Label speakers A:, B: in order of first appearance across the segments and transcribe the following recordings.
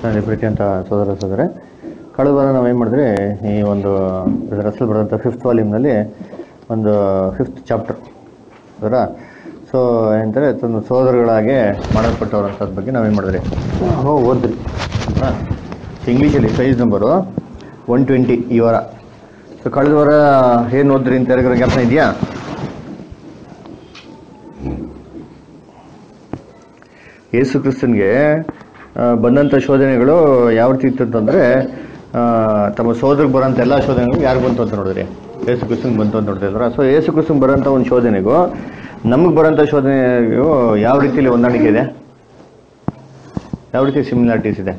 A: ಕ್ರಿಸ್ತನಲ್ಲಿ ಪ್ರೀತಿ ಅಂತ ಸೋದರ ಸೋದರ ಕಳೆದ ವಾರ ನಾವು ಏನು ಮಾಡಿದ್ರಿ ಈ ಒಂದು ರಸಲ್ ಬರೆದಂಥ ಫಿಫ್ತ್ ವಾಲ್ಯೂಮ್ನಲ್ಲಿ ಒಂದು ಫಿಫ್ತ್ ಚಾಪ್ಟರ್ ಅದರ ಸೊ ಏನಂತಾರೆ ತನ್ನ ಸೋದರಗಳಾಗೆ ಮಾಡಲ್ಪಟ್ಟವ್ರಂಥದ್ದು ಬಗ್ಗೆ ನಾವೇನು ಮಾಡಿದ್ರಿ ಹೋ ಓದ್ರಿ ಹಾಂ ಇಂಗ್ಲೀಷಲ್ಲಿ ಸೈಜ್ ನಂಬರು ಒನ್ ಟ್ವೆಂಟಿ ಈ ವಾರ ಸೊ ಕಳೆದ ವಾರ ಏನು ಓದ್ರಿ ಅಂತ ಯಾರಿಗಾರ ಜ್ಞಾಪನ ಇದೆಯಾ ಯೇಸು ಕ್ರಿಸ್ತನ್ಗೆ ಆ, ಬಂದಂಥ ಶೋಧನೆಗಳು ಯಾವ ರೀತಿ ಇತ್ತು ಅಂತಂದರೆ ತಮ್ಮ ಸೋದರಿಗೆ ಬರೋಂಥ ಎಲ್ಲ ಶೋಧನೆಗಳು ಯಾರು ಬಂತು ಅಂತ ನೋಡಿದ್ರಿ ಯೇಸು ಕ್ರಿಸ್ತನ್ಗೆ ಬಂತು ಅಂತ ನೋಡ್ತಿದ್ರ ಸೊ ಯೇಸು ಕ್ರಿಸ್ತನ್ಗೆ ಬರೋಂಥ ಒಂದು ಶೋಧನೆಗೂ ನಮಗೆ ಬರೋಂಥ ಶೋಧನೆಗೂ ಯಾವ ರೀತಿಯಲ್ಲಿ ಹೊಂದಾಣಿಕೆ ಇದೆ ಯಾವ ರೀತಿ ಸಿಮಿಲಾರಿಟೀಸ್ ಇದೆ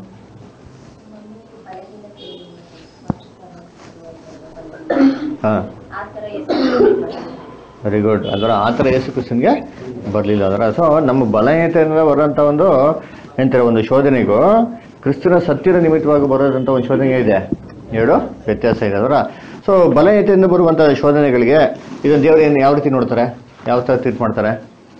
A: ಹಾಂ
B: ಆ ಥರ ಹೆಸರು
A: ವೆರಿ ಗುಡ್ ಅದರ ಆ ಥರ ಯೇಸು ಕ್ರಿಸ್ತನ್ಗೆ ಬರಲಿಲ್ಲ ಅದರ ಸೊ ನಮ್ಮ ಬಲಹೀನತೆಯಿಂದ ಬರೋಂಥ ಒಂದು ಎಂತಾರೆ ಒಂದು ಶೋಧನೆಗೂ ಕ್ರಿಸ್ತನ ಸತ್ಯದ ನಿಮಿತ್ತವಾಗಿ ಬರೋದಂಥ ಒಂದು ಶೋಧನೆ ಇದೆ ಎರಡು ವ್ಯತ್ಯಾಸ ಇದೆ ಅದರ ಸೊ ಬಲಹೀನತೆಯಿಂದ ಬರುವಂಥ ಶೋಧನೆಗಳಿಗೆ ಇದನ್ನು ದೇವರು ಏನು ಯಾವ ರೀತಿ ನೋಡ್ತಾರೆ ಯಾವ ಥರ ಟ್ರೀಟ್ ಮಾಡ್ತಾರೆ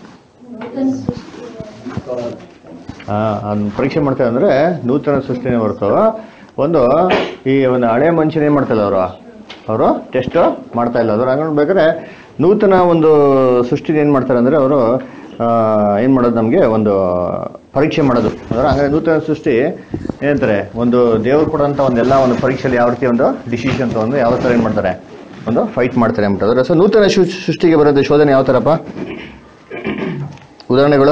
A: ಅದನ್ನ ಪರೀಕ್ಷೆ ಮಾಡ್ತಾರೆ ಅಂದರೆ ನೂತನ ಸೃಷ್ಟಿನೇ ಹೊರತು ಒಂದು ಈ ಒಂದು ಹಳೆ ಮನುಷ್ಯನ ಏನು ಮಾಡ್ತಾಯಿಲ್ಲ ಅವರು ಅವರು ಟೆಸ್ಟ್ ಮಾಡ್ತಾ ಇಲ್ಲ ಅದ್ರ ಹಂಗೆ ಬೇಕಾದ್ರೆ ನೂತನ ಒಂದು ಸೃಷ್ಟಿನ ಏನು ಮಾಡ್ತಾರೆ ಅಂದರೆ ಅವರು ಏನು ಮಾಡೋದು ನಮಗೆ ಒಂದು ಪರೀಕ್ಷೆ ಮಾಡೋದು ಅದರ ಹಂಗಾರೆ ನೂತನ ಸೃಷ್ಟಿ ಏನಂತಾರೆ ಒಂದು ದೇವ್ರು ಕೊಡೋಂಥ ಒಂದೆಲ್ಲ ಒಂದು ಪರೀಕ್ಷೆಯಲ್ಲಿ ಯಾವ ರೀತಿ ಒಂದು ಡಿಸಿಷನ್ ತಗೊಂಡು ಯಾವ ಥರ ಏನು ಮಾಡ್ತಾರೆ ಒಂದು ಫೈಟ್ ಮಾಡ್ತಾರೆ ಅಂದ್ಬಿಟ್ಟು ಸೊ ನೂತನ ಸೃ- ಸೃಷ್ಟಿಗೆ ಬರೋದು ಶೋಧನೆ ಯಾವ ಥರಪ್ಪ ಉದಾಹರಣೆಗಳು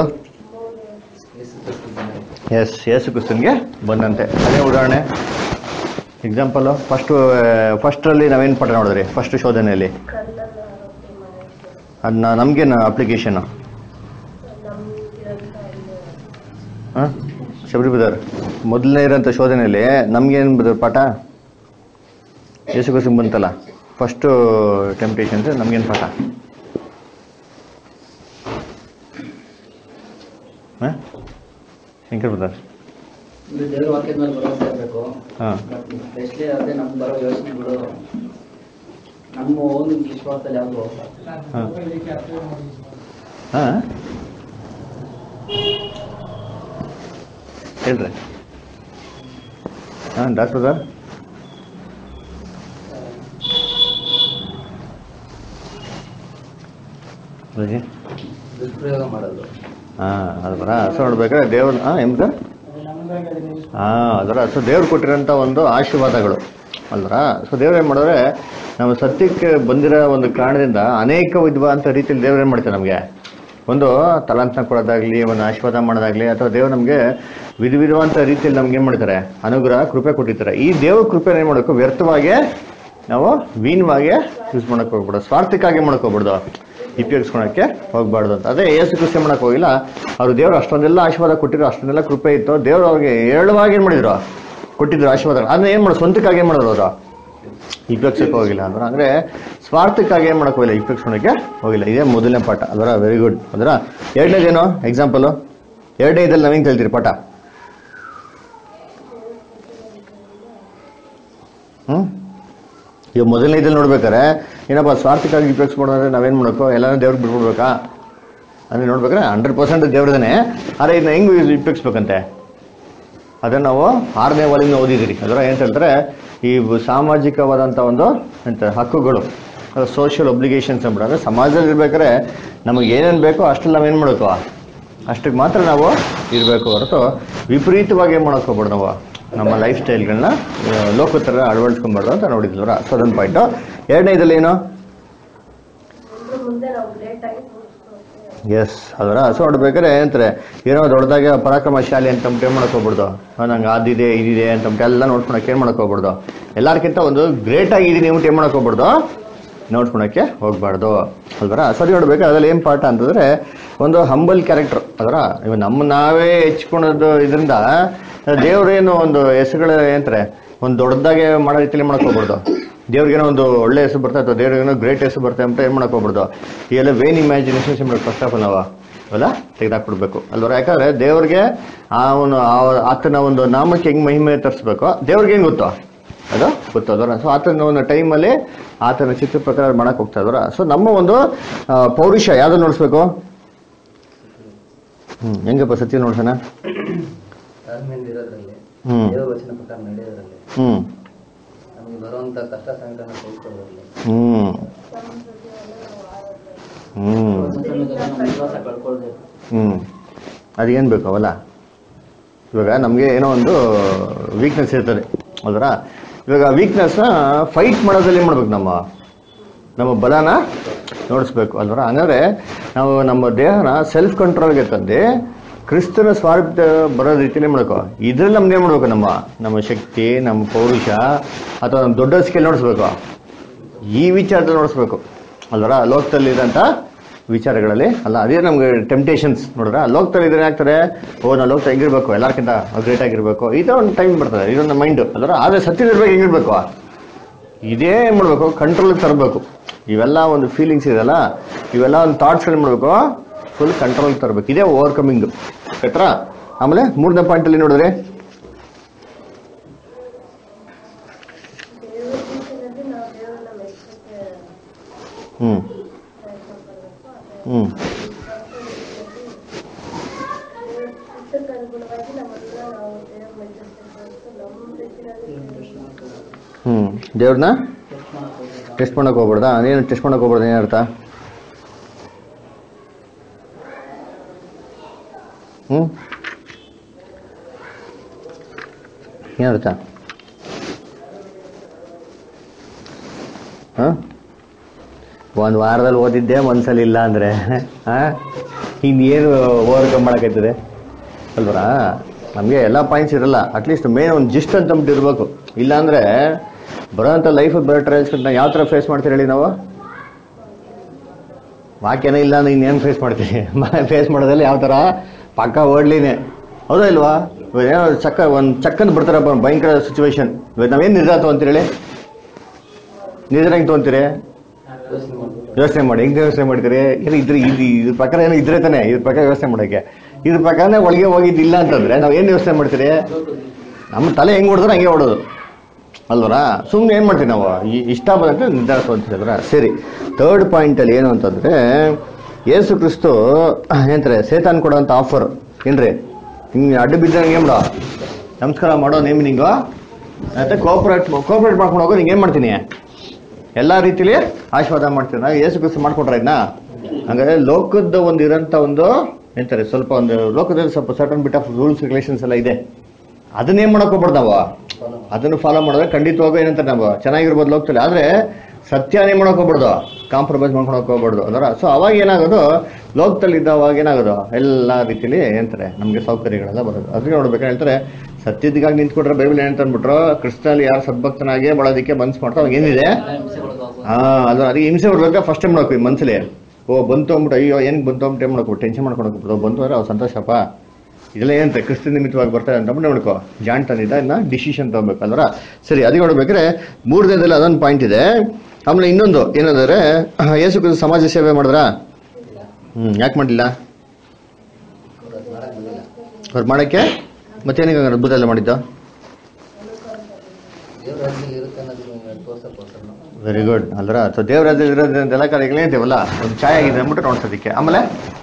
A: ಎಸ್ ಯೇಸು ಕ್ರಿಸ್ತನ್ಗೆ ಬಂದಂತೆ ಅದೇ ಉದಾಹರಣೆ ಎಕ್ಸಾಂಪಲು ಫಸ್ಟು ಫಸ್ಟಲ್ಲಿ ನಾವೇನು ಪಾಠ ನೋಡಿದ್ರಿ ಫಸ್ಟ್ ಶೋಧನೆಯಲ್ಲಿ ಅದನ್ನ ನಮಗೇನು ಅಪ್ಲಿಕೇಶನು ಹಾಂ ಶಬರಿ ಬದರ್ ಮೊದಲನೇ ಇರೋಂಥ ಶೋಧನೆಯಲ್ಲಿ ನಮಗೇನು ಬದರ್ ಪಾಠ ಯೇಸು ಕ್ರಿಸ್ತನ್ ಬಂತಲ್ಲ ಫಸ್ಟು ಟೆಂಪ್ಟೇಷನ್ಸ್ ನಮಗೇನು ಪಾಠ ಹಾಂ ಶಂಕರ್ ಬದರ್
C: ಇದು ದೇವ್ರ ವಾಕ್ಯದ ಮೇಲೆ ಭರವಸೆ ಇರಬೇಕು
A: ಹಾಂ
C: ಎಸ್ಪೆಷಲಿ ಅದೇ ನಮ್ಗೆ ಬರೋ ಯೋಚನೆಗಳು ನಮ್ಮ ಓನ್ ವಿಶ್ವಾಸದಲ್ಲಿ ಯಾವುದು
A: ಹಾಂ ಹಾಂ ಹೇಳ್ರಿ ಹಾಂ ಡಾಕ್ಟರ್ ಸರ್ ರಜಿ
C: ದುಷ್ಪ್ರಯೋಗ ಮಾಡೋದು
A: ಹಾಂ ಅದು ಬರ ಹಸು ನೋಡ್ಬೇಕಾದ್ರೆ ದೇವ್ರ ಹಾಂ ಏನು ಸರ್ ಹಾಂ ಅದರ ಸೊ ದೇವ್ರು ಕೊಟ್ಟಿರೋಂಥ ಒಂದು ಆಶೀರ್ವಾದಗಳು ಅಲ್ವರ ಸೊ ದೇವ್ರು ಏನು ಮಾಡಿದ್ರೆ ನಮ್ಮ ಸತ್ಯಕ್ಕೆ ಬಂದಿರೋ ಒಂದು ಕಾರಣದಿಂದ ಅನೇಕ ವಿಧವಾದಂಥ ರೀತಿಯಲ್ಲಿ ದೇವ್ರು ಏನು ಮಾಡ್ತಾರೆ ನಮಗೆ ಒಂದು ತಲಾಂತನ ಕೊಡೋದಾಗ್ಲಿ ಒಂದು ಆಶೀರ್ವಾದ ಮಾಡೋದಾಗ್ಲಿ ಅಥವಾ ದೇವ್ರು ನಮಗೆ ವಿಧ ವಿಧವಾದಂಥ ರೀತಿಯಲ್ಲಿ ನಮ್ಗೆ ಏನು ಮಾಡ್ತಾರೆ ಅನುಗ್ರಹ ಕೃಪೆ ಕೊಟ್ಟಿರ್ತಾರೆ ಈ ದೇವ್ರ ಕೃಪೆ ಏನು ಮಾಡಬೇಕು ವ್ಯರ್ಥವಾಗಿ ನಾವು ವೀನ್ವಾಗಿ ಯೂಸ್ ಮಾಡಕ್ಕೆ ಹೋಗ್ಬಿಡೋದು ಸ್ವಾರ್ಥಕ್ಕಾಗಿ ಮಾಡಕ್ಕೆ ಹೋಗ್ಬಿಡ್ದು ಉಪಯೋಗಿಸ್ಕೊಳಕ್ಕೆ ಹೋಗ್ಬಾರ್ದು ಅಂತ ಅದೇ ಏಸು ಕೃಷಿ ಮಾಡಕ್ಕೆ ಹೋಗಿಲ್ಲ ಅವ್ರು ದೇವ್ರು ಅಷ್ಟೊಂದೆಲ್ಲ ಆಶೀರ್ವಾದ ಕೊಟ್ಟಿದ್ರು ಅಷ್ಟೊಂದೆಲ್ಲ ಕೃಪೆ ಇತ್ತು ದೇವ್ರು ಅವ್ರಿಗೆ ಹೇಳುವಾಗ ಏನು ಮಾಡಿದ್ರು ಕೊಟ್ಟಿದ್ರು ಆಶೀರ್ವಾದ ಅದನ್ನ ಏನು ಮಾಡೋದು ಸ್ವಂತಕ್ಕಾಗಿ ಏನು ಮಾಡೋರು ಅವರು ಉಪಯೋಗಿಸಕ್ಕೆ ಹೋಗಿಲ್ಲ ಅಂದ್ರೆ ಅಂದ್ರೆ ಸ್ವಾರ್ಥಕ್ಕಾಗಿ ಏನು ಮಾಡಕ್ಕೆ ಹೋಗಿಲ್ಲ ಉಪಯೋಗಿಸ್ಕೊಳಕ್ಕೆ ಹೋಗಿಲ್ಲ ಇದೇ ಮೊದಲನೇ ಪಾಠ ಅದರ ವೆರಿ ಗುಡ್ ಅದರ ಎರಡನೇದೇನು ಎಕ್ಸಾಂಪಲು ಎರಡನೇ ಇದ್ರಲ್ಲಿ ನಾವೇನು ಕೇಳ್ತೀರಿ ಪಾಠ ಹ್ಞೂ ಈಗ ಮೊದಲನೇ ಇದ್ರಲ್ಲಿ ನೋಡ್ಬೇಕಾರೆ ಏನಪ್ಪ ಸ್ವಾರ್ಥಕ್ಕಾಗಿ ಉಪಯೋಗಿಸ್ಬೋದು ಅಂದ್ರೆ ನಾವೇನು ಮಾಡಬೇಕು ಎಲ್ಲಾನು ದೇವ್ರಿಗೆ ಬಿಟ್ಬಿಡ್ಬೇಕಾ ಅಂದರೆ ನೋಡ್ಬೇಕಾದ್ರೆ ಹಂಡ್ರೆಡ್ ಪರ್ಸೆಂಟ್ ದೇವ್ರದೇ ಆದರೆ ಇದನ್ನ ಹೆಂಗೆ ಉಪಯೋಗಿಸ್ಬೇಕಂತೆ ಅದನ್ನು ನಾವು ಆರನೇ ವಾಲ್ಯೂಮ್ನ ಓದಿದಿರಿ ಅದರ ಏನು ಹೇಳ್ತಾರೆ ಈ ಬ- ಸಾಮಾಜಿಕವಾದಂಥ ಒಂದು ಎಂತ ಹಕ್ಕುಗಳು ಸೋಷಿಯಲ್ ಒಬ್ಲಿಗೇಷನ್ಸ್ ಅಂದ್ಬಿಟ್ಟು ಅಂದರೆ ಸಮಾಜದಲ್ಲಿ ಇರ್ಬೇಕಾದ್ರೆ ನಮಗೆ ಏನೇನು ಬೇಕೋ ಅಷ್ಟೆಲ್ಲ ನಾವೇನು ಮಾಡಬೇಕು ಅಷ್ಟಕ್ಕೆ ಮಾತ್ರ ನಾವು ಇರಬೇಕು ಹೊರತು ವಿಪರೀತವಾಗಿ ಏನು ಮಾಡೋಕೆ ಹೋಗ್ಬೇಡ ನಾವು ನಮ್ಮ ಲೈಫ್ ಸ್ಟೈಲ್ಗಳನ್ನ ಲೋಕ ಥರ ಅಳವಡಿಸ್ಕೊಂಬಾರ್ದು ಅಂತ ನೋಡಿದ್ವರ ಸೊ ಅದೊಂದು ಪಾಯಿಂಟು ಎರಡನೇ ಇದ್ರಲ್ಲಿ ಏನು
B: ಮುಂದೆ ನಾವು ಲೇಟ್ ಆಗಿ ಮುಗಿಸ್ಕೊಳ್ತೀವಿ.
A: ಎಸ್ ಅದರ ಸೊ ನೋಡ್ಬೇಕಾದ್ರೆ ಏನಂತಾರೆ ಏನೋ ದೊಡ್ಡದಾಗೆ ಪರಾಕ್ರಮಶಾಲಿ ಅಂತ ಏನು ಮಾಡಕ್ ಹೋಗ್ಬಿಡ್ದು ನಂಗೆ ಅದಿದೆ ಇದಿದೆ ಅಂತ ಎಲ್ಲ ನೋಡ್ಕೊಳಕ್ಕೆ ಏನು ಮಾಡಕ್ ಹೋಗ್ಬಿಡ್ದು ಎಲ್ಲರಿಗಿಂತ ಒಂದು ಗ್ರೇಟ್ ಆಗಿದ್ದೀನಿ ನೀವು ಏನು ಮಾಡಕ್ ಹೋಗ್ಬಿಡ್ದು ನೋಡ್ಕೊಳಕ್ಕೆ ಹೋಗ್ಬಾರ್ದು ಅಲ್ವರ ಸರಿ ನೋಡ್ಬೇಕು ಅದ್ರಲ್ಲಿ ಏನು ಪಾಠ ಅಂತಂದ್ರೆ ಒಂದು ಹಂಬಲ್ ಕ್ಯಾರೆಕ್ಟರ್ ಅದರ ಇವ ನಮ್ಮ ನಾವೇ ಹೆಚ್ಕೊಳೋದು ಇದರಿಂದ ದೇವ್ರೇನು ಒಂದು ಹೆಸರುಗಳು ಏನಂತಾರೆ ಒಂದು ದೊಡ್ಡದಾಗೆ ಮಾಡೋ ರೀತಿಯಲ್ಲಿ ಮಾಡಕ್ ಹೋಗ್ಬಾರ್ದು ದೇವ್ರಿಗೇನೋ ಒಂದು ಒಳ್ಳೆ ಹೆಸರು ಬರ್ತದೆ ಅಥವಾ ದೇವ್ರಿಗೇನೋ ಗ್ರೇಟ್ ಹೆಸರು ಬರ್ತದೆ ಅಂತ ಏನು ಮಾಡಕ್ ಹೋಗ್ಬಾರ್ದು ಈ ಎಲ್ಲ ವೇನ್ ಇಮ್ಯಾಜಿನೇಷನ್ಸ್ ಮಾಡಬೇಕು ಫಸ್ಟ್ ಆಫ್ ಆಲ್ ನಾವು ಅವೆಲ್ಲ ತೆಗೆದಾಕ್ಬಿಡ್ಬೇಕು ಅಲ್ವರ ಯಾಕಂದ್ರೆ ದೇವ್ರಿಗೆ ಆ ಒಂದು ಆ- ಆತನ ಒಂದು ನಾಮಕ್ಕೆ ಹೆಂಗ್ ಮಹಿಮೆ ತರಿಸ್ಬೇಕು ದೇವ್ರಿಗೆ ಹೆಂಗ್ ಗೊತ್ತು ಅದು ಗೊತ್ತು ಅದರ ಸೊ ಆತನ ಒಂದು ಟೈಮಲ್ಲಿ ಆತನ ಚಿತ್ರ ಪ್ರಕಾರ ಮಾಡಕ್ ಹೋಗ್ತಾ ಇದಾರ ಸೊ ನಮ್ಮ ಒಂದು ಆ, ಪೌರುಷ ಯಾವ್ದು ನೋಡಿಸ್ಬೇಕು ಹ್ಮ್ ಹೆಂಗಪ್ಪ ಸತ್ಯ ನೋಡ್ಸೋಣ
C: ತಾಳ್ಮೆಯಿಂದ ಇರೋದ್ರಲ್ಲಿ
A: ಹ್ಮ್.
C: ದೇವ ವಚನ ಪ್ರಕಾರ ನಡೆಯೋದ್ರಲ್ಲಿ
A: ಹ್ಞೂ
C: ನಮಗೆ ಬರುವಂತ ಕಷ್ಟ ಸಂಕಟ ಕಳ್ಕೊಳ್ಳೋದ್ರಲ್ಲಿ
A: ಹ್ಞೂ ಹ್ಞೂ
C: ಸಮಯದಲ್ಲಿ ನಾವು ವಿಶ್ವಾಸ ಕಳ್ಕೊಳ್ದೆ
A: ಹ್ಞೂ ಅದೇನು ಬೇಕು ಅವಲ್ಲ ಇವಾಗ ನಮಗೆ ಏನೋ ಒಂದು ವೀಕ್ನೆಸ್ ಇರ್ತದೆ ಹೌದ್ರ ಇವಾಗ ವೀಕ್ನೆಸ್ನ ಫೈಟ್ ಮಾಡೋದ್ರಲ್ಲಿ ಏನು ಮಾಡ್ಬೇಕು ನಮ್ಮ ನಮ್ಮ ಬಲನ ನೋಡಿಸ್ಬೇಕು ಅಲ್ವರ ಹಂಗಾದ್ರೆ ನಾವು ನಮ್ಮ ದೇಹನ ಸೆಲ್ಫ್ ಕಂಟ್ರೋಲ್ಗೆ ತಂದು ಕ್ರಿಸ್ತನ ಸ್ವಾರ್ಥ ಬರೋ ರೀತಿನೇ ಮಾಡ್ಕೋ ಇದ್ರಲ್ಲಿ ನಮ್ದು ಏನು ಮಾಡ್ಬೇಕು ನಮ್ಮ ನಮ್ಮ ಶಕ್ತಿ ನಮ್ಮ ಪೌರುಷ ಅಥವಾ ನಮ್ಮ ದೊಡ್ಡ ಸ್ಕೇಲ್ ನೋಡಿಸ್ಬೇಕು ಈ ವಿಚಾರದಲ್ಲಿ ನೋಡಿಸ್ಬೇಕು ಅಲ್ವರ ಲೋಕದಲ್ಲಿರೋಂಥ ವಿಚಾರಗಳಲ್ಲಿ ಅಲ್ಲ ಅದೇ ನಮ್ಗೆ ಟೆಂಪ್ಟೇಷನ್ಸ್ ನೋಡಿದ್ರ ಲೋಕದಲ್ಲಿ ಇದ್ರೆ ಆಗ್ತಾರೆ ಓ ನಾವು ಲೋಕದಲ್ಲಿ ಹೆಂಗಿರ್ಬೇಕು ಎಲ್ಲರಿಗಿಂತ ಗ್ರೇಟ್ ಆಗಿರ್ಬೇಕು ಈ ಥರ ಒಂದು ಟೈಮ್ ಬರ್ತದೆ ಇದೊಂದು ಮೈಂಡ್ ಅಲ್ವರ ಆದರೆ ಸತ್ಯದಿರ್ಬೇಕು ಹೆಂಗಿರ್ಬೇಕು ಇದೇ ಏನ್ ಮಾಡ್ಬೇಕು ಕಂಟ್ರೋಲ್ ತರಬೇಕು ಇವೆಲ್ಲ ಒಂದು ಫೀಲಿಂಗ್ಸ್ ಇದೆಯಲ್ಲ ಇವೆಲ್ಲ ಒಂದು ಥಾಟ್ಸ್ಗಳು ಮಾಡಬೇಕು ಫುಲ್ ಕಂಟ್ರೋಲ್ ತರಬೇಕು ಇದೇ ಓವರ್ಕಮಿಂಗ್ ಕಟ್ರಾ ಆಮೇಲೆ ಮೂರನೇ ಪಾಯಿಂಟಲ್ಲಿ ನೋಡಿದ್ರೆ
B: ದೇವರ ವಿಷಯದಲ್ಲಿ ನಾವು ದೇವರನ್ನ ಮೆಚ್ಚಕ್ಕೆ
A: ಹ್ಞೂ
B: ಪ್ರಯತ್ನ ಪಡಬೇಕು ಅದೇ
A: ಹ್ಞೂ
B: ದೇವರ ಚಿತ್ತಕ್ಕೆ ಅನುಗುಣವಾಗಿ ನಮ್ಮನ್ನ ನಾವು ದೇವ್ರ ಮೆಚ್ಚಿಸ್ಬೇಕು ನಮ್ಮ ರೀತಿಯಲ್ಲಿ
A: ಹ್ಞೂ ದೇವ್ರನ್ನ ಟೆಸ್ಟ್ ಮಾಡಕ್ಕೆ ಹೋಗ್ಬಿಡ್ದಾ ಏನು ಟೆಸ್ಟ್ ಮಾಡಕ್ಕೆ ಹೋಗ್ಬಿಡ್ದು ಏನು ಅರ್ಥ ಹ್ಞೂ ಏನು ಅರ್ಥ ಹಾಂ ಒಂದು ವಾರದಲ್ಲಿ ಓದಿದ್ದೆ ಮನ್ಸಲ್ಲಿ ಇಲ್ಲ ಅಂದರೆ ಹಾಂ ಇನ್ನೇನು ಓವರ್ಕಮ್ ಮಾಡೋಕ್ಕೈತದೆ ಅಲ್ವರಾ ನಮಗೆ ಎಲ್ಲ ಪಾಯಿಂಟ್ಸ್ ಇರಲ್ಲ ಅಟ್ಲೀಸ್ಟ್ ಮೇನ್ ಒಂದು ಜಿಸ್ಟ್ ಅಂತ ಅಂದ್ಬಿಟ್ಟು ಇರಬೇಕು ಇಲ್ಲಾಂದರೆ ಬರೋಂಥ ಲೈಫ್ ಬರೋ ಟ್ರಯಲ್ಸ್ಗಳನ್ನ ಯಾವ ಥರ ಫೇಸ್ ಮಾಡ್ತೀರಿ ಹೇಳಿ ನಾವು ವಾಕ್ಯನೇ ಇಲ್ಲ ಅಂದ್ರೆ ಇನ್ನೇನು ಫೇಸ್ ಮಾಡ್ತೀವಿ ಫೇಸ್ ಮಾಡೋದ್ರಲ್ಲಿ ಯಾವ ಥರ ಪಕ್ಕ ಓಡ್ಲಿನೇ ಹೌದಾ ಇಲ್ವಾ ಇವಾಗ ಏನೋ ಚಕ್ಕ ಒಂದು ಚಕ್ಕಂದು ಬಿಡ್ತಾರಪ್ಪ ಒಂದ್ ಭಯಂಕರ ಸಿಚುವೇಶನ್ ಇವಾಗ ನಾವೇನು ನಿರ್ಧಾರ ತೊಗೊಂತೀರಿ ಹೇಳಿ ನಿರ್ಧಾರ ಹೆಂಗೆ ತೊಗೊಂತೀರಿ
C: ಯೋಚನೆ ಮಾಡ್ಬೇಕು
A: ಯೋಚನೆ ಮಾಡಿ ಹೆಂಗೆ ಯೋಚನೆ ಮಾಡ್ತೀರಿ ಏನು ಇದ್ರ ಇದು ಇದ್ರ ಪ್ರಕಾರ ಏನೋ ಇದ್ರೆ ತಾನೆ ಇದ್ರ ಪ್ರಕಾರ ಯೋಚನೆ ಮಾಡೋಕ್ಕೆ ಇದ್ರ ಪ್ರಕಾರನೇ ಒಳಗೆ ಹೋಗಿದ್ದಿಲ್ಲ ಅಂತಂದ್ರೆ ನಾವು ಏನು ಯೋಚನೆ ಮಾಡ್ತೀರಿ ನಮ್ಮ ತಲೆ ಹೆಂಗೆ ಹೊಡೆದ್ರೆ ಹಂಗೆ ಹೊಡೋದು ಅಲ್ವರಾ ಸುಮ್ಮನೆ ಏನು ಮಾಡ್ತೀವಿ ನಾವು ಈ- ಇಷ್ಟ ಬಂದಂತೆ ನಿರ್ಧಾರ ತೊಗೊಂತಿದ್ರ ಸರಿ ಥರ್ಡ್ ಪಾಯಿಂಟಲ್ಲಿ ಏನು ಅಂತಂದರೆ ಯೇಸು ಕ್ರಿಸ್ತು ಏನಂತಾರೆ ಸೇತಾನ್ ಕೊಡೋಂಥ ಆಫರ್ ಏನ್ರಿ ಹಿಂಗೆ ಅಡ್ಡ ಬಿದ್ದಂಗೆ ಏನು ಮಾಡೋ ನಮಸ್ಕಾರ ಮಾಡೋ ನೇಮ್ ನಿಂಗು ಮತ್ತೆ ಕೋಪರೇಟ್ ಕೋಪರೇಟ್ ಮಾಡ್ಕೊಂಡು ಹೋಗೋ ನಿಂಗೆ ಏನು ಮಾಡ್ತೀನಿ ಎಲ್ಲ ರೀತಿಲಿ ಆಶೀರ್ವಾದ ಮಾಡ್ತೀನಿ ನಾವು ಯೇಸು ಕ್ರಿಸ್ತು ಮಾಡ್ಕೊಟ್ರ ಇದನ್ನ ಹಂಗಾದ್ರೆ ಲೋಕದ ಒಂದು ಇರೋಂಥ ಒಂದು ಎಂತಾರೆ ಸ್ವಲ್ಪ ಒಂದು ಲೋಕದಲ್ಲಿ ಸ್ವಲ್ಪ certain bit of rules regulations ಎಲ್ಲ ಇದೆ ಅದನ್ನೇನ್ ಮಾಡಕ್ ಹೋಗ್ಬಾರ್ದು ನಾವು ಅದನ್ನು ಫಾಲೋ ಮಾಡಿದ್ರೆ ಖಂಡಿತವಾಗೂ ಏನಂತಾರೆ ನಾವು ಚೆನ್ನಾಗಿರ್ಬೋದು ಲೋಕದಲ್ಲಿ ಆದ್ರೆ ಸತ್ಯನೇ ಮಾಡಕ್ ಹೋಗ್ಬಾರ್ದು ಕಾಂಪ್ರಮೈಸ್ ಮಾಡ್ಕೊಳಕ್ ಹೋಗ್ಬಾರ್ದು ಅದರ ಸೊ ಅವಾಗ ಏನಾಗೋದು ಲೋಕದಲ್ಲಿ ಇದ್ದವಾಗ ಏನಾಗೋದು ಎಲ್ಲ ರೀತಿಲಿ ಏನಂತಾರೆ ನಮಗೆ ಸೌಕರ್ಯಗಳೆಲ್ಲ ಬರೋದು ಅದಕ್ಕೆ ನೋಡ್ಬೇಕಾದ್ರೆ ಹೇಳ್ತಾರೆ ಸತ್ಯದಿಗಾಗಿ ನಿಂತ್ಕೊಂಡ್ರೆ ಬೈಬಲ್ ಏನಂತ ಅಂದ್ಬಿಟ್ರು ಕ್ರಿಸ್ತನಲ್ಲಿ ಯಾರು ಸದ್ಭಕ್ತನಾಗೆ ಬಳೋದಕ್ಕೆ ಮನ್ಸು ಮಾಡ್ತಾ ಅವಾಗ ಏನಿದೆ ಹಾ ಅದು ಅದಕ್ಕೆ ಹಿಂಸೆ ಬರ್ಬೇಕಾ ಫಸ್ಟ್ ಟೈಮ್ ಮಾಡ್ಕೊ ಮನ್ಸಲ್ಲಿ ಓ ಬಂತು ಅಂದ್ಬಿಟ್ಟು ಅಯ್ಯೋ ಏನಕ್ಕೆ ಬಂತು ಅಂದ್ಬಿಟ್ಟು ಏನು ಮಾಡ್ಕೊ ಟೆನ್ಷನ್ ಮಾಡ್ಕೊಂಡು ಹೋಗ್ಬಿಟ್ಟು ಬಂತು ಅಂದ್ರೆ ಅವ್ರು ಸಂತೋಷಪ್ಪ ಇದೆಲ್ಲ ಏನಂತೆ ಕ್ರಿಸ್ತ ನಿಮಿತ್ತವಾಗಿ ಬರ್ತಾರೆ ಅಂತ ಅಂದ್ಬಿಟ್ಟು ನೋಡ್ಕೊ ಜಾಣ್ ತಂದಿದ್ದ ಇನ್ನ ಡಿಸಿಷನ್ ತಗೋಬೇಕು ಅಲ್ವರ ಸರಿ ಅದಕ್ಕೆ ನೋಡ್ಬೇಕಾದ್ರೆ ಮೂರು ದಿನದಲ್ಲಿ ಅದೊಂದು ಪಾಯಿಂಟ್ ಇದೆ ಆಮೇಲೆ ಇನ್ನೊಂದು ಏನಂದ್ರೆ ಯೇಸು ಕ್ರಿಸ್ತ ಸಮಾಜ ಸೇವೆ ಮಾಡಿದ್ರಾ ಹ್ಮ್ ಯಾಕೆ ಮಾಡಲಿಲ್ಲ ಅವ್ರು ಮಾಡಕ್ಕೆ ಮತ್ತೇನಿಗೆ ಅದ್ಭುತ ಎಲ್ಲ ಮಾಡಿದ್ದು
C: ದೇವ್ರ ರಾಜ್ಯದಲ್ಲಿ ಇರುತ್ತೆ ಅನ್ನೋದು ತೋರ್ಸಕ್ಕೋಸ್ಕರ ನಾವು
A: ವೆರಿ ಗುಡ್ ಅಲ್ರ ಸೊ ದೇವ್ರ ಇರೋದ್ರಿಂದ ಎಲ್ಲ ಕಾರ್ಯಗಳೇ ಇದ್ದೇವಲ್ಲ ಒಂದು ಛಾಯೆ ಆಗಿದೆ ಅಂದ್ಬಿಟ್ಟು ನೋಡ್ಸೋದಕ್ಕೆ ಆಮೇಲೆ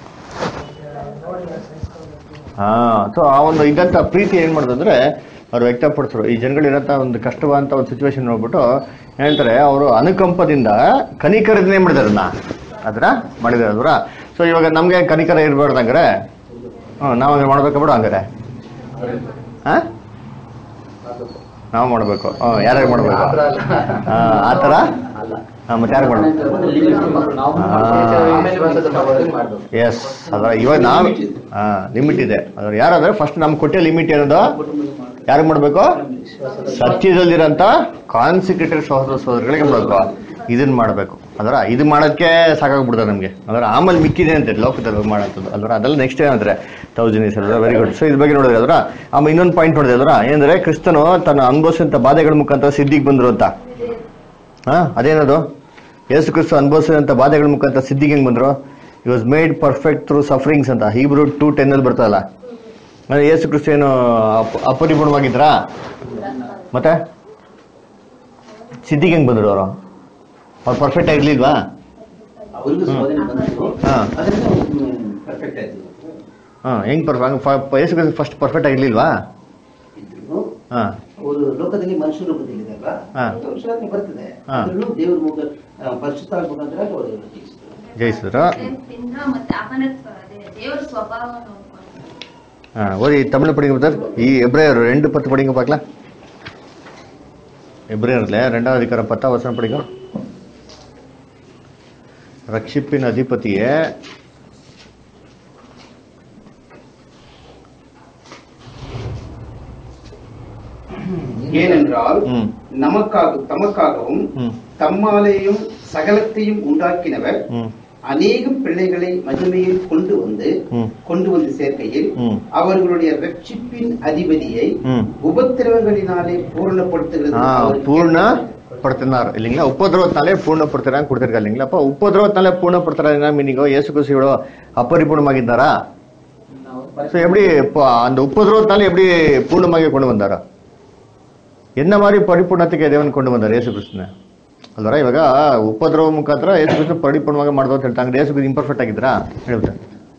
A: ಹಾ ಸೊ ಆ ಒಂದು ಇದ್ದಂಥ ಪ್ರೀತಿ ಏನು ಮಾಡೋದಂದ್ರೆ ಅವ್ರು ವ್ಯಕ್ತಪಡಿಸರು ಈ ಜನಗಳಿರೋಂಥ ಒಂದು ಕಷ್ಟವಾದಂಥ ಒಂದು ಸಿಚುವೇಶನ್ ನೋಡ್ಬಿಟ್ಟು ಹೇಳ್ತಾರೆ ಅವರು ಅನುಕಂಪದಿಂದ ಕನಿಕರದನ್ನೇ ಮಾಡಿದಾರೆ ಅದನ್ನ ಅದರ ಮಾಡಿದಾರೆ ಅಲ್ವರ ಸೊ ಇವಾಗ ನಮಗೆ ಕನಿಕರ ಇರಬಾರ್ದು ಹಂಗಾರೆ ಹ್ಞೂ ನಾವು ಹಂಗೆ ಮಾಡ್ಬೇಕಾ ಬಿಡು ಹಂಗಾರೆ ಹಾಂ
C: ಮಾಡ್ಬೇಕು.
A: ನಾವು ಮಾಡಬೇಕು ಹ್ಞೂ ಯಾರ್ಯಾರು ಮಾಡಬೇಕು
C: ಆ ಥರ ಅಲ್ಲ.
A: ಹಾಂ ಆ ಥರ
C: ಅಲ್ಲ
A: ಹಾಂ ಮತ್ತೆ ಯಾರು ಮಾಡಬೇಕು
C: ನಾವು
A: ಆ.
C: ಆಮೇಲೆ ವಿಶ್ವಾಸದ ಭಾವದಲ್ಲಿ ಮಾಡ್ಬೇಕು
A: ಎಸ್ ಅದರ ಇವಾಗ ನಾವು ಹಾ ಲಿಮಿಟ್ ಇದೆ ಅದ್ರ ಯಾರಾದ್ರೆ ಫಸ್ಟ್ ನಮ್ಗೆ ಕೊಟ್ಟೆ ಲಿಮಿಟ್ ಏನದು ಯಾರಿಗೆ ಮಾಡಬೇಕು ಸತ್ಯದಲ್ಲಿರೋಂಥ ಕಾನ್ಸಿಕ್ಯೂಟಿವ್ ಸಹೋದರ ಸಹೋದರಗಳಿಗೆ ಮಾಡಬೇಕು ಇದನ್ನ ಮಾಡಬೇಕು ಅದರ ಇದು ಮಾಡೋಕ್ಕೆ ಸಾಕಾಗ್ಬಿಡ್ತದೆ ನಮಗೆ ಅದರ ಆಮೇಲೆ ಮಿಕ್ಕಿದೆ ಅಂತ ಲೋಕದಲ್ಲಿ ಮಾಡೋಂಥದ್ದು ಅಲ್ವರ ಅದೆಲ್ಲ ನೆಕ್ಸ್ಟ್ ಏನಂದ್ರೆ ತೌಸಂಡ್ ಇಸ್ ಅಲ್ವ ವೆರಿ ಗುಡ್ ಸೊ ಇದ್ರ ಬಗ್ಗೆ ನೋಡಿದ್ರೆ ಅದರ ಆಮೇಲೆ ಇನ್ನೊಂದು ಪಾಯಿಂಟ್ ನೋಡಿದೆ ಅದರ ಏನಂದ್ರೆ ಕ್ರಿಸ್ತನು ತನ್ನ ಅನುಭವಿಸಿದಂಥ ಬಾಧೆಗಳ ಮುಖಾಂತರ ಸಿದ್ಧಿಗೆ ಬಂದರು ಅಂತ ಹಾ ಅದೇನದು ಯೇಸು ಕ್ರಿಸ್ತು ಅನುಭವಿಸಿದಂಥ ಬಾಧೆಗಳ ಮುಖಾಂತರ ಸಿದ್ಧಿಗೆ ಹೆಂಗ್ ಬಂದ್ರು he was made perfect through sufferings ಅಂತ ಹೀಬ್ರು ಟೂ ಟೆನ್ ಅಲ್ಲಿ ಬರ್ತದಲ್ಲ ಅಂದ್ರೆ ಯೇಸು ಕ್ರಿಸ್ತು ಏನು ಅಪ- ಅಪರಿಪೂರ್ಣವಾಗಿದ್ರಾ ಮತ್ತೆ ಸಿದ್ಧಿಗೆ ಹೆಂಗ್ ಬಂದ್ರು ಅವರು ಅವ್ರು ಪರ್ಫೆಕ್ಟ್ ಆಗಿರ್ಲಿಲ್ವಾ
C: ಅವ್ರಿಗೂ ಶೋಧನೆ ಬಂತು
A: ಹಾ.
C: ಅದರಿಂದ ಪರ್ಫೆಕ್ಟ್ ಆಯ್ತು
A: ಹಾ ಹೆಂಗ್ ಪರ್ಫೆಕ್ಟ್ ಯೇಸು ಕ್ರಿಸ್ತು ಫಸ್ಟ್ ಪರ್ಫೆಕ್ಟ್ ಆಗಿರ್ಲಿಲ್ವಾ
C: ಇದ್ರು
A: ಹಾ
D: ಅವರು ಲೋಕದಲ್ಲಿ ಮನುಷ್ಯ ರೂಪದಲ್ಲಿ ಇದೆ ಅಲ್ವಾ
A: ಹಾ.
D: ಅದು ವಿಶ್ರಾಂತಿ ಬರ್ತದೆ
A: ಹಾ.
D: ಅದರಲ್ಲೂ ದೇವ್ರ ಮುಖ ಆ, ಪರಿಶುದ್ಧ ಮುಖಾಂತರ ಅವರು ಜಯಿಸಿದ್ರು.
A: ಜಯಿಸಿದ್ರು
E: ತಿಂದ್ರ ಮತ್ತೆ ಅವನ ಅದೇ ದೇವರ ಸ್ವಭಾವ ನೋಡ್ಕೊಂಡು
A: ஆ, ஒரு தமிழ் படிங்க பிரதர் ஈ எப்ரேயர் ரெண்டு பத்து படிங்க பார்க்கலாம் எப்ரேயர்ல ரெண்டாவது அதிகாரம் பத்தாம் வசனம் படிங்க ரட்சிப்பின் அதிபதியே
F: ஏனென்றால்
A: ம்
F: நமக்காக தமக்காகவும்
A: ம்
F: தம்மாலேயும் சகலத்தையும் உண்டாக்கினவர்
A: ம்
F: அநேகம் பிள்ளைகளை மகிமையில் கொண்டு வந்து
A: ம்
F: கொண்டு வந்து சேர்க்கையில்
A: ம்
F: அவர்களுடைய ரட்சிப்பின் அதிபதியை
A: ம்
F: உபத்திரவங்களினாலே பூரணப்படுத்துகிறது
A: ஆ
F: அவருக்கு
A: பூர்ண படுத்தினார் இல்லைங்களா உபதிரவத்தினாலே பூர்ணப்படுத்துறாங்க கொடுத்திருக்காரு இல்லைங்களா அப்ப உபதிரவத்தினாலே பூர்ணப்படுத்துறாங்க மீனிங்கோ இயேசு கிறிஸ்துவோட அப்பரிபூர்ணமாகிದ್ದಾರಾ
C: ನಾವು
A: ஸோ எப்படி இப்போ அந்த உபதிரவத்தினால எப்படி பூர்ணமாக கொண்டு வந்தாரா என்ன மாதிரி ಪರಿಪೂರ್ಣತೆಗೆ ದೇವನ್ ಕೊಂಡು ಬಂದಾರೆ ಯೇಸು ಕ್ರಿಸ್ತನ ಅಲ್ವರ ಇವಾಗ ಉಪದ್ರವ ಮುಖಾಂತರ ಯೇಸು ಕ್ರಿಸ್ತ ಪರಿಪೂರ್ಣವಾಗಿ ಮಾಡೋದು ಅಂತ ಹೇಳ್ತಾರೆ ಯೇಸು ಕ್ರಿಸ್ತ ಇಂಪರ್ಫೆಕ್ಟ್ ಆಗಿದ್ರಾ ಹೇಳ್ತಾರೆ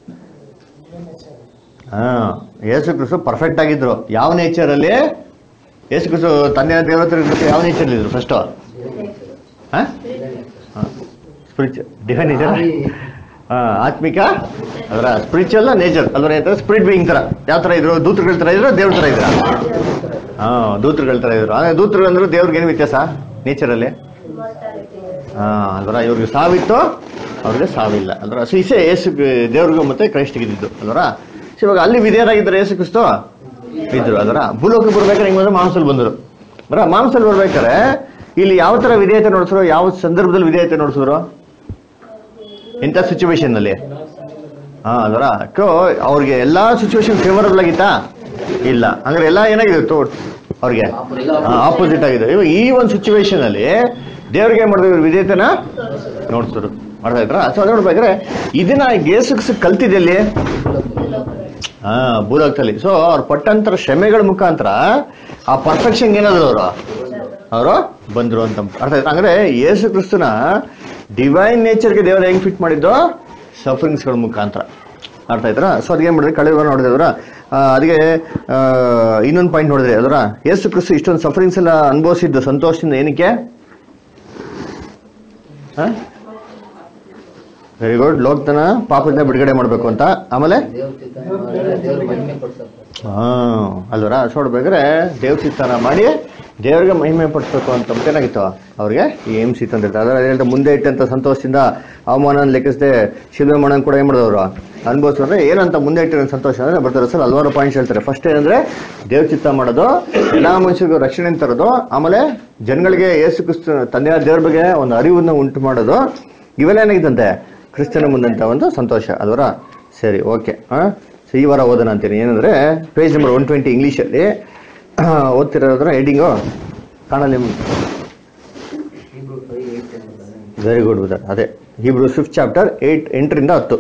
A: ಹಾ ಯೇಸು ಕ್ರಿಸ್ತ ಪರ್ಫೆಕ್ಟ್ ಆಗಿದ್ರು ಯಾವ ನೇಚರ್ ಅಲ್ಲಿ ಯೇಸು ಕ್ರಿಸ್ತ ತಂದೆ ದೇವರ ಹತ್ರ ಇರ್ಬೇಕು ಯಾವ ನೇಚರ್ ಇದ್ರು ಫಸ್ಟ್ ಸ್ಪಿರಿಚುವಲ್ ಡಿವೈನ್ ನೇಚರ್ ಆತ್ಮಿಕ ಅದರ ಸ್ಪಿರಿಚುವಲ್ ನೇಚರ್ ಅಲ್ವರ ಸ್ಪಿರಿಟ್ ಬೀಯಿಂಗ್ ತರ ಯಾವ ತರ ಇದ್ರು ದೂತರುಗಳ ತರ ಇದ್ರು ದೇವ್ರ ತರ ಇದ್ರ ಹಾ ದೂತರುಗಳ ತರ ಇದ್ರು ಅಂದ್ರೆ ದೂತರು ಅಂದ್ರೆ ದೇವ್ರಿಗೆ ಏನು ವ್ಯತ್ಯಾಸ ನೇಚರಲ್ಲಿ
B: ಇಮಾರ್ಟಾಲಿಟಿ
A: ಹಾ ಅಲ್ವರ ಇವ್ರಿಗೆ ಸಾವಿತ್ತು ಅವ್ರಿಗೆ ಸಾವಿಲ್ಲ ಅಲ್ವರ ಸೊ ಇಸೆ ಯೇಸು ದೇವ್ರಿಗೂ ಮತ್ತೆ ಕ್ರೈಸ್ಟಿಗೆ ಇದ್ದಿದ್ದು ಅಲ್ವರ ಸೊ ಇವಾಗ ಅಲ್ಲಿ ವಿಧೇಯರಾಗಿದ್ದಾರೆ ಯೇಸು ಕ್ರಿಸ್ತು ಇದ್ರು ಅದರ ಭೂಲೋಕ ಬರ್ಬೇಕಾದ್ರೆ ಹಿಂಗ್ ಬಂದ್ರೆ ಮಾಂಸಲ್ ಬಂದ್ರು ಬರ ಮಾಂಸಲ್ ಬರ್ಬೇಕಾದ್ರೆ ಇಲ್ಲಿ ಯಾವ ತರ ವಿಧೇಯತೆ ನೋಡಿಸಿದ್ರು ಯಾವ ಸಂದರ್ಭದಲ್ಲಿ ವಿಧೇಯತೆ ನೋಡಿಸಿದ್ರು ಇಂಥ ಸಿಚುವೇಶನ್ ಅಲ್ಲಿ ಹಾ ಅದರ ಅವ್ರಿಗೆ ಎಲ್ಲಾ ಸಿಚುವೇಶನ್ ಫೇವರಬಲ್ ಆಗಿತ್ತಾ ಇಲ್ಲ ಹಂಗಾರೆ ಎಲ್ಲ ಏನಾಗಿತ್ತು ಅವ್ರಿಗೆ ಆಪೋಸಿಟ್ ಆಗಿದೆ ಇವಾಗ ಈ ಒಂದು ಸಿಚುವೇಶನ್ ಅಲ್ಲಿ ದೇವ್ರಿಗೆ ಏನ್ ಮಾಡಿದ್ರು ಇವ್ರು ವಿಧೇಯತೆನ ನೋಡ್ತಿದ್ರು ಮಾಡ್ತಾ ಇದ್ರ ಸೊ ಅದ್ ನೋಡ್ಬೇಕಾದ್ರೆ ಇದನ್ನ ಗೇಸಕ್ಸ್ ಕಲ್ತಿದ್ದಲ್ಲಿ ಹಾ ಭೂಲೋಕದಲ್ಲಿ ಸೊ ಅವ್ರು ಪಟ್ಟಂತರ ಶ್ರಮೆಗಳ ಮುಖಾಂತರ ಆ ಪರ್ಫೆಕ್ಷನ್ ಏನಾದ್ರು ಅವರು ಅವರು ಬಂದ್ರು ಅಂತ ಅರ್ಥ ಆಯ್ತಾ ಅಂದ್ರೆ ಯೇಸು ಕ್ರಿಸ್ತನ ಡಿವೈನ್ ನೇಚರ್ಗೆ ದೇವರು ಹೆಂಗ್ ಫಿಟ್ ಮಾಡಿದ್ದು ಸಫರಿಂಗ್ಸ್ಗಳ ಮುಖಾಂತರ ಅರ್ಥ ಆಯ್ತಾ ಸೊ ಅದಕ್ಕೆ ಏನ್ ಮಾಡಿದ್ರಿ ಕಳೆದ ನೋಡಿದ್ರೆ ಅದರ ಅದಕ್ಕೆ ಇನ್ನೊಂದು ಪಾಯಿಂಟ್ ನೋಡಿದ್ರಿ ಅದರ ಯೇಸು ಕ್ರಿಸ್ತು ಇಷ್ಟೊಂದು ಸಫರಿಂಗ್ಸ್ ಎಲ್ಲ ಅನುಭವಿಸಿದ್ದು ಸಂತೋಷದಿಂದ ಏನಕ್ಕೆ ವೆರಿ ಗುಡ್ ಲೋಕತನ ಪಾಪದಿಂದ ಬಿಡುಗಡೆ ಮಾಡಬೇಕು ಅಂತ ಆಮೇಲೆ
C: ದೇವ್ರ ಚಿತ್ತ ಮಾಡಿದ್ರೆ ದೇವ್ರ ಮಹಿಮೆ ಪಡಿಸಪ್ಪ
A: ಹಾ ಅಲ್ವರ ಸೊ ನೋಡ್ಬೇಕಾದ್ರೆ ದೇವ್ರ ಚಿತ್ತಾನ ಮಾಡಿ ದೇವ್ರಿಗೆ ಮಹಿಮೆ ಪಡಿಸ್ಬೇಕು ಅಂತ ಮತ್ತೆ ಏನಾಗಿತ್ತು ಅವ್ರಿಗೆ ಈ ಏಮ್ ಸಿತ್ ಅಂತ ಹೇಳ್ತಾರೆ ಅದರ ಹೇಳ್ತಾ ಮುಂದೆ ಇಟ್ಟಂತ ಸಂತೋಷದಿಂದ ಅವಮಾನ ಲೆಕ್ಕಿಸದೆ ಶಿಲ್ವೆ ಮಾಡೋನ್ ಕೂಡ ಏನ್ ಮಾಡಿದವರು ಅನುಭವಿಸಿದ್ರೆ ಏನಂತ ಮುಂದೆ ಇಟ್ಟಿರೋ ಸಂತೋಷ ಅಂದ್ರೆ ಬರ್ತಾರೆ ಸರ್ ಹಲವಾರು ಪಾಯಿಂಟ್ಸ್ ಹೇಳ್ತಾರೆ ಫಸ್ಟ್ ಏನಂದ್ರೆ ದೇವ್ರ ಚಿತ್ತ ಮಾಡೋದು ಎಲ್ಲಾ ಮನುಷ್ಯರಿಗೂ ರಕ್ಷಣೆ ತರೋದು ಆಮೇಲೆ ಜನಗಳಿಗೆ ಏಸು ಕ್ರಿಸ್ತ ತಂದೆಯ ದೇವ್ರ ಬಗ್ಗೆ ಒಂದು ಅರಿವನ್ನ ಉಂಟು ಮಾಡೋದು ಇವೆಲ್ಲ ಏನಾಗಿತ್ತಂತೆ ಕ್ರಿಸ್ತನ ಮುಂದಂತ ಒಂದು ಸಂತೋಷ ಅಲ್ವರ ಸರಿ ಓಕೆ ಹಾ ಸೊ ಈ ವಾರ ಓದೋಣ ಅಂತೀನಿ ಏನಂದ್ರೆ ಪೇಜ್ ನಂಬರ್ ಒನ್ ಟ್ವೆಂಟಿ ಇಂಗ್ಲೀಷಲ್ಲಿ ಓದ್ತಿರೋದ್ರ ಹೆಡಿಂಗು ಕಾಣಲಿ
C: Hebrews five eight
A: very good brother ಅದೇ ಹೀಬ್ರು ಫಿಫ್ತ್ ಚಾಪ್ಟರ್ ಏಟ್ ಎಂಟರಿಂದ ಹತ್ತು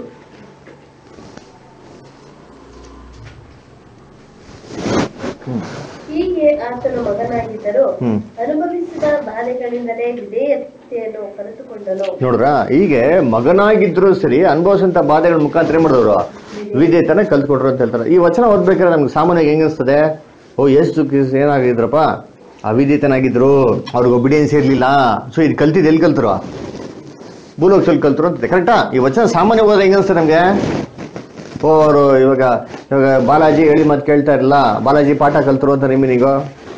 B: ಹೀಗೆ ಆತನು ಮಗನಾಗಿದ್ದರು
A: ಹ್ಮ್.
B: ಅನುಭವಿಸಿದ ಬಾಧೆಗಳಿಂದಲೇ ವಿಧೇಯತೆಯನ್ನು ಕಲಿತುಕೊಂಡನು
A: ನೋಡ್ರ ಹೀಗೆ ಮಗನಾಗಿದ್ರು ಸರಿ ಅನುಭವಿಸಂತ ಬಾಧೆಗಳ ಮುಖಾಂತರ ಏನ್ ಮಾಡಿದವರು ವಿಧೇಯತನ ಕಲ್ತ್ಕೊಟ್ರು ಅಂತ ಹೇಳ್ತಾರೆ ಈ ವಚನ ಓದ್ಬೇಕಾದ್ರೆ ನಮ್ಗೆ ಸಾಮಾನ್ಯವಾಗಿ ಹೆಂಗ್ ಅನ್ಸ್ತದೆ ಓ ಎಷ್ಟು ಏನಾಗಿದ್ರಪ್ಪ ಅವಿಧೇತನಾಗಿದ್ರು ಅವ್ರಿಗೆ ಒಬಿಡಿಯನ್ಸ್ ಇರ್ಲಿಲ್ಲ ಸೊ ಇದು ಕಲ್ತಿದ್ದು ಎಲ್ಲಿ ಕಲ್ತರು ಭೂಲೋಕದಲ್ಲಿ ಕಲ್ತರು ಅಂತ ಕರೆಕ್ಟಾ ಈ ವಚನ ಸಾಮಾನ್ಯ ಓದ ಹೆಂಗ್ ಅನ್ಸ್ತದೆ ನಮ್ಗೆ ಓ ಅವರು ಇವಾಗ ಇವಾಗ ಬಾಲಾಜಿ ಹೇಳಿ ಮತ್ತೆ ಕೇಳ್ತಾ ಇರಲ್ಲ ಬಾಲಾಜಿ ಪಾಠ ಕಲ್ತರು ಅಂತ ನಿಮ್ಮಿನಿಗೋ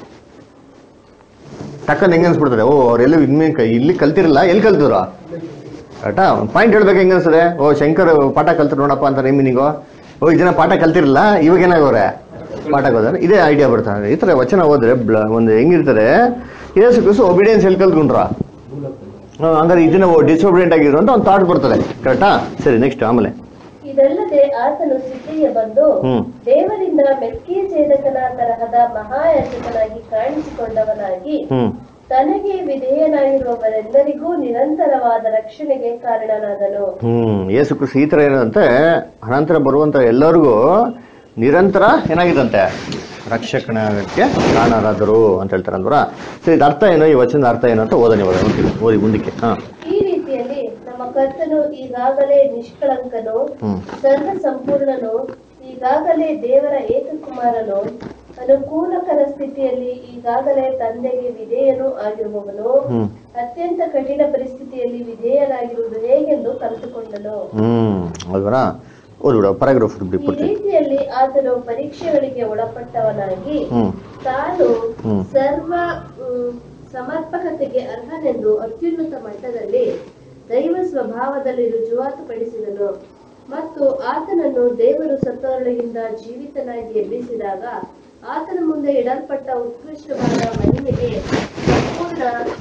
A: ಟಕ್ಕನ್ ಹೆಂಗ ಅನ್ಸ್ಬಿಡ್ತದೆ ಓ ಅವ್ರೆಲ್ಲೂ ಇನ್ಮೇಲೆ ಕ- ಇಲ್ಲಿ ಕಲ್ತಿರಲ್ಲ ಎಲ್ಲಿ ಕಲ್ತರು ಕರೆಕ್ಟಾ ಒಂದು ಪಾಯಿಂಟ್ ಹೇಳ್ಬೇಕು ಹೆಂಗ ಅನ್ಸ್ತದೆ ಓ ಶಂಕರ್ ಪಾಠ ಕಲ್ತರು ನೋಡಪ್ಪ ಅಂತ ನಿಮ್ಮಿನಿಗೋ ಓ ಇದನ್ನ ಪಾಠ ಕಲ್ತಿರಲ್ಲ ಇವಾಗ ಏನಾಗವ್ರೆ ಪಾಠ ಹೋದ್ರೆ ಇದೇ ಐಡಿಯಾ ಬರ್ತಾರೆ ಈ ತರ ವಚನ ಹೋದ್ರೆ ಬ್ಲ- ಒಂದು ಹೆಂಗಿರ್ತಾರೆ ಏಸು ಕುಸು ಒಬಿಡಿಯನ್ಸ್ ಎಲ್ಲಿ ಕಲ್ತ್ಕೊಂಡ್ರ ಹಂಗಾರೆ ಇದನ್ನ ಡಿಸೊಬಿಡಿಯಂಟ್ ಆಗಿದ್ರು ಅಂತ ಒಂದು ಥಾಟ್ ಬರ್ತದೆ ಕರೆಕ್ಟಾ ಸರಿ ನೆಕ್ಸ್ಟ್ ಆಮೇಲೆ
B: ಇದಲ್ಲದೆ ಆತನು ಸಿದ್ಧಿಗೆ ಬಂದು
A: ಹ್ಮ್.
B: ದೇವರಿಂದ ಮೆಕ್ಕಿಯ ಛೇದಕನ ತರಹದ ಮಹಾಯಾಜಕನಾಗಿ ಕಾಣಿಸಿಕೊಂಡವನಾಗಿ
A: ಹ್ಮ್
B: ತನಗೆ ವಿಧೇಯನಾಗಿರುವವರೆಲ್ಲರಿಗೂ ನಿರಂತರವಾದ ರಕ್ಷಣೆಗೆ ಕಾರಣನಾದನು
A: ಹ್ಮ್ ಯೇಸು ಕ್ರಿಸ್ತ ಈ ತರ ಏನಂತೆ ಅನಂತರ ಬರುವಂತ ಎಲ್ಲರಿಗೂ ನಿರಂತರ ಏನಾಗಿದಂತೆ ರಕ್ಷಕನಾಗಕ್ಕೆ ಕಾರಣರಾದರು ಅಂತ ಹೇಳ್ತಾರೆ ಅಲ್ವರ ಸೊ ಇದು ಅರ್ಥ ಏನು ಈ ವಚನದ ಅರ್ಥ ಏನು ಅಂತ ಓದನಿ ಇವಾಗ ಓದ್ತೀನಿ. ಓದಿ ಮುಂದಕ್ಕೆ ಹಾ
B: ಈ ರೀತಿಯಲ್ಲಿ ನಮ್ಮ ಕರ್ತನು ಈಗಾಗಲೇ ನಿಷ್ಕಳಂಕನು
A: ಹ್ಮ್
B: ಸರ್ವ ಸಂಪೂರ್ಣನು ಈಗಾಗಲೇ ದೇವರ ಏಕಕುಮಾರನು ಅನುಕೂಲಕರ ಸ್ಥಿತಿಯಲ್ಲಿ ಈಗಾಗಲೇ ತಂದೆಗೆ ವಿಧೇಯನು ಆಗಿರುವವನು
A: ಹ್ಮ್
B: ಅತ್ಯಂತ ಕಠಿಣ ಪರಿಸ್ಥಿತಿಯಲ್ಲಿ ವಿಧೇಯನಾಗಿರುವುದು ಹೇಗೆಂದು ಕಲಿತುಕೊಂಡನು
A: ಹ್ಮ್ ಅಲ್ವರಾ ಓದ್ಬಿಡ ಪ್ಯಾರಾಗ್ರಾಫ್
B: ಈ
A: ಬಿಟ್ಬಿಡ್ತೀನಿ
B: ರೀತಿಯಲ್ಲಿ ಆತನು ಪರೀಕ್ಷೆಗಳಿಗೆ ಒಳಪಟ್ಟವನಾಗಿ
A: ಹ್ಮ್
B: ತಾನು
A: ಹ್ಮ್.
B: ಸರ್ವ ಮ್, ಸಮರ್ಪಕತೆಗೆ ಅರ್ಹನೆಂದು ಅತ್ಯುನ್ನತ ಮಟ್ಟದಲ್ಲಿ ದೈವ ಸ್ವಭಾವದಲ್ಲಿ ರುಜುವಾತುಪಡಿಸಿದನು ಮತ್ತು ಆತನನ್ನು ದೇವರು ಸತ್ತವರೊಳಗಿಂದ ಜೀವಿತನಾಗಿ ಎಬ್ಬಿಸಿದಾಗ ಆತನ ಮುಂದೆ ಇಡಲ್ಪಟ್ಟ ಉತ್ಕೃಷ್ಟವಾದ ಮಹಿಮೆಗೆ ಸಂಪೂರ್ಣ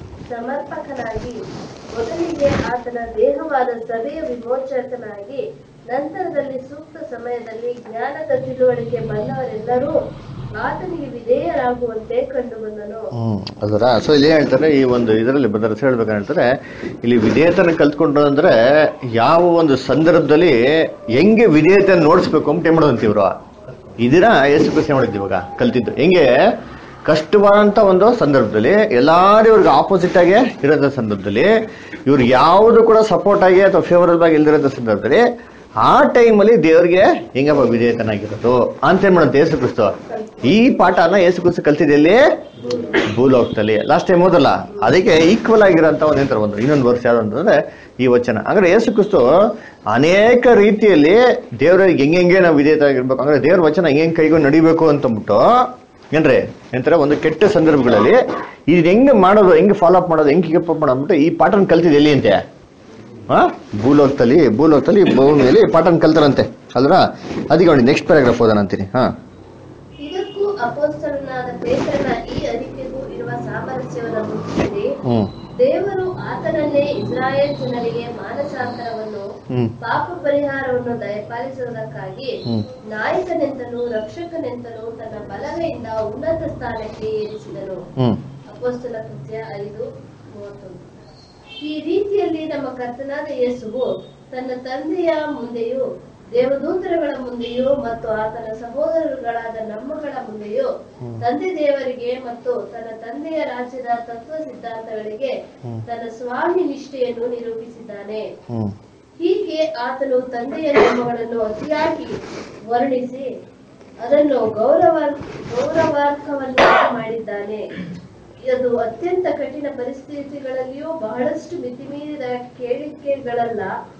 B: ಸಮರ್ಪಕನಾಗಿ ಮೊದಲಿಗೆ ಆತನ ದೇಹವಾದ ಸಭೆಯ ವಿಮೋಚಕನಾಗಿ ನಂತರದಲ್ಲಿ ಸೂಕ್ತ ಸಮಯದಲ್ಲಿ ಜ್ಞಾನದ ತಿಳುವಳಿಕೆ ಬಂದವರೆಲ್ಲರೂ ಆತನಿಗೆ ವಿಧೇಯರಾಗುವಂತೆ ಕಂಡು ಬಂದನು
A: ಹ್ಮ್ ಅದರ ಸೊ ಇಲ್ಲಿ ಹೇಳ್ತಾರೆ ಈ ಒಂದು ಇದರಲ್ಲಿ ಬದರಸ ಹೇಳ್ಬೇಕಂತ ಹೇಳ್ತಾರೆ ಇಲ್ಲಿ ವಿಧೇಯತನ ಕಲ್ತ್ಕೊಂಡ್ರು ಅಂದ್ರೆ ಯಾವ ಒಂದು ಸಂದರ್ಭದಲ್ಲಿ ಹೆಂಗೆ ವಿಧೇಯತೆ ನೋಡಿಸ್ಬೇಕು ಅಂತ ಏನ್ ಮಾಡೋದಂತ ಇವ್ರು ಇದನ್ನ ಯೇಸು ಕ್ರಿಸ್ತ ಮಾಡಿದ್ದು ಇವಾಗ ಕಲ್ತಿದ್ದು ಹೆಂಗೆ ಕಷ್ಟವಾದಂತ ಒಂದು ಸಂದರ್ಭದಲ್ಲಿ ಎಲ್ಲಾರು ಇವ್ರಿಗೆ ಆಪೋಸಿಟ್ ಆಗಿ ಇರೋದ ಸಂದರ್ಭದಲ್ಲಿ ಇವ್ರು ಯಾವುದು ಕೂಡ ಸಪೋರ್ಟ್ ಆಗಿ ಅಥವಾ ಫೇವರಬಲ್ ಆಗಿ ಇಲ್ದಿರೋದ ಸಂದರ್ಭದಲ್ಲಿ ಆ ಟೈಮಲ್ಲಿ ದೇವ್ರಿಗೆ ಹೆಂಗಪ್ಪ ವಿಧೇಯತನಾಗಿರೋದು ಅಂತ ಏನ್ ಮಾಡುತ್ತೆ ಯೇಸು ಕ್ರಿಸ್ತ ಈ ಪಾಠನ ಯೇಸು ಕ್ರಿಸ್ತ ಕಲ್ತಿದ್ದೆಲ್ಲಿ ಭೂಲೋಕದಲ್ಲಿ ಲಾಸ್ಟ್ ಟೈಮ್ ಓದಲ್ಲ ಅದಕ್ಕೆ ಈಕ್ವಲ್ ಆಗಿರೋಂಥ ಒಂದು ಏನಂತಾರೆ ಒಂದು ಇನ್ನೊಂದು ವರ್ಷ ಯಾವ್ದು ಅಂತಂದ್ರೆ ಈ ವಚನ ಅಂದ್ರೆ ಯೇಸು ಕ್ರಿಸ್ತು ಅನೇಕ ರೀತಿಯಲ್ಲಿ ದೇವರಿಗೆ ಹೆಂಗೆ ಹೆಂಗೆ ನಾವು ವಿಧೇಯತಾಗಿರ್ಬೇಕು ಅಂದ್ರೆ ದೇವ್ರ ವಚನ ಹೆಂಗೆ ಹೆಂಗೆ ಕೈಗೂ ನಡಿಬೇಕು ಅಂತಂದ್ಬಿಟ್ಟು ಏನ್ರಿ ಎಂತಾರೆ ಒಂದು ಕೆಟ್ಟ ಸಂದರ್ಭಗಳಲ್ಲಿ ಇದು ಹೆಂಗೆ ಮಾಡೋದು ಹೆಂಗೆ ಫಾಲೋ ಅಪ್ ಮಾಡೋದು ಹೆಂಗೆ ಕೀಪ್ ಅಪ್ ಮಾಡೋದು ಅಂದ್ಬಿಟ್ಟು ಈ ಪಾಠನ ಕಲ್ತಿದ್ದು ಎಲ್ಲಿ ಅಂತೆ ಹಾ ಭೂಲೋಕದಲ್ಲಿ ಭೂಲೋಕದಲ್ಲಿ ಭೂಮಿಯಲ್ಲಿ ಪಾಠನ ಕಲ್ತಾರಂತೆ ಅಲ್ರ ಅದಕ್ಕೆ ನೋಡಿ ನೆಕ್ಸ್ಟ್ ಪ್ಯಾರಾಗ್ರಾಫ್ ಓದೋಣ ಅಂತೀನಿ ಹಾ
B: ಇದಕ್ಕೂ ಅಪೋಸ್ತಲನಾದ ಪೇತ್ರನ ಈ ಅರಿಕೆಗೂ ಇರುವ ಸಾಮರಸ್ಯವನ್ನು ಮುಚ್ಚಿಸಿ
A: ಹ್ಮ್
B: ದೇವರು ಆತನನ್ನೇ ಇಸ್ರಾಯೇಲ್ ಜನರಿಗೆ ಮಾನಸಾಂತರವನ್ನು
A: ಹ್ಮ್
B: ಪಾಪ ಪರಿಹಾರವನ್ನು ದಯಪಾಲಿಸುವುದಕ್ಕಾಗಿ
A: ಹ್ಮ್.
B: ನಾಯಕನೆಂತಲೂ ರಕ್ಷಕನೆಂತಲೂ ತನ್ನ ಬಲಗೈಯಿಂದ ಉನ್ನತ ಸ್ಥಾನಕ್ಕೆ ಏರಿಸಿದನು
A: ಹ್ಮ್
B: ಅಪೋಸ್ತಲ ಕೃತ್ಯ ಐದು ಮೂವತ್ತೊಂದು ಈ ರೀತಿಯಲ್ಲಿ ನಮ್ಮ ಕರ್ತನಾದ ಯೇಸುವು ತನ್ನ ತಂದೆಯ ಮುಂದೆಯೂ ದೇವದೂತರುಗಳ ಮುಂದೆಯೂ ಮತ್ತು ಆತನ ಸಹೋದರರುಗಳಾದ ನಮ್ಮಗಳ ಮುಂದೆಯೂ ತಂದೆ ದೇವರಿಗೆ ಮತ್ತು ತನ್ನ ತಂದೆಯ ರಾಜ್ಯದ ತತ್ವ ಸಿದ್ಧಾಂತಗಳಿಗೆ ತನ್ನ ಸ್ವಾಮಿ ನಿಷ್ಠೆಯನ್ನು ನಿರೂಪಿಸಿದ್ದಾನೆ
A: ಹ್ಮ್
B: ಹೀಗೆ ಆತನು ತಂದೆಯ ನಿಯಮಗಳನ್ನು ಅತಿಯಾಗಿ ವರ್ಣಿಸಿ ಅದನ್ನು ಗೌರವ ಗೌರವಾರ್ಹವನ್ನಾಗಿ ಮಾಡಿದ್ದಾನೆ ಅದು ಅತ್ಯಂತ ಕಠಿಣ ಪರಿಸ್ಥಿತಿಗಳಲ್ಲಿಯೂ ಬಹಳಷ್ಟು ಮಿತಿಮೀರಿದ ಕೇಳಿಕೆಗಳಲ್ಲ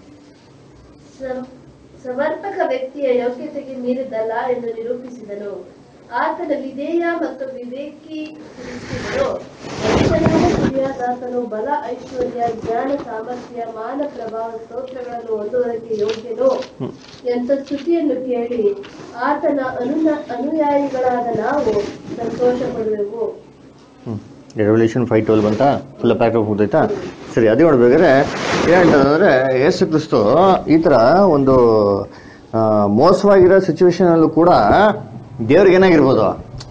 B: ಸಂ- ಸಮರ್ಪಕ ವ್ಯಕ್ತಿಯ ಯೋಗ್ಯತೆಗೆ ಮೀರಿದಲ್ಲ ಎಂದು ನಿರೂಪಿಸಿದನು ಆತನ ವಿಧೇಯ ಮತ್ತು ವಿವೇಕಿ ಕ್ರಿಸ್ತರು ಮನುಷ್ಯನಾದ ಕ್ರಿಯಾದಾತನು ಬಲ ಐಶ್ವರ್ಯ ಜ್ಞಾನ ಸಾಮರ್ಥ್ಯ ಮಾನ ಪ್ರಭಾವ ಸ್ತೋತ್ರಗಳನ್ನು ಹೊಂದುವುದಕ್ಕೆ ಯೋಗ್ಯನು ಎಂತ ಸ್ತುತಿಯನ್ನು ಕೇಳಿ ಆತನ ಅನುನ ಅನುಯಾಯಿಗಳಾದ ನಾವು ಸಂತೋಷ ಪಡುವೆವು
A: ರೆವಲ್ಯೂಷನ್ ಫೈವ್ ಟ್ವೆಲ್ ಬಂತ ಫುಲ್ ಪ್ಯಾಕಪ್ ಹೋಗ್ತೈತಾ ಸರಿ ಅದೇ ನೋಡ್ಬೇಕಾದ್ರೆ ಏನಂತಂದ್ರೆ ಯೇಸು ಕ್ರಿಸ್ತು ಈ ಥರ ಒಂದು ಆ, ಮೋಸವಾಗಿರೋ ಸಿಚುವೇಶನ್ ಅಲ್ಲೂ ಕೂಡ ದೇವ್ರಿಗೆ ಏನಾಗಿರ್ಬೋದು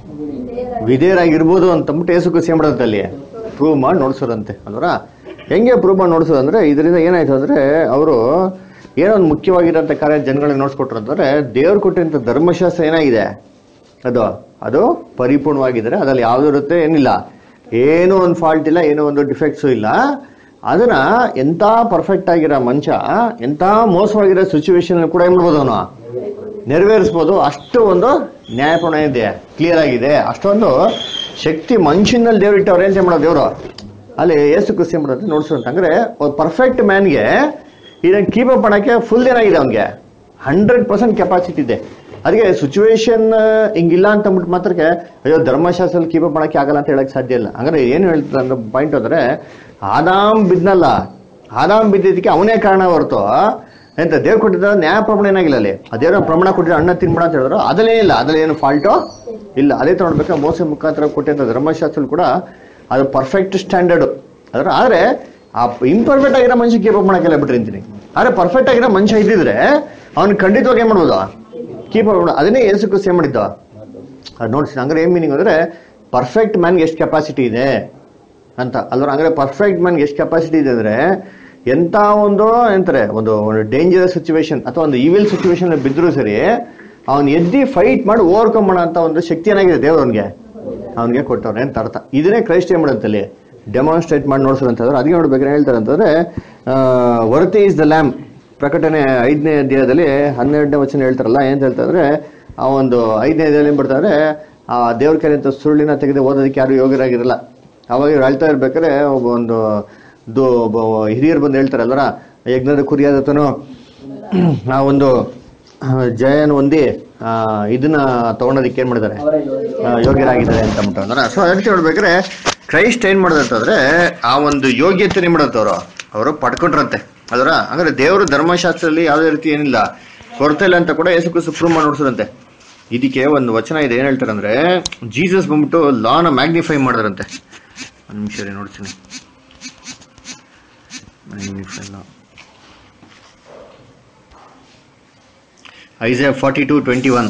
A: ವಿಧೇಯರಾಗಿರ್ಬೋದು ಅಂತಂದ್ಬಿಟ್ಟು ಯೇಸು ಕ್ರಿಸ್ತು ಏನ್ ಮಾಡೋದಂತೆ ಅಲ್ಲಿ ಪ್ರೂವ್ ಮಾಡಿ ನೋಡ್ಸೋದಂತೆ ಅಲ್ವರ ಹೆಂಗೆ ಪ್ರೂವ್ ಮಾಡಿ ನೋಡ್ಸೋದು ಅಂದ್ರೆ ಇದರಿಂದ ಏನಾಯ್ತು ಅಂದ್ರೆ ಅವರು ಏನೋ ಒಂದು ಮುಖ್ಯವಾಗಿರೋಂಥ ಕಾರ್ಯ ಜನಗಳಿಗೆ ನೋಡ್ಸ್ಕೊಟ್ರು ಅಂತಂದ್ರೆ ದೇವ್ರು ಕೊಟ್ಟಿರೋಂಥ ಧರ್ಮಶಾಸ್ತ್ರ ಏನಾಗಿದೆ ಅದು ಅದು ಪರಿಪೂರ್ಣವಾಗಿದ್ರೆ ಅದ್ರಲ್ಲಿ ಯಾವ್ದು ಇರುತ್ತೆ ಏನಿಲ್ಲ ಏನೂ ಒಂದು ಫಾಲ್ಟ್ ಇಲ್ಲ ಏನೋ ಒಂದು ಡಿಫೆಕ್ಟ್ಸು ಇಲ್ಲ ಅದನ್ನ ಎಂತ ಪರ್ಫೆಕ್ಟ್ ಆಗಿರೋ ಮನುಷ್ಯ ಎಂತ ಮೋಸವಾಗಿರೋ ಸಿಚುವೇಶನ್ ಕೂಡ ಏನ್ ಮಾಡ್ಬೋದು ಅವನು ನೆರವೇರಿಸ್ಬೋದು ಅಷ್ಟು ಒಂದು ನ್ಯಾಯಪೂರ್ಣ ಇದೆ ಕ್ಲಿಯರ್ ಆಗಿದೆ ಅಷ್ಟೊಂದು ಶಕ್ತಿ ಮನುಷ್ಯನಲ್ಲಿ ದೇವ್ರು ಇಟ್ಟವ್ರೆ ಅಂತ ಏನ್ ಮಾಡೋದು ದೇವರು ಅಲ್ಲಿ ಏಸು ಕೃಷಿ ಮಾಡೋದು ನೋಡ್ಸೋಂತ ಅಂದ್ರೆ ಪರ್ಫೆಕ್ಟ್ ಮ್ಯಾನ್ಗೆ ಇದನ್ನ ಕೀಪ್ ಅಪ್ ಮಾಡಕ್ಕೆ ಫುಲ್ ಏನಾಗಿದೆ ಅವನಿಗೆ ಹಂಡ್ರೆಡ್ ಪರ್ಸೆಂಟ್ ಕೆಪಾಸಿಟಿ ಇದೆ ಅದಕ್ಕೆ ಸಿಚುವೇಶನ್ ಹಿಂಗಿಲ್ಲ ಅಂತ ಅಂದ್ಬಿಟ್ಟು ಮಾತ್ರಕ್ಕೆ ಅಯ್ಯೋ ಧರ್ಮಶಾಸ್ತ್ರದಲ್ಲಿ ಕೀಪ್ ಅಪ್ ಮಾಡಕ್ಕೆ ಆಗಲ್ಲ ಅಂತ ಹೇಳಕ್ ಸಾಧ್ಯ ಇಲ್ಲ ಅಂದ್ರೆ ಏನು ಹೇಳ್ತಾರೆ ಅಂದ್ರೆ ಪಾಯಿಂಟ್ ಅಂದ್ರೆ ಆದಾಮ್ ಬಿದ್ನಲ್ಲ ಆದಾಮ್ ಬಿದ್ದಿದ್ದಕ್ಕೆ ಅವನೇ ಕಾರಣ ಹೊರತು ಎಂತ ದೇವ್ರು ಕೊಟ್ಟಿದ್ದ ನ್ಯಾಯ ಪ್ರಮಾಣ ಏನಾಗಿಲ್ಲ ಅಲ್ಲಿ ಆ ದೇವ್ರ ಪ್ರಮಾಣ ಕೊಟ್ಟಿದ್ರೆ ಅಣ್ಣ ತಿನ್ಬೇಡ ಅಂತ ಹೇಳಿದ್ರು ಅದಲ್ಲೇ ಇಲ್ಲ ಅದ್ರಲ್ಲಿ ಏನು ಫಾಲ್ಟು ಇಲ್ಲ ಅದೇ ತಗೊಳ್ಬೇಕಾ ಮೋಸ ಮುಖಾಂತರ ಕೊಟ್ಟಿದ್ದ ಧರ್ಮಶಾಸ್ತ್ರ ಕೂಡ ಅದು ಪರ್ಫೆಕ್ಟ್ ಸ್ಟ್ಯಾಂಡರ್ಡ್ ಅದ್ರ ಆದ್ರೆ ಆ ಇಂಪರ್ಫೆಕ್ಟ್ ಆಗಿರೋ ಮನುಷ್ಯ ಕೀಪ್ ಅಪ್ ಮಾಡಕ್ಕೆಲ್ಲ ಬಿಟ್ರಿ ಅಂತೀನಿ ಆದ್ರೆ ಪರ್ಫೆಕ್ಟ್ ಆಗಿರೋ ಮನುಷ್ಯ ಇದ್ದಿದ್ರೆ ಅವ್ನು ಖಂಡಿತವಾಗಿ ಏನ್ ಮಾಡ್ಬೋದು ಕೀಪ್ ಅಪ್ ಅದನ್ನೇ ಏಸು ಕ್ರಿಸ್ತ ಏನ್ ಮಾಡಿದ್ದ ಅದು ನೋಡ್ಸಿ ಹಂಗಾರೆ ಏನ್ ಮೀನಿಂಗ್ ಅಂದ್ರೆ ಪರ್ಫೆಕ್ಟ್ ಮ್ಯಾನ್ಗೆ ಎಷ್ಟು ಕೆಪಾಸಿಟಿ ಇದೆ ಅಂತ ಅಲ್ವ ಹಂಗಾರೆ ಪರ್ಫೆಕ್ಟ್ ಮ್ಯಾನ್ಗೆ ಎಷ್ಟು ಕೆಪಾಸಿಟಿ ಇದೆ ಅಂದ್ರೆ ಎಂತ ಒಂದು ಎಂತಾರೆ ಒಂದು ಒಂದು ಡೇಂಜರಸ್ ಸಿಚುವೇಶನ್ ಅಥವಾ ಒಂದು ಈವಿಲ್ ಸಿಚುವೇಶನ್ ಬಿದ್ದರೂ ಸರಿ ಅವ್ನು ಎದ್ದಿ ಫೈಟ್ ಮಾಡಿ ಓವರ್ಕಮ್ ಮಾಡೋ ಅಂತ ಒಂದು ಶಕ್ತಿ ಏನಾಗಿದೆ ದೇವ್ರವ್ನಿಗೆ ಅವನಿಗೆ ಕೊಟ್ಟವ್ರೆ ಅಂತ ಅರ್ಥ ಇದನ್ನೇ ಕ್ರೈಸ್ಟ್ ಏನ್ ಮಾಡುತ್ತಲ್ಲಿ ಡೆಮಾನ್ಸ್ಟ್ರೇಟ್ ಮಾಡಿ ನೋಡ್ಸೋದಂತಂದ್ರೆ ಅದಕ್ಕೆ ನೋಡ್ಬೇಕಾದ್ರೆ ಹೇಳ್ತಾರೆ ಅಂತಂದ್ರೆ ವರ್ತಿ ಇಸ್ ದ ಲ್ಯಾಮ್ ಪ್ರಕಟಣೆ ಐದನೇ ಅಧ್ಯಾಯದಲ್ಲಿ ಹನ್ನೆರಡನೇ ವಚನ ಹೇಳ್ತಾರಲ್ಲ ಏನ್ ಹೇಳ್ತಾರೆ ಆ ಒಂದು ಐದನೇ ಅಧ್ಯಾಯದಲ್ಲಿ ಏನ್ ಬರ್ತಾರೆ ಆ ದೇವ್ರ ಕೈಲಿಂದ ಸುರುಳಿನ ತೆಗೆದು ಓದೋದಕ್ಕೆ ಯಾರು ಯೋಗ್ಯರಾಗಿರಲ್ಲ ಅವಾಗ ಇವ್ರು ಹೇಳ್ತಾ ಇರ್ಬೇಕಾದ್ರೆ ಒಬ್ಬ ಒಂದು ದೊ- ಒಬ್ಬ ಹಿರಿಯರು ಬಂದು ಹೇಳ್ತಾರಲ್ವರ ಯಜ್ಞದ ಕುರಿಯಾದತನು ಆ ಒಂದು ಆ, ಜಯನ ಹೊಂದಿ ಆ, ಇದನ್ನ ತಗೊಳೋದಕ್ಕೆ ಏನ್ ಮಾಡಿದ್ದಾರೆ
C: ಅವರ ಯೋಗ್ಯ
A: ಆ, ಯೋಗ್ಯರಾಗಿದ್ದಾರೆ ಅಂತ ಅಂದ್ಬಿಟ್ಟು ಅಂದ್ರೆ ಸೊ ಅದಕ್ಕೆ ನೋಡ್ಬೇಕಾದ್ರೆ ಕ್ರೈಸ್ಟ್ ಏನ್ ಮಾಡೋದಂತಂದ್ರೆ ಆ ಒಂದು ಯೋಗ್ಯತೆ ಏನ್ ಮಾಡೋದು ಅವರು ಅವರು ಪಡ್ಕೊಂಡ್ರಂತೆ ಅದರ ಅಂದ್ರೆ ದೇವರು ಧರ್ಮಶಾಸ್ತ್ರದಲ್ಲಿ ಯಾವುದೇ ರೀತಿ ಏನಿಲ್ಲ ಕೊರತೆ ಇಲ್ಲ ಅಂತ ಕೂಡ ಯೇಸು ಕ್ರಿಸ್ತು ಪ್ರೂವ್ ಮಾಡಿ ನೋಡ್ಸದಂತೆ ಇದಕ್ಕೆ ಒಂದು ವಚನ ಇದೆ ಏನ್ ಹೇಳ್ತಾರೆ ಅಂದ್ರೆ ಜೀಸಸ್ ಬಂದ್ಬಿಟ್ಟು ಲಾನ ಮ್ಯಾಗ್ನಿಫೈ ಮಾಡಿದ್ರಂತೆ ಒಂದು ನಿಮಿಷ ರೀ ನೋಡ್ತೀನಿ magnify law Isaiah forty two twenty one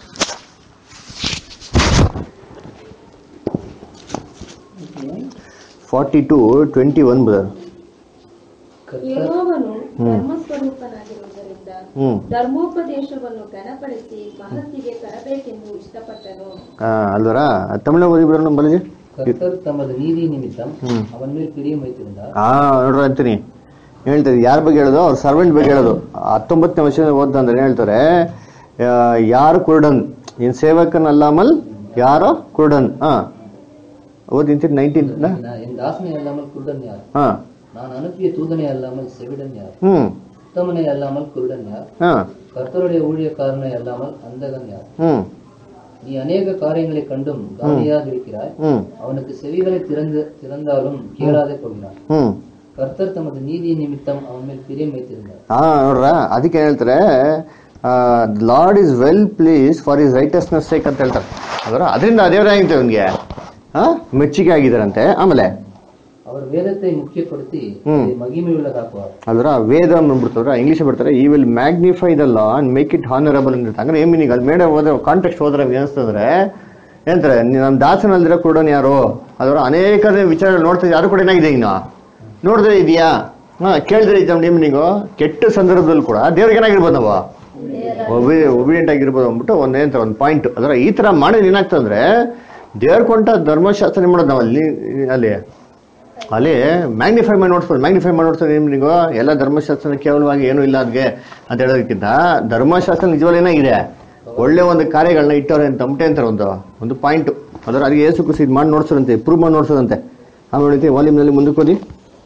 A: forty two twenty one brother
C: ಕರ್ತರ್
G: ಯೆಹೋವನು
A: ಹ್ಮ್.
G: ಧರ್ಮಸ್ವರೂಪನಾಗಿರುವುದರಿಂದ
A: ಹ್ಮ್
G: ಧರ್ಮೋಪದೇಶವನ್ನು ಘನಪಡಿಸಿ ಮಹತ್ತಿಗೆ ತರಬೇಕೆಂದು ಇಷ್ಟಪಟ್ಟನು
A: ಆ, ಅಲ್ವರಾ ತಮಿಳ ಓದಿ ಬಿಡೋಣ ನಂಬಲ್ಲಿ
C: கர்த்தர் தமது நீதி நிமித்தம்
A: ம்.
C: அவன் மேல் பிரியம் வைத்திருந்தார்
A: ಹಾ ನೋಡ್ರಿ ಅಂತೀನಿ ಹೇಳ್ತಾರೆ ಯಾರ ಬಗ್ಗೆ ಹೇಳೋದು ಅವ್ರ ಸರ್ವೆಂಟ್ ಬಗ್ಗೆ ಹೇಳೋದು ಹತ್ತೊಂಬತ್ತನೇ ವರ್ಷದ ಓದ್ತಂದ್ರೆ ಏನ್ ಹೇಳ್ತಾರೆ ಆ, ಯಾರು ಕುರುಡನ್ ಇನ್ ಸೇವಕನ್ ಅಲ್ಲಾಮಲ್ ಯಾರೋ ಕುರುಡನ್ ಹಾ ಓದಿಂತೀನಿ ನೈನ್ಟೀನ್
C: நான் என் தாசனை அல்லாமல் குருடன் யார்
A: ಹಾ
C: நான் அனுப்பிய தூதனை அல்லாமல் செவிடன் யார்
A: ಹ್ಮ್
C: உத்தமனை அல்லாமல் குருடன் யார்
A: ಹಾ
C: கர்த்தருடைய ஊழியக்காரனை அல்லாமல் அந்தகன் யார்
A: ಹ್ಮ್
C: நீ அநேக காரியங்களை கண்டும் கவனியாக இருக்கிறாய்
A: ಹ್ಮ್
C: அவனுக்கு செவிகளை திறந்து திறந்தாலும் கேளாதே போகிறான்
A: ಹ್ಮ್
C: கர்த்தர் தமது நீதி நிமித்தம் அவன் மேல் பிரியம் வைத்திருந்தார்
A: ಹಾ ನೋಡ್ರ ಅದಕ್ಕೆ ಏನ್ ಹೇಳ್ತಾರೆ Lord is well please for his righteousness sake ಅಂತ ಹೇಳ್ತಾರೆ ಅದರ ಅದರಿಂದ ದೇವರಾಗಿತ್ತು ಅವನಿಗೆ ಹಾ ಮೆಚ್ಚುಗೆ ಆಗಿದ್ದಾರಂತೆ ಆಮೇಲೆ
C: அவர் வேதத்தை முக்கியப்படுத்தி
A: ம்.
C: அதை மகிமை உள்ளதாக்குவார்
A: ಅದರ ವೇದ ಬಿಡ್ತಾರ ಇಂಗ್ಲಿಷ್ ಬರ್ತಾರೆ he will magnify the law and make it honourable ಅಂತ ಅಂದ್ರೆ ಏನ್ ಮೀನಿಂಗ್ ಅಲ್ಲಿ ಮೇಡ ಹೋದ್ರೆ ಕಾಂಟೆಕ್ಸ್ಟ್ ಹೋದ್ರೆ ಏನಿಸ್ತಂದ್ರೆ ಏನಂತಾರೆ ನಮ್ಮ ದಾಸನಲ್ದಿರೋ ಕೂಡ ಯಾರು ಅದರ ಅನೇಕ ವಿಚಾರ ನೋಡ್ತಾ ಯಾರು ಕೂಡ ಏನಾಗಿದೆ ಈಗ ನೋಡಿದ್ರೆ ಇದೆಯಾ ಹಾ ಕೇಳಿದ್ರೆ ಇದು ನಮ್ಮ ಮೀನಿಂಗು ಕೆಟ್ಟ ಸಂದರ್ಭದಲ್ಲಿ ಕೂಡ ದೇವ್ರಿಗೆ ಏನಾಗಿರ್ಬೋದು ನಾವು ಒಬಿಡಿಯಂಟ್ ಆಗಿರ್ಬೋದು ಅಂದ್ಬಿಟ್ಟು ಒಂದೇಂತ ಒಂದು ಪಾಯಿಂಟ್ ಅದರ ಈ ತರ ಮಾಡಿದ್ರೆ ಏನಾಗ್ತಂದ್ರೆ ದೇವ್ರ ಕೊಂಟ ಧರ್ಮಶಾಸ್ತ್ರ ಏನ್ ಮಾಡೋದು ನಾವು ಅಲ್ಲಿ ಅಲ್ಲಿ ಅಲ್ಲಿ ಮ್ಯಾಗ್ನಿಫೈ ಮಾಡಿ ನೋಡ್ಸ್ಬೋದು ಮ್ಯಾಗ್ನಿಫೈ ಮಾಡಿ ನೋಡ್ತಾರೆ ನೀವು ಎಲ್ಲ ಧರ್ಮಶಾಸ್ತ್ರ ಕೇವಲವಾಗಿ ಏನೂ ಇಲ್ಲ ಅದ್ಗೆ ಅಂತ ಹೇಳೋದಕ್ಕಿಂತ ಧರ್ಮಶಾಸ್ತ್ರ ನಿಜವಾಗ್ಲೂ ಏನಾಗಿದೆ ಒಳ್ಳೆ ಒಂದು ಕಾರ್ಯಗಳನ್ನ ಇಟ್ಟವ್ರೆ ಅಂತ ಅಂಬಟೆ ಅಂತಾರೆ ಒಂದು ಒಂದು ಪಾಯಿಂಟ್ ಅದರ ಅದಕ್ಕೆ ಏಸು ಕುಸಿ ಇದು ಮಾಡಿ ನೋಡ್ಸೋದಂತೆ ಪ್ರೂವ್ ಮಾಡಿ ನೋಡ್ಸೋದಂತೆ ಆಮೇಲೆ ಹೇಳ್ತೀವಿ ವಾಲ್ಯೂಮ್ನಲ್ಲಿ ಮುಂದಕ್ಕೆ ಓದಿ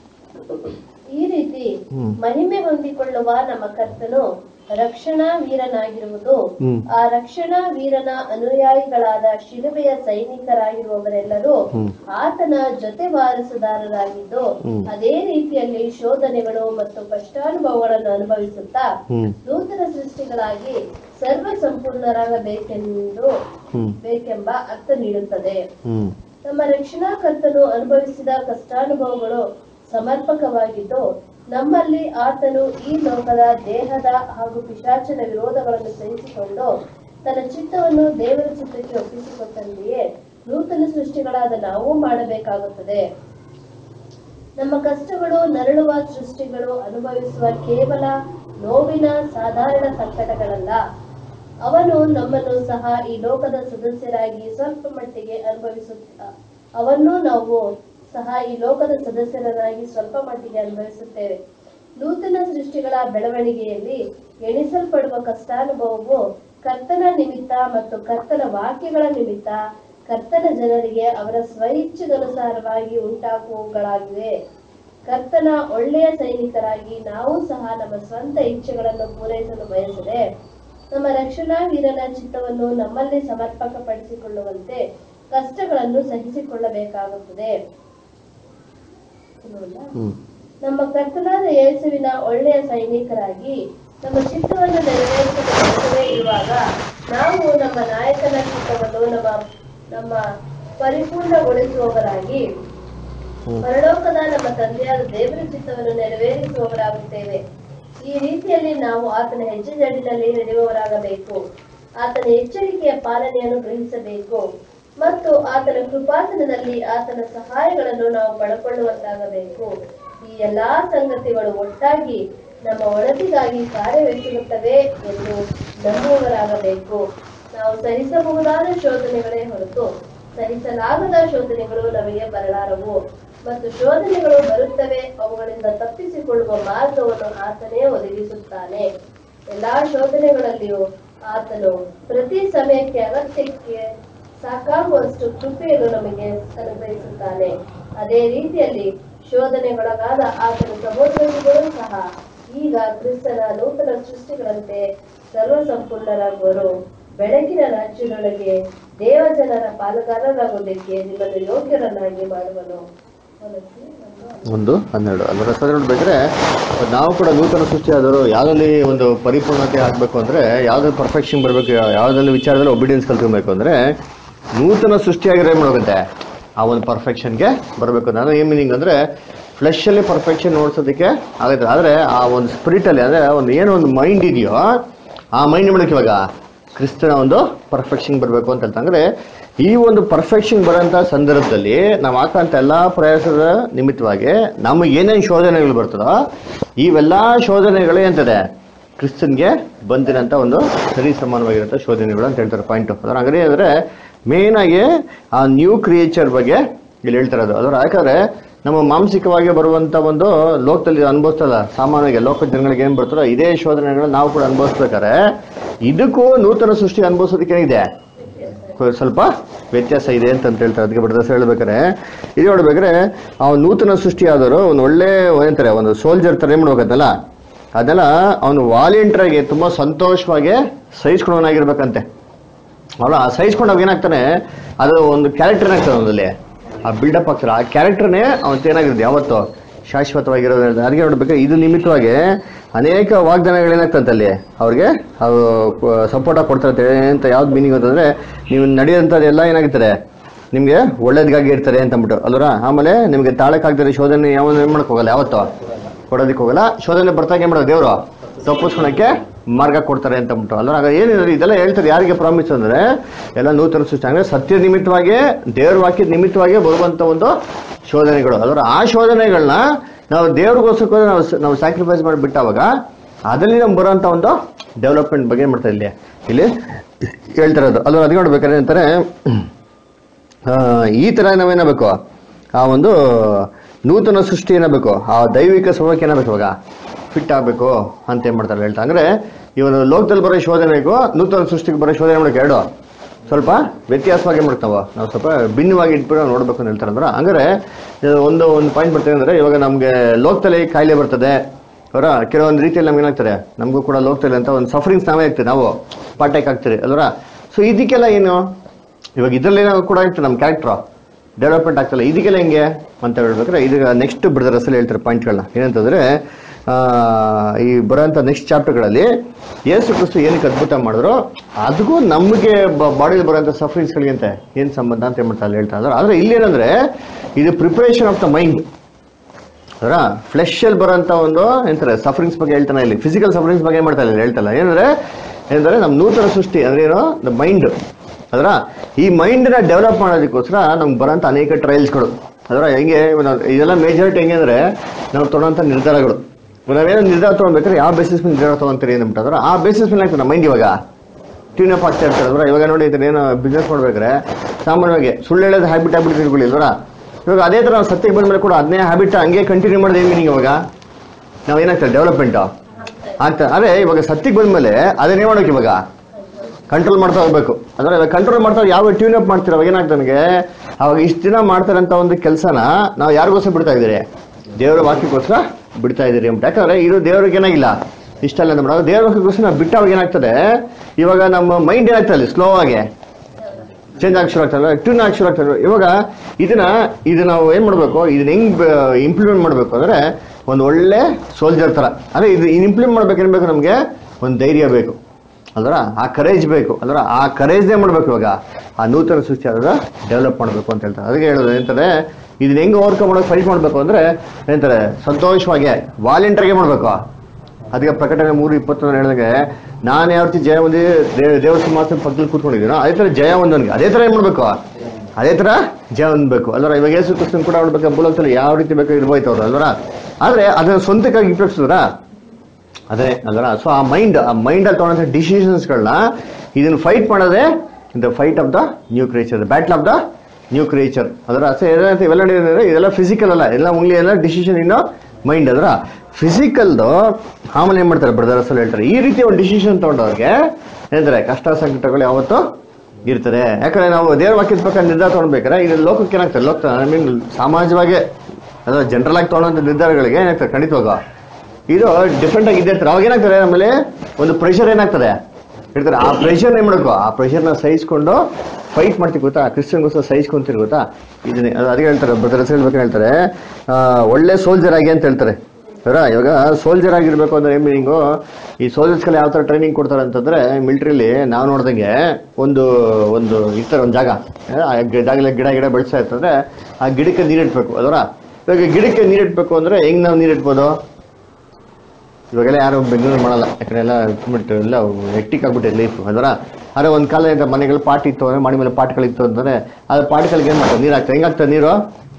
B: ಈ ರೀತಿ
A: ಹ್ಮ್.
B: ಮಹಿಮೆ ಹೊಂದಿಕೊಳ್ಳುವ ನಮ್ಮ ಕರ್ತನು ರಕ್ಷಣಾ ವೀರನಾಗಿರುವುದು
A: ಹ್ಮ್.
B: ಆ ರಕ್ಷಣಾ ವೀರನ ಅನುಯಾಯಿಗಳಾದ ಶಿಲುಬೆಯ ಸೈನಿಕರಾಗಿರುವವರೆಲ್ಲರೂ
A: ಹ್ಮ್.
B: ಆತನ ಜೊತೆ ವಾರಸುದಾರರಾಗಿದ್ದು
A: ಹ್ಮ್.
B: ಅದೇ ರೀತಿಯಲ್ಲಿ ಶೋಧನೆಗಳು ಮತ್ತು ಕಷ್ಟಾನುಭವಗಳನ್ನು ಅನುಭವಿಸುತ್ತಾ
A: ಹ್ಮ್
B: ನೂತನ ಸೃಷ್ಟಿಗಳಾಗಿ ಸರ್ವ ಸಂಪೂರ್ಣರಾಗಬೇಕೆಂದು
A: ಹ್ಮ್
B: ಬೇಕೆಂಬ ಅರ್ಥ ನೀಡುತ್ತದೆ
A: ಹ್ಮ್
B: ನಮ್ಮ ರಕ್ಷಣಾಕರ್ತನು ಅನುಭವಿಸಿದ ಕಷ್ಟಾನುಭವಗಳು ಸಮರ್ಪಕವಾಗಿದ್ದು ನಮ್ಮಲ್ಲಿ ಆತನು ಈ ಲೋಕದ ದೇಹದ ಹಾಗೂ ಪಿಶಾಚನ ವಿರೋಧಗಳನ್ನು ಸಹಿಸಿಕೊಂಡು ತನ್ನ ಚಿತ್ತವನ್ನು ದೇವರ ಚಿತ್ತಕ್ಕೆ ಒಪ್ಪಿಸಿಕೊಟ್ಟಂತೆಯೇ ನೂತನ ಸೃಷ್ಟಿಗಳಾದ ನಾವು ಮಾಡಬೇಕಾಗುತ್ತದೆ ನಮ್ಮ ಕಷ್ಟಗಳು ನರಳುವ ಸೃಷ್ಟಿಗಳು ಅನುಭವಿಸುವ ಕೇವಲ ನೋವಿನ ಸಾಧಾರಣ ಸಂಕಟಗಳಲ್ಲ ಅವನು ನಮ್ಮನ್ನು ಸಹ ಈ ಲೋಕದ ಸದಸ್ಯರಾಗಿ ಸ್ವಲ್ಪ ಮಟ್ಟಿಗೆ ಅನುಭವಿಸುತ್ತ ಅವನ್ನು ನಾವು ಸಹ ಈ ಲೋಕದ ಸದಸ್ಯರನ್ನಾಗಿ ಸ್ವಲ್ಪ ಮಟ್ಟಿಗೆ ಅನುಭವಿಸುತ್ತೇವೆ ನೂತನ ಸೃಷ್ಟಿಗಳ ಬೆಳವಣಿಗೆಯಲ್ಲಿ ಎಣಿಸಲ್ಪಡುವ ಕಷ್ಟಾನುಭವವು ಕರ್ತನ ನಿಮಿತ್ತ ಮತ್ತು ಕರ್ತನ ವಾಕ್ಯಗಳ ನಿಮಿತ್ತ ಕರ್ತನ ಜನರಿಗೆ ಅವರ ಸ್ವಇಚ್ಛೆಗನುಸಾರವಾಗಿ ಉಂಟಾಗುವವುಗಳಾಗಿವೆ ಕರ್ತನ ಒಳ್ಳೆಯ ಸೈನಿಕರಾಗಿ ನಾವು ಸಹ ನಮ್ಮ ಸ್ವಂತ ಇಚ್ಛೆಗಳನ್ನು ಪೂರೈಸಲು ಬಯಸದೆ ನಮ್ಮ ರಕ್ಷಣಾ ವೀರನ ಚಿತ್ತವನ್ನು ನಮ್ಮಲ್ಲಿ ಸಮರ್ಪಕಪಡಿಸಿಕೊಳ್ಳುವಂತೆ ಕಷ್ಟಗಳನ್ನು ಸಹಿಸಿಕೊಳ್ಳಬೇಕಾಗುತ್ತದೆ ಇನ್ನೊಂದಾ?
A: ಹ್ಮ್
B: ನಮ್ಮ ಕರ್ತನಾದ ಯೇಸುವಿನ ಒಳ್ಳೆಯ ಸೈನಿಕರಾಗಿ ನಮ್ಮ ಚಿತ್ತವನ್ನು ನೆರವೇರಿಸಲು ಬಯಸದೇ ಇರುವಾಗ ನಾವು ನಮ್ಮ ನಾಯಕನ ಚಿತ್ತವನ್ನು ನಮ್ಮ ನಮ್ಮ ಪರಿಪೂರ್ಣಗೊಳಿಸುವವರಾಗಿ ಪರಲೋಕದ ನಮ್ಮ ತಂದೆಯಾದ ದೇವರ ಚಿತ್ತವನ್ನು ನೆರವೇರಿಸುವವರಾಗುತ್ತೇವೆ ಈ ರೀತಿಯಲ್ಲಿ ನಾವು ಆತನ ಹೆಜ್ಜೆ ಜಡಿನಲ್ಲಿ ನಡೆಯುವವರಾಗಬೇಕು ಆತನ ಎಚ್ಚರಿಕೆಯ ಪಾಲನೆಯನ್ನು ಗ್ರಹಿಸಬೇಕು ಮತ್ತು ಆತನ ಕೃಪಾಸನದಲ್ಲಿ ಆತನ ಸಹಾಯಗಳನ್ನು ನಾವು ಪಡ್ಕೊಳ್ಳುವಂತಾಗಬೇಕು ಈ ಎಲ್ಲಾ ಸಂಗತಿಗಳು ಒಟ್ಟಾಗಿ ನಮ್ಮ ಒಳತಿಗಾಗಿ ಕಾರ್ಯವೆಸಗುತ್ತವೆ ಎಂದು ನಂಬುವವರಾಗಬೇಕು ನಾವು ಸಹಿಸಬಹುದಾದ ಶೋಧನೆಗಳೇ ಹೊರತು ಸಹಿಸಲಾಗದ ಶೋಧನೆಗಳು ನಮಗೆ ಬರಲಾರವು ಮತ್ತು ಶೋಧನೆಗಳು ಬರುತ್ತವೆ ಅವುಗಳಿಂದ ತಪ್ಪಿಸಿಕೊಳ್ಳುವ ಮಾರ್ಗವನ್ನು ಆತನೇ ಒದಗಿಸುತ್ತಾನೆ ಎಲ್ಲಾ ಶೋಧನೆಗಳಲ್ಲಿಯೂ ಆತನು ಪ್ರತಿ ಸಮಯಕ್ಕೆ ಅಗತ್ಯಕ್ಕೆ ಸಾಕಾಗುವಷ್ಟು ಕೃಪೆಯನ್ನು ನಮಗೆ ಅನುಗ್ರಹಿಸುತ್ತಾನೆ ಅದೇ ರೀತಿಯಲ್ಲಿ ಶೋಧನೆಗೊಳಗಾದ ಆತನ ಸಹೋದರರುಗಳು ಸಹ ಈಗ ಕ್ರಿಸ್ತನ ನೂತನ ಸೃಷ್ಟಿಗಳಂತೆ ಸರ್ವಸಂಪೂರ್ಣರಾಗುವರು ಬೆಳಕಿನ ರಾಜ್ಯದೊಳಗೆ ದೇವಜನರ ಪಾಲುಗಾರರಾಗುವುದಕ್ಕೆ ನಿಮ್ಮನ್ನು ಯೋಗ್ಯರನ್ನಾಗಿ ಮಾಡುವನು ಹೊಲಸಿ ಒಂದು
A: ಒಂದು ಹನ್ನೆರಡು ಅದರ ಹೆಸರು ನೋಡ್ಬೇಕಾದ್ರೆ ನಾವು ಕೂಡ ನೂತನ ಸೃಷ್ಟಿಯಾದವರು ಯಾವುದಲ್ಲಿ ಒಂದು ಪರಿಪೂರ್ಣತೆ ಆಗಬೇಕು ಅಂದರೆ ಯಾವುದ್ರಲ್ಲಿ ಪರ್ಫೆಕ್ಷನ್ ಬರಬೇಕು ಯಾವುದ್ರಲ್ಲಿ ವಿಚಾರದಲ್ಲಿ ಒಬಿಡಿಯನ್ಸ್ ಕಲ್ತ್ಕೊಬೇಕು ಅಂದರೆ ನೂತನ ಸೃಷ್ಟಿಯಾಗಿರೋ ಏನು ಮಾಡ್ಬೇಕಂತೆ ಆ ಒಂದು ಪರ್ಫೆಕ್ಷನ್ಗೆ ಬರಬೇಕು ನಾನು ಏನು ಮೀನಿಂಗ್ ಅಂದರೆ ಫ್ಲೆಶಲ್ಲಿ ಪರ್ಫೆಕ್ಷನ್ ನೋಡ್ಸೋದಕ್ಕೆ ಆಗುತ್ತೆ ಆದರೆ ಆ ಒಂದು ಸ್ಪಿರಿಟಲ್ಲಿ ಅಂದರೆ ಒಂದು ಏನೋ ಒಂದು ಮೈಂಡ್ ಇದೆಯೋ ಆ ಮೈಂಡ್ ಮಾಡಕ್ಕೆ ಇವಾಗ ಕ್ರಿಸ್ತನ ಒಂದು ಪರ್ಫೆಕ್ಷನ್ ಬರಬೇಕು ಅಂತ ಹೇಳ್ತಾ ಅಂದ್ರೆ ಈ ಒಂದು ಪರ್ಫೆಕ್ಷನ್ ಬರೋಂಥ ಸಂದರ್ಭದಲ್ಲಿ ನಾವು ಹಾಕೋಂಥ ಎಲ್ಲ ಪ್ರಯಾಸದ ನಿಮಿತ್ತವಾಗಿ ನಮಗೆ ಏನೇನು ಶೋಧನೆಗಳು ಬರ್ತದೋ ಇವೆಲ್ಲ ಶೋಧನೆಗಳು ಎಂತದೆ ಕ್ರಿಸ್ತನ್ಗೆ ಬಂದಿರೋಂಥ ಒಂದು ಸರಿ ಸಮಾನವಾಗಿರೋಂಥ ಶೋಧನೆಗಳು ಅಂತ ಹೇಳ್ತಾರೆ ಪಾಯಿಂಟ್ ಅದರ ಅಂಗಡಿ ಅಂದರೆ ಮೇನ್ ಆಗಿ ಆ ನ್ಯೂ ಕ್ರಿಯೇಚರ್ ಬಗ್ಗೆ ಇಲ್ಲಿ ಹೇಳ್ತಿರೋದು ಅದರ ಯಾಕಂದ್ರೆ ನಮ್ಮ ಮಾನಸಿಕವಾಗಿ ಬರುವಂತ ಒಂದು ಲೋಕದಲ್ಲಿ ಅನುಭವಿಸ್ತಲ್ಲ ಸಾಮಾನ್ಯವಾಗಿ ಲೋಕ ಜನಗಳಿಗೆ ಏನ್ ಬರ್ತದೋ ಇದೇ ಶೋಧನೆಗಳನ್ನ ನಾವು ಕೂಡ ಅನುಭವಿಸ್ಬೇಕಾದ್ರೆ ಇದಕ್ಕೂ ನೂತನ ಸೃಷ್ಟಿ ಅನುಭವಿಸೋದಕ್ಕೆ ಏನಿದೆ ಸ್ವಲ್ಪ ವ್ಯತ್ಯಾಸ ಇದೆ ಅಂತ ಅಂತ ಹೇಳ್ತಾರೆ ಅದಕ್ಕೆ ಬಡದಸ ಹೇಳ್ಬೇಕಾರೆ ಇದು ನೋಡ್ಬೇಕಾದ್ರೆ ಆ ನೂತನ ಸೃಷ್ಟಿ ಆದವರು ಒಂದು ಒಳ್ಳೆ ಏನಂತಾರೆ ಒಂದು ಸೋಲ್ಜರ್ ತರ ಏನ್ ಮಾಡ್ಬೇಕಂತಲ್ಲ ಅದೆಲ್ಲ ಅವನು ವಾಲಿಯಂಟರ್ ಆಗಿ ತುಂಬಾ ಸಂತೋಷವಾಗಿ ಸಹಿಸ್ಕೊಂಡವನಾಗಿರ್ಬೇಕಂತೆ ಅವಳ ಆ ಸಹಿಸ್ಕೊಂಡಾಗ ಏನಾಗ್ತಾನೆ ಅದು ಒಂದು ಕ್ಯಾರೆಕ್ಟರ್ ಏನಾಗ್ತದೆ ಅವನಲ್ಲಿ ಆ ಬಿಲ್ಡಪ್ ಆಗ್ತಾರೆ ಆ ಕ್ಯಾರೆಕ್ಟರ್ನೇ ಅವತ್ತು ಏನಾಗಿರುತ್ತೆ ಯಾವತ್ತು ಶಾಶ್ವತವಾಗಿರೋದು ಅದಕ್ಕೆ ನೋಡ್ಬೇಕು ಇದು ನಿಮಿತ್ತವಾಗಿ ಅನೇಕ ವಾಗ್ದಾನಗಳೇನಾಗ್ತಂತೆ ಅಲ್ಲಿ ಅವ್ರಿಗೆ ಅವು ಸಪೋರ್ಟ್ ಕೊಡ್ತಾರೆ ಅಂತ ಯಾವ್ದು ಮೀನಿಂಗ್ ಅಂತಂದ್ರೆ ನೀವು ನಡೆಯೋಂಥದ್ದು ಎಲ್ಲ ಏನಾಗಿರ್ತಾರೆ ನಿಮಗೆ ಒಳ್ಳೇದಗಾಗಿ ಇರ್ತಾರೆ ಅಂತ ಅಂದ್ಬಿಟ್ಟು ಅಲ್ವರ ಆಮೇಲೆ ನಿಮಗೆ ತಾಳಕ್ಕಾಗ್ತಾರೆ ಶೋಧನೆ ಯಾವ ಏನು ಮಾಡಕ್ ಹೋಗಲ್ಲ ಯಾವತ್ತು ಕೊಡೋದಕ್ಕೆ ಹೋಗಲ್ಲ ಶೋಧನೆ ಬರ್ತಾಗ ಏನ್ ಮಾಡೋದು ದೇವರು ತಪ್ಪಿಸ್ಕೊಳಕ್ಕೆ ಮಾರ್ಗ ಕೊಡ್ತಾರೆ ಅಂತ ಅಂದ್ಬಿಟ್ಟು ಅಲ್ವ ಆಗ ಏನಿದೆ ಇದೆಲ್ಲ ಹೇಳ್ತಾರೆ ಯಾರಿಗೆ ಪ್ರಾಮಿಸ್ ಅಂದ್ರೆ ಎಲ್ಲ ನೂತನ ಸೃಷ್ಟಿ ಅಂದ್ರೆ ಸತ್ಯ ನಿಮಿತ್ತವಾಗಿ ದೇವ್ರ ವಾಕ್ಯದ ನಿಮಿತ್ತವಾಗಿ ಬರುವಂತ ಒಂದು ಶೋಧನೆಗಳು ಅದರ ಆ ಶೋಧನೆಗಳನ್ನ ನಾವು ದೇವ್ರಿಗೋಸ್ಕರ ನಾವು ಸ- ನಾವು ಸ್ಯಾಕ್ರಿಫೈಸ್ ಮಾಡಿ ಬಿಟ್ಟಾವಾಗ ಅದರಲ್ಲಿ ನಮ್ಗೆ ಬರುವಂತ ಒಂದು ಡೆವಲಪ್ಮೆಂಟ್ ಬಗ್ಗೆ ಏನ್ ಮಾಡ್ತಾರೆ ಇಲ್ಲಿ ಇಲ್ಲಿ ಹೇಳ್ತಿರೋದು ಅಲ್ವ ಅದು ನೋಡ್ಬೇಕಾದ್ರೆ ಅಂತಾರೆ ಆ, ಈ ತರ ನಾವೇನಾಗಬೇಕು ಆ ಒಂದು ನೂತನ ಸೃಷ್ಟಿ ಏನಾಗಬೇಕು ಆ ದೈವಿಕ ಸ್ವಭಾವಕ್ಕೆ ಏನಾಗಬೇಕು ಇವಾಗ ಫಿಟ್ ಆಗಬೇಕು ಅಂತ ಏನ್ ಮಾಡ್ತಾರೆ ಹೇಳ್ತಾ ಅಂದ್ರೆ ಈ ಒಂದು ಲೋಕದಲ್ಲಿ ಬರೋ ಶೋಧನೆಗೂ ನೂತನ ಸೃಷ್ಟಿಗೆ ಬರೋ ಶೋಧನೆ ಮಾಡಕ್ಕೆ ಎರಡು ಸ್ವಲ್ಪ ವ್ಯತ್ಯಾಸವಾಗಿ ಮಾಡ್ತಾವ ನಾವು ಸ್ವಲ್ಪ ಭಿನ್ನವಾಗಿ ಇಟ್ಬಿಟ್ಟು ನೋಡ್ಬೇಕು ಅಂತ ಹೇಳ್ತಾರೆ ಅಂದ್ರೆ ಹಂಗಾರೆ ಇದು ಒಂದು ಒಂದು ಪಾಯಿಂಟ್ ಬರ್ತದೆ ಅಂದ್ರೆ ಇವಾಗ ನಮ್ಗೆ ಲೋಕದಲ್ಲಿ ಕಾಯಿಲೆ ಬರ್ತದೆ ಅವರ ಕೆಲವೊಂದು ರೀತಿಯಲ್ಲಿ ನಮ್ಗೆ ಏನಾಗ್ತಾರೆ ನಮಗೂ ಕೂಡ ಲೋಕದಲ್ಲಿ ಅಂತ ಒಂದು ಸಫರಿಂಗ್ಸ್ ನಾವೇ ಆಗ್ತದೆ ನಾವು ಪಾಠಕ್ಕೆ ಆಗ್ತೀರಿ ಅಲ್ವರ ಸೊ ಇದಕ್ಕೆಲ್ಲ ಏನು ಇವಾಗ ಇದರಲ್ಲಿ ಕೂಡ ಇತ್ತು ನಮ್ಮ ಕ್ಯಾರೆಕ್ಟರ್ ಡೆವಲಪ್ಮೆಂಟ್ ಆಗ್ತಲ್ಲ ಇದಕ್ಕೆಲ್ಲ ಹೆಂಗೆ ಅಂತ ಹೇಳ್ಬೇಕಾದ್ರೆ ಇದು ನೆಕ್ಸ್ಟ್ ಬ್ರದರ್ ಅಸಲು ಹೇಳ್ತಾರೆ ಪಾಯಿಂಟ್ಗಳನ್ನ ಏನಂತಂದ್ರೆ ಆ, ಈ ಬರೋಂಥ ನೆಕ್ಸ್ಟ್ ಚಾಪ್ಟರ್ಗಳಲ್ಲಿ ಯೇಸು ಕ್ರಿಸ್ತು ಏನಕ್ಕೆ ಅದ್ಭುತ ಮಾಡಿದ್ರು ಅದಕ್ಕೂ ನಮಗೆ ಬಾಡಿಯಲ್ಲಿ ಬರೋಂಥ ಸಫರಿಂಗ್ಸ್ಗಳಿಗೆ ಅಂತ ಏನು ಸಂಬಂಧ ಅಂತ ಹೇಳ್ಬಿಟ್ಟು ಅಲ್ಲಿ ಹೇಳ್ತಾ ಇದ್ದಾರೆ ಆದರೆ ಇಲ್ಲೇನಂದ್ರೆ ಇದು ಪ್ರಿಪರೇಷನ್ ಆಫ್ ದ ಮೈಂಡ್ ಅದರ ಫ್ಲೆಶಲ್ಲಿ ಬರೋಂಥ ಒಂದು ಎಂತಾರೆ ಸಫರಿಂಗ್ಸ್ ಬಗ್ಗೆ ಹೇಳ್ತಾನೆ ಇಲ್ಲಿ ಫಿಸಿಕಲ್ ಸಫರಿಂಗ್ಸ್ ಬಗ್ಗೆ ಏನ್ ಮಾಡ್ತಾ ಇಲ್ಲ ಹೇಳ್ತಲ್ಲ ಏನಂದ್ರೆ ಏನಂದ್ರೆ ನಮ್ಮ ನೂತನ ಸೃಷ್ಟಿ ಅಂದ್ರೆ ಏನು ದ ಮೈಂಡ್ ಅದರ ಈ ಮೈಂಡ್ನ ಡೆವಲಪ್ ಮಾಡೋದಕ್ಕೋಸ್ಕರ ನಮ್ಗೆ ಬರೋಂಥ ಅನೇಕ ಟ್ರಯಲ್ಸ್ಗಳು ಅದರ ಹೆಂಗೆ ಇವಾಗ ನಾವು- ಇದೆಲ್ಲ ಮೇಜಾರಿಟಿ ಹೆಂಗೆ ಅಂದ್ರೆ ನಾವು ತೊಗೊಳೋಂಥ ನಿರ್ಧಾರಗಳು ಇವಾಗ ನಾವೇನೋ ನಿರ್ಧಾರ ತೊಗೊಳ್ಬೇಕಾದ್ರೆ ಯಾವ ಬೇಸಿಸ್ ಮೇಲೆ ನಿರ್ಧಾರ ತೊಗೊಂತೀರಿ ಅಂದ್ಬಿಟ್ಟು ಅಂದ್ರೆ ಆ ಬೇಸಿಸ್ ಮೇಲೆ ಆಗ್ತದೆ ಮೈಂಡ್ ಇವಾಗ ಟ್ಯೂನ್ ಅಪ್ ಆಗ್ತಾ ಇರ್ತಾರೆ ಅಲ್ವಾ ಇವಾಗ ನೋಡಿ ಇದನ್ನ ಏನೋ ಬಿಸ್ನೆಸ್ ಮಾಡ್ಬೇಕಾದ್ರೆ ಸಾಮಾನ್ಯವಾಗಿ ಸುಳ್ಳು ಹೇಳೋದು ಹ್ಯಾಬಿಟ್ ಹ್ಯಾಬಿಟ್ ಇಟ್ಕೊಳ್ಳಿಲ್ವರ ಇವಾಗ ಅದೇ ಥರ ನಾವು ಸತ್ಯಕ್ಕೆ ಬಂದ್ಮೇಲೆ ಕೂಡ ಅದನ್ನೇ ಹ್ಯಾಬಿಟ್ ಹಂಗೆ ಕಂಟಿನ್ಯೂ ಮಾಡೋದು ಏನು ಮೀನಿಂಗ್ ಇವಾಗ ನಾವು ಏನಾಗ್ತದೆ ಡೆವಲಪ್ಮೆಂಟ್ ಆಗ್ತದೆ ಅದೇ ಇವಾಗ ಸತ್ಯಕ್ಕೆ ಬಂದ್ಮೇಲೆ ಅದನ್ನೇ ಮಾಡೋಕೆ ಇವಾಗ ಕಂಟ್ರೋಲ್ ಮಾಡ್ತಾ ಹೋಗ್ಬೇಕು ಅಂದ್ರೆ ಇವಾಗ ಕಂಟ್ರೋಲ್ ಮಾಡ್ತಾ ಯಾವ ಟ್ಯೂನ್ ಅಪ್ ಮಾಡ್ತೀರ ಅವಾಗ ಏನಾಗ್ತದೆ ನನಗೆ ಅವಾಗ ಇಷ್ಟು ದಿನ ಮಾಡ್ತಾರಂತ ಒಂದು ಕೆಲಸನ ನಾವು ಯಾರಿಗೋಸ್ಕರ ಬಿಡ್ತಾ ಇದ್ದೀರಿ ದೇವರ ವಾಕ್ಯಕ್ಕೋಸ್ಕರ ಬಿಡ್ತಾ ಇದ್ದೀರಿ ಅಂತ ಯಾಕಂದ್ರೆ ಇದು ದೇವ್ರಿಗೆ ಏನಾಗಿಲ್ಲ ಇಷ್ಟ ಅಲ್ಲ ನಮ್ಮ ದೇವರ ವಾಕ್ಯಕ್ಕೋಸ್ಕರ ನಾವು ಬಿಟ್ಟಾಗ ಏನಾಗ್ತದೆ ಇವಾಗ ನಮ್ಮ ಮೈಂಡ್ ಏನಾಗ್ತದೆ ಅಲ್ಲಿ ಸ್ಲೋ ಆಗಿ ಚೇಂಜ್ ಆಗಿ ಶುರು ಆಗ್ತದೆ ಟ್ಯೂನ್ ಆಗಿ ಶುರು ಆಗ್ತದೆ ಇವಾಗ ಇದನ್ನ ಇದು ನಾವು ಏನ್ ಮಾಡ್ಬೇಕು ಇದನ್ನ ಹೆಂಗ್ ಇಂಪ್ಲಿಮೆಂಟ್ ಮಾಡ್ಬೇಕು ಅಂದ್ರೆ ಒಂದು ಒಳ್ಳೆ ಸೋಲ್ಜರ್ ತರ ಅಂದ್ರೆ ಇದು ಇಂಪ್ಲಿಮೆಂಟ್ ಮಾಡ್ಬೇಕು ಏನ್ ಬೇಕು ನಮ್ಗೆ ಒಂದು ಧೈರ್ಯ ಬೇಕು ಅಲ್ದ್ರ ಆ ಕರೇಜ್ ಬೇಕು ಅಲ್ದ್ರ ಆ ಕರೇಜ್ನೇ ಮಾಡ್ಬೇಕು ಇವಾಗ ಆ ನೂತನ ಸೃಷ್ಟಿ ಆದಾಗ ಡೆವಲಪ್ ಮಾಡಬೇಕು ಅಂತ ಹೇಳ್ತಾರೆ ಅದಕ್ಕೆ ಹೇಳೋದು ಏನಂತಾರೆ ಇದನ್ನ ಹೆಂಗ್ ಓವರ್ಕಮ್ ಮಾಡೋಕೆ ಫೈಟ್ ಮಾಡಬೇಕು ಅಂದ್ರೆ ಏನಂತಾರೆ ಸಂತೋಷವಾಗಿ ವಾಲಂಟಿಯರ್ಗೆ ಮಾಡಬೇಕು ಅದಕ್ಕೆ ಪ್ರಕಟಣೆ ಮೂರು ಇಪ್ಪತ್ತೊಂದು ಹೇಳಿದಾಗೆ ನಾನು ಯಾವ ರೀತಿ ಜಯ ಹೊಂದಿ ದೇ- ದೇವರ ಸಿಂಹಾಸನ ಪಕ್ಕದಲ್ಲಿ ಕೂತ್ಕೊಂಡಿದ್ದೀನೋ ಅದೇ ಥರ ಜಯ ಹೊಂದೋನಿಗೆ ಅದೇ ಥರ ಏನು ಮಾಡಬೇಕು ಅದೇ ಥರ ಜಯ ಹೊಂದಬೇಕು ಅಲ್ವರ ಇವಾಗ ಯೇಸು ಕ್ರಿಸ್ತನ್ ಕೂಡ ನೋಡ್ಬೇಕು ಮೂಲಕದಲ್ಲಿ ಯಾವ ರೀತಿ ಬೇಕು ಇರ್ಬೋಯ್ತು ಅವ್ರು ಅಲ್ವರ ಆದರೆ ಅದನ್ನ ಸ್ವಂತಕ್ಕಾಗಿ ಉಪಯೋಗಿಸಿದ್ರ ಅದೇ ಅಲ್ವರ ಸೊ ಆ ಮೈಂಡ್ ಆ ಮೈಂಡಲ್ಲಿ ತೊಗೊಂಡಂಥ ಡಿಸಿಷನ್ಸ್ಗಳನ್ನ ಇದನ್ನ ಫೈಟ್ ಮಾಡೋದೇ the fight of the new creature the battle of the new creature ಅದರ ಅಷ್ಟೇ ಏನಂತ ಇವೆಲ್ಲ ನಡೆಯೋದಂದ್ರೆ ಇದೆಲ್ಲ ಫಿಸಿಕಲ್ ಅಲ್ಲ ಎಲ್ಲ ಮುಂಗ್ಲಿ ಎಲ್ಲ ಡಿಸಿಷನ್ ಇನ್ನು ಮೈಂಡ್ ಅದರ ಫಿಸಿಕಲ್ದು ಆಮೇಲೆ ಏನ್ ಮಾಡ್ತಾರೆ ಬ್ರದರ್ ಅಸಲು ಹೇಳ್ತಾರೆ ಈ ರೀತಿ ಒಂದು ಡಿಸಿಷನ್ ತಗೊಂಡವ್ರಿಗೆ ಏನಂತಾರೆ ಕಷ್ಟ ಸಂಕಟಗಳು ಯಾವತ್ತೂ ಇರ್ತದೆ ಯಾಕಂದ್ರೆ ನಾವು ದೇವ್ರ ವಾಕ್ಯದ ಪ್ರಕಾರ ನಿರ್ಧಾರ ತೊಗೊಳ್ಬೇಕಾರೆ ಈಗ ಲೋಕಕ್ಕೆ ಏನಾಗ್ತದೆ ಲೋಕ ಐ ಮೀನ್ ಸಮಾಜವಾಗಿ ಅದ್ರ ಜನರಲ್ ಆಗಿ ತೊಗೊಳೋಂಥ ನಿರ್ಧಾರಗಳಿಗೆ ಏನಾಗ್ತದೆ ಖಂಡಿತವಾಗ ಇದು ಡಿಫ್ರೆಂಟ್ ಆಗಿ ಇದ್ದೇ ಇರ್ತಾರೆ ಅವಾಗ ಏನಾಗ್ತದೆ ಆಮೇಲೆ ಒಂದು ಪ್ರೆಷರ್ ಏನಾಗ್ತದೆ ಇರ್ತಾರೆ ಆ ಪ್ರೆಷರ್ ಏನ್ ಮಾಡಬೇಕು ಆ ಪ್ರೆಷರ್ನ ಸಹಿಸ್ಕೊಂಡು ಫೈಟ್ ಮಾಡ್ತೀವಿ ಗೊತ್ತಾ ಕ್ರಿಶ್ಚಿಯನ್ಗೋಸ್ಕರ ಸಹಿಸ್ಕೊಂತೀರಿ ಗೊತ್ತಾ ಇದನ್ನೇ ಅದು ಅದಕ್ಕೆ ಹೇಳ್ತಾರೆ ಬ್ರದರ್ಸ್ ಹೇಳ್ಬೇಕು ಹೇಳ್ತಾರೆ ಆ, ಒಳ್ಳೆ ಸೋಲ್ಜರ್ ಆಗಿ ಅಂತ ಹೇಳ್ತಾರೆ ಸರ ಇವಾಗ ಸೋಲ್ಜರ್ ಆಗಿರ್ಬೇಕು ಅಂದ್ರೆ ಏನ್ ಮೀನಿಂಗು ಈ ಸೋಲ್ಜರ್ಸ್ಗೆಲ್ಲ ಯಾವ ಥರ ಟ್ರೈನಿಂಗ್ ಕೊಡ್ತಾರೆ ಅಂತಂದ್ರೆ ಮಿಲಿಟ್ರಿಲಿ ನಾವು ನೋಡ್ದಂಗೆ ಒಂದು ಒಂದು ಇರ್ತಾರೆ ಒಂದು ಜಾಗ ಆ, ಆ ಜಾಗದಲ್ಲಿ ಗಿಡ ಗಿಡ ಬೆಳೆಸ್ತಾ ಇರ್ತಂದ್ರೆ ಆ ಗಿಡಕ್ಕೆ ನೀರಿಡ್ಬೇಕು ಅದರ ಇವಾಗ ಗಿಡಕ್ಕೆ ನೀರಿಡ್ಬೇಕು ಅಂದ್ರೆ ಹೆಂಗ್ ನಾವು ನೀರಿಡ್ಬೋದು ಇವಾಗೆಲ್ಲ ಯಾರು ಬೆಂಗಳೂರು ಮಾಡಲ್ಲ ಯಾಕಂದ್ರೆ ಎಲ್ಲ ಬಿಟ್ಟು ಎಲ್ಲ ಹೆಕ್ಟಿಕ್ ಆಗ್ಬಿಟ್ಟಿದೆ ಲೈಫ್ ಅದರ ಆದ್ರೆ ಒಂದು ಕಾಲ ಇಂದ ಮನೆಗಳು ಪಾಟ್ ಇತ್ತು ಅಂದ್ರೆ ಮನೆ ಮೇಲೆ ಪಾಟ್ಗಳಿತ್ತು ಅಂತಂದ್ರೆ ಅದು ಪಾಟ್ಗಳಿಗೆ ಏನು ಮಾಡ್ತಾರೆ ನೀರು ಹಾಕ್ತಾರೆ ಹೆಂಗಾಗ್ತದೆ ನೀರು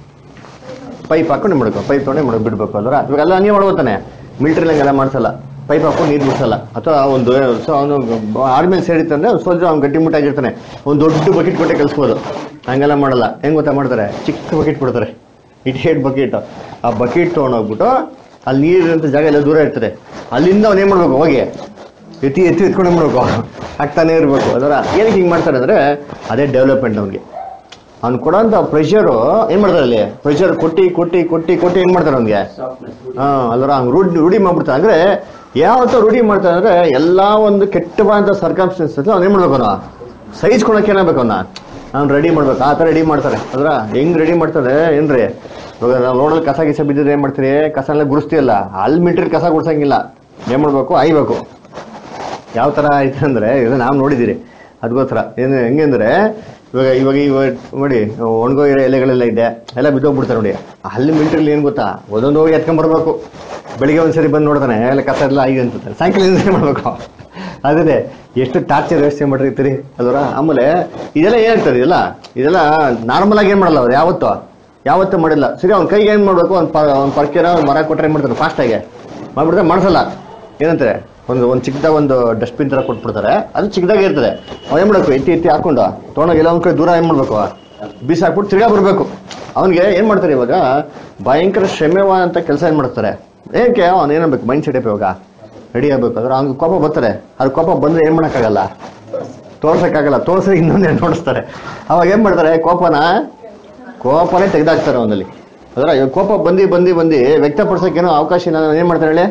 A: ಪೈಪ್ ಹಾಕೊಂಡು ಮಾಡ್ಕೋ ಪೈಪ್ ತೊಗೊಂಡೆ ಮಾಡಿ ಬಿಡ್ಬೇಕು ಅದರ ಇವಾಗೆಲ್ಲ ಹಂಗೆ ಮಾಡ್ಬೋತಾನೆ ಮಿಲಿಟರಿ ಹಂಗೆಲ್ಲ ಮಾಡ್ಸಲ್ಲ ಪೈಪ್ ಹಾಕೊಂಡು ನೀರು ಬಿಡ್ಸಲ್ಲ ಅಥವಾ ಒಂದು ಸೊ ಅವನು ಆರ್ಮೇಲೆ ಸೇರಿತ್ತಂದ್ರೆ ಸೋಲ್ಜರ್ ಅವ್ನು ಗಟ್ಟಿ ಮುಟ್ಟಾಗಿರ್ತಾನೆ ಒಂದು ದೊಡ್ಡ ಬಕೆಟ್ ಕೊಟ್ಟೆ ಕಲಿಸ್ಬೋದು ಹಂಗೆಲ್ಲ ಮಾಡಲ್ಲ ಹೆಂಗ್ ಗೊತ್ತಾ ಮಾಡ್ತಾರೆ ಚಿಕ್ಕ ಬಕೆಟ್ ಬಿಡ್ತಾರೆ ಇಟ್ ಬಕೆಟ್ ಆ ಬಕೆಟ್ ತೊಗೊಂಡೋಗ್ಬಿಟ್ಟು ಅಲ್ಲಿ ನೀರಿರಂತ ಜಾಗ ಎಲ್ಲ ದೂರ ಇರ್ತದೆ ಅಲ್ಲಿಂದ ಅವ್ನು ಏನು ಮಾಡ್ಬೇಕು ಹೋಗಿ ಎತ್ತಿ ಎತ್ತಿ ಎತ್ಕೊಂಡು ಮಾಡ್ಬೇಕು ಹಾಕ್ತಾನೆ ಇರಬೇಕು ಅದರ ಏನಕ್ಕೆ ಹಿಂಗೆ ಮಾಡ್ತಾರೆ ಅಂದರೆ ಅದೇ ಡೆವಲಪ್ಮೆಂಟ್ ಅವ್ನಿಗೆ ಅವ್ನು ಕೊಡೋಂಥ ಪ್ರೆಷರು ಏನು ಮಾಡ್ತಾರೆ ಅಲ್ಲಿ ಪ್ರೆಷರ್ ಕೊಟ್ಟಿ ಕೊಟ್ಟಿ ಕೊಟ್ಟಿ ಕೊಟ್ಟಿ ಏನು ಮಾಡ್ತಾರೆ ಅವ್ನಿಗೆ
C: ಸಾಫ್ಟ್ನೆಸ್
A: ಹಾಂ ಅಲ್ಲರ ಹಂಗೆ ರೂಢಿ ರೂಢಿ ಮಾಡ್ಬಿಡ್ತಾರೆ ಅಂದರೆ ಯಾವತ್ತೋ ರೂಢಿ ಮಾಡ್ತಾರೆ ಅಂದರೆ ಎಲ್ಲ ಒಂದು ಕೆಟ್ಟವಾದಂಥ ಸರ್ಕಮ್ಸ್ಟೆನ್ಸ್ ಅವ್ನು ಏನು ಮಾಡ್ಬೇಕು ಅವನು ಸಹಿಸ್ಕೊಳಕ್ಕೆ ಏನಾಗಬೇಕು ಅವನ್ನ ಅವ್ನು ರೆಡಿ ಮಾಡ್ಬೇಕು ಆ ಥರ ರೆಡಿ ಮಾಡ್ತಾರೆ ಅದ್ರ ಹೆಂಗ್ ರೆಡಿ ಮಾಡ್ತಾರೆ ಏನ್ರಿ ಇವಾಗ ನಾವು ರೋಡಲ್ಲಿ ಕಸ ಗಿಸ ಬಿದ್ದಿದ್ರೆ ಏನು ಮಾಡ್ತೀರಿ ಕಸ ಎಲ್ಲ ಗುಡಿಸ್ತೀಯಲ್ಲ ಅಲ್ಲಿ ಮಿಟ್ರಿ ಕಸ ಗುಡ್ಸಂಗಿಲ್ಲ ಏನು ಮಾಡ್ಬೇಕು ಆಯ್ಬೇಕು ಯಾವ ಥರ ಆಯ್ತು ಅಂದರೆ ಇದು ನಾವು ನೋಡಿದ್ದೀರಿ ಅದಕ್ಕೋಸ್ಕರ ಏನು ಹೆಂಗೆ ಇವಾಗ ಇವಾಗ ಇವಾಗ ನೋಡಿ ಒಣಗೋಗಿರೋ ಎಲೆಗಳೆಲ್ಲ ಇದೆ ಎಲ್ಲ ಬಿದ್ದೋಗ್ಬಿಡ್ತಾರೆ ನೋಡಿ ಅಲ್ಲಿ ಮಿಲ್ಟ್ರಿಲಿ ಏನು ಗೊತ್ತಾ ಒಂದೊಂದು ಹೋಗಿ ಎತ್ಕೊಂಬರ್ಬೇಕು ಬೆಳಿಗ್ಗೆ ಒಂದ್ಸರಿ ಬಂದು ನೋಡ್ತಾನೆ ಎಲ್ಲ ಕಸ ಎಲ್ಲ ಆಗಿದೆ ಅಂತ ಸಾಯಂಕಾಲ ಏನು ಮಾಡಬೇಕು ಅದೇ ಎಷ್ಟು ಟಾರ್ಚರ್ ವ್ಯವಸ್ಥೆ ಮಾಡಿರ್ತೀರಿ ಅದರ ಆಮೇಲೆ ಇದೆಲ್ಲ ಏನಾಗ್ತದೆ ಇದೆಲ್ಲ ಇದೆಲ್ಲ ನಾರ್ಮಲ್ ಆಗಿ ಏನು ಮಾಡಲ್ಲ ಅವ್ರು ಯಾವತ್ತೂ ಯಾವತ್ತೂ ಮಾಡಿಲ್ಲ ಸರಿ ಅವ್ನ ಕೈಗೆ ಏನು ಮಾಡಬೇಕು ಒಂದು ಪ ಒಂದು ಪರ್ಕೆನ ಒಂದು ಮರ ಕೊಟ್ಟರೆ ಏನು ಮಾಡ್ತಾರೆ ಫಾಸ್ಟಾಗಿ ಮಾಡ್ಬಿಡ್ತಾರೆ ಮಾಡಿಸಲ್ಲ ಏನಂತಾರೆ ಒಂದು ಒಂದು ಚಿಕ್ಕದಾಗ ಒಂದು ಡಸ್ಟ್ಬಿನ್ ಥರ ಕೊಟ್ಬಿಡ್ತಾರೆ ಅದು ಚಿಕ್ಕದಾಗೆ ಇರ್ತದೆ ಅವ್ನು ಏನು ಮಾಡಬೇಕು ಎತ್ತಿ ಎತ್ತಿ ಹಾಕೊಂಡು ತೊಗೊಂಡೋಗಿ ಎಲ್ಲ ಒಂದು ಕಡೆ ದೂರ ಏನು ಮಾಡಬೇಕು ಬೀಸ್ ಹಾಕ್ಬಿಟ್ಟು ತಿರ್ಗಾ ಬರಬೇಕು ಅವನಿಗೆ ಏನು ಮಾಡ್ತಾರೆ ಇವಾಗ ಭಯಂಕರ ಶ್ರಮೆವಾದಂಥ ಕೆಲಸ ಏನು ಮಾಡ್ತಾರೆ ಏನಕ್ಕೆ ಅವ್ನು ಏನಾಗಬೇಕು ಮೈಂಡ್ ಸೆಟಪ್ ಇವಾಗ ರೆಡಿ ಆಗಬೇಕು ಅದ್ರ ಅವ್ನಿಗೆ ಕೋಪ ಬರ್ತಾರೆ ಅದು ಕೋಪ ಬಂದರೆ ಏನು ಮಾಡೋಕ್ಕಾಗಲ್ಲ ತೋರ್ಸೋಕ್ಕಾಗಲ್ಲ ತೋರ್ಸಿ ಇನ್ನೊಂದೇ ನೋಡಿಸ್ತಾರೆ ಅವಾಗ ಏನು ಮಾಡ್ತಾರೆ ಕೋಪನ ಕೋಪನೇ ತೆಗೆದಾಕ್ತಾರೆ ಅವನಲ್ಲಿ ಅದರ ಇವಾಗ ಕೋಪ ಬಂದು ಬಂದು ಬಂದು ವ್ಯಕ್ತಪಡಿಸೋಕ್ಕೇನೋ ಅವಕಾಶ ಇಲ್ಲ ಏನು ಮಾಡ್ತಾರೆ ಹೇಳಿ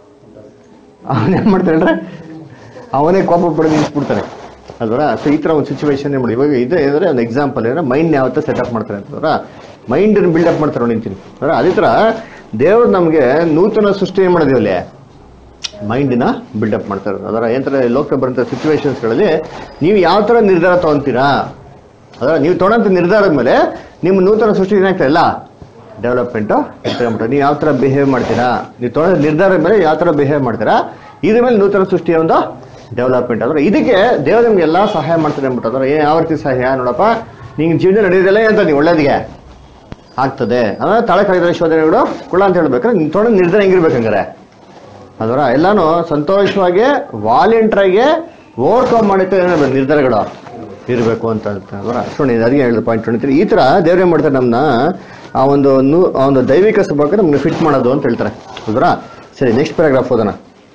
A: ಅವನೇನು ಮಾಡ್ತಾರೆ ಅಂದ್ರೆ ಅವನೇ ಕೋಪ ಪಡೆದು ನಿಲ್ಸ್ಬಿಡ್ತಾನೆ ಅಲ್ವರ ಸೊ ಈ ಥರ ಒಂದು ಸಿಚುವೇಶನ್ ಮಾಡಿ ಇವಾಗ ಇದೆ ಅಂದರೆ ಒಂದು ಎಕ್ಸಾಂಪಲ್ ಏನಂದ್ರೆ ಮೈಂಡ್ ಯಾವತ್ತೂ ಸೆಟಪ್ ಮಾಡ್ತಾರೆ ಅಂತಂದ್ರ ಮೈಂಡನ್ನು ಬಿಲ್ಡಪ್ ಮಾಡ್ತಾರೆ ನೋಡಿ ನಿಂತೀನಿ ಅಂದ್ರೆ ಅದೇ ಥರ ದೇವ್ರು ನಮಗೆ ನೂತನ ಸೃಷ್ಟಿ ಏನು ಮಾಡೋದು ಅಲ್ಲಿ ಮೈಂಡಿನ ಬಿಲ್ಡಪ್ ಮಾಡ್ತಾರೆ ಅದರ ಏನಂತಾರೆ ಲೋಕ ಬರೋಂಥ ಸಿಚುವೇಶನ್ಸ್ಗಳಲ್ಲಿ ನೀವು ಯಾವ ಥರ ನಿರ್ಧಾರ ತೊಗೊತೀರಾ ಅದರ ನೀವು ತೊಗೊಳಂಥ ನಿರ್ಧಾರದ ಮೇಲೆ ನಿಮ್ಮ ನೂತನ ಸೃಷ್ಟಿ ಏನಾಗ್ತದೆ ಎಲ್ಲ ಡೆವಲಪ್ಮೆಂಟು ಮಾಡ್ತಾರೆ ನೀವು ಯಾವ ಥರ ಬಿಹೇವ್ ಮಾಡ್ತೀರಾ ನೀವು ತೊಗೊಳೋ ನಿರ್ಧಾರದ ಮೇಲೆ ಯಾವ ಥರ ಬಿಹೇವ್ ಮಾಡ್ತೀರಾ ಇದ್ರ ಮೇಲೆ ನೂತನ ಸೃಷ್ಟಿಯ ಒಂದು ಡೆವಲಪ್ಮೆಂಟ್ ಅಂದ್ರೆ ಇದಕ್ಕೆ ದೇವರು ನಿಮ್ಗೆ ಎಲ್ಲ ಸಹಾಯ ಮಾಡ್ತಾರೆ ಅಂದ್ಬಿಟ್ಟು ಅಂದ್ರೆ ಏನ್ ಯಾವ ರೀತಿ ಸಹಾಯ ನೋಡಪ್ಪ ನಿಂಗೆ ಜೀವನ ನಡೆಯೋದಿಲ್ಲ ಅಂತ ನೀವು ಒಳ್ಳೇದಿಗೆ ಆಗ್ತದೆ ಅಂದ್ರೆ ತಳ ಕಳೆದ ಶೋಧನೆಗಳು ಕುಳ ಅಂತ ಹೇಳ್ಬೇಕಾದ್ರೆ ನೀವು ತೊಗೊಂಡು ನಿರ್ಧಾರ ಹೆಂಗಿರ್ಬೇಕಂಗಾರೆ ಅದರ ಎಲ್ಲಾನು ಸಂತೋಷವಾಗಿ ವಾಲೆಂಟ್ರಾಗಿ ಓವರ್ಕಮ್ ಮಾಡಿತ್ತು ಏನಾಗಬೇಕು ನಿರ್ಧಾರಗಳು ಇರಬೇಕು ಅಂತ ಅದರ ಸುಣಿ ಅದಕ್ಕೆ ಹೇಳಿದ ಪಾಯಿಂಟ್ ಹೊಣಿತೀರಿ ಈ ಥರ ದೇವ್ರು ಏನ್ ಮಾಡ್ತಾರೆ ನಮ್ಮನ್ನ ಆ ಒಂದು ನು ಆ ಒಂದು ದೈವಿಕ ಸ್ವಭಾವಕ್ಕೆ ನಮ್ಮನ್ನ ಫಿಟ್ ಮಾಡೋದು ಅಂತ ಹೇಳ್ತಾರೆ ಹೌದರ ಸರಿ ನೆಕ್ಸ್ಟ್ ಪ್ಯಾರಾಗ್ರಾಫ್ ಓದೋಣ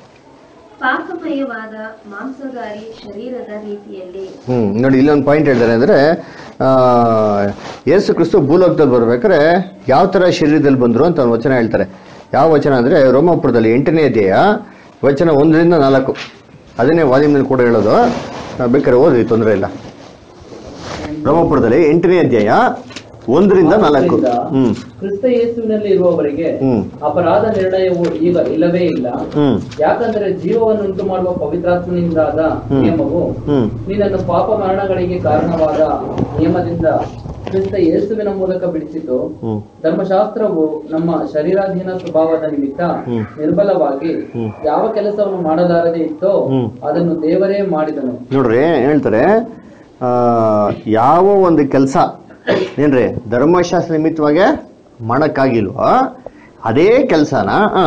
B: ಪಾಕಮಯವಾದ ಮಾಂಸಗಾರಿ ಶರೀರದ ರೀತಿಯಲ್ಲಿ
A: ಹ್ಮ್ ನೋಡಿ ಇಲ್ಲೊಂದು ಪಾಯಿಂಟ್ ಹೇಳ್ತಾರೆ ಅಂದ್ರೆ ಆ, ಯೇಸು ಕ್ರಿಸ್ತು ಭೂಲೋಕದಲ್ಲಿ ಬರ್ಬೇಕಾದ್ರೆ ಯಾವ ತರ ಶರೀರದಲ್ಲಿ ಬಂದ್ರು ಅಂತ ಒಂದು ವಚನ ಹೇಳ್ತಾರೆ ಯಾವ ವಚನ ಅಂದ್ರೆ ರೋಮಾಪುರದಲ್ಲಿ ಎಂಟನೇ ಅಧ್ಯಾಯ ವಚನ ಒಂದರಿಂದ ನಾಲ್ಕು ಅದನ್ನೇ ವಾಲ್ಯೂಮ್ನಲ್ಲಿ ಕೂಡ ಹೇಳೋದು ಆ, ಬೇಕಾದ್ರೆ ಓದ್ರಿ ತೊಂದರೆ ಇಲ್ಲ ರೋಮಾಪುರದಲ್ಲಿ ಎಂಟನೇ ಅಧ್ಯಾಯ ಒಂದರಿಂದ ನಾಲ್ಕು ಹ್ಮ್
C: ಕ್ರಿಸ್ತ ಯೇಸುವಿನಲ್ಲಿ ಇರುವವರಿಗೆ
A: ಹ್ಮ್
C: ಅಪರಾಧ ನಿರ್ಣಯವು ಈಗ ಇಲ್ಲವೇ ಇಲ್ಲ
A: ಹ್ಮ್
C: ಯಾಕಂದರೆ ಜೀವವನ್ನುಂಟು ಮಾಡುವ ಪವಿತ್ರಾತ್ಮನಿಂದಾದ
A: ಹ್ಮ್.
C: ನಿಯಮವು
A: ಹ್ಮ್
C: ನಿನ್ನನ್ನು ಪಾಪ ಮರಣಗಳಿಗೆ ಕಾರಣವಾದ ನಿಯಮದಿಂದ ಕ್ರಿಸ್ತ ಯೇಸುವಿನ ಮೂಲಕ ಬಿಡಿಸಿತು
A: ಹ್ಮ್
C: ಧರ್ಮಶಾಸ್ತ್ರವು ನಮ್ಮ ಶರೀರಾಧೀನ ಸ್ವಭಾವದ ನಿಮಿತ್ತ
A: ಹ್ಮ್.
C: ನಿರ್ಬಲವಾಗಿ
A: ಹ್ಮ್.
C: ಯಾವ ಕೆಲಸವನ್ನು ಮಾಡಲಾರದೆ ಇತ್ತೋ
A: ಹ್ಮ್.
C: ಅದನ್ನು ದೇವರೇ ಮಾಡಿದನು
A: ನೋಡ್ರಿ ಏನ್ ಹೇಳ್ತಾರೆ ಆ, ಯಾವ ಒಂದು ಕೆಲಸ ಏನ್ರಿ ಧರ್ಮಶಾಸ್ತ್ರ ನಿಮಿತ್ತವಾಗಿ ಮಾಡಕ್ಕಾಗಿಲ್ವೋ ಅದೇ ಕೆಲಸನ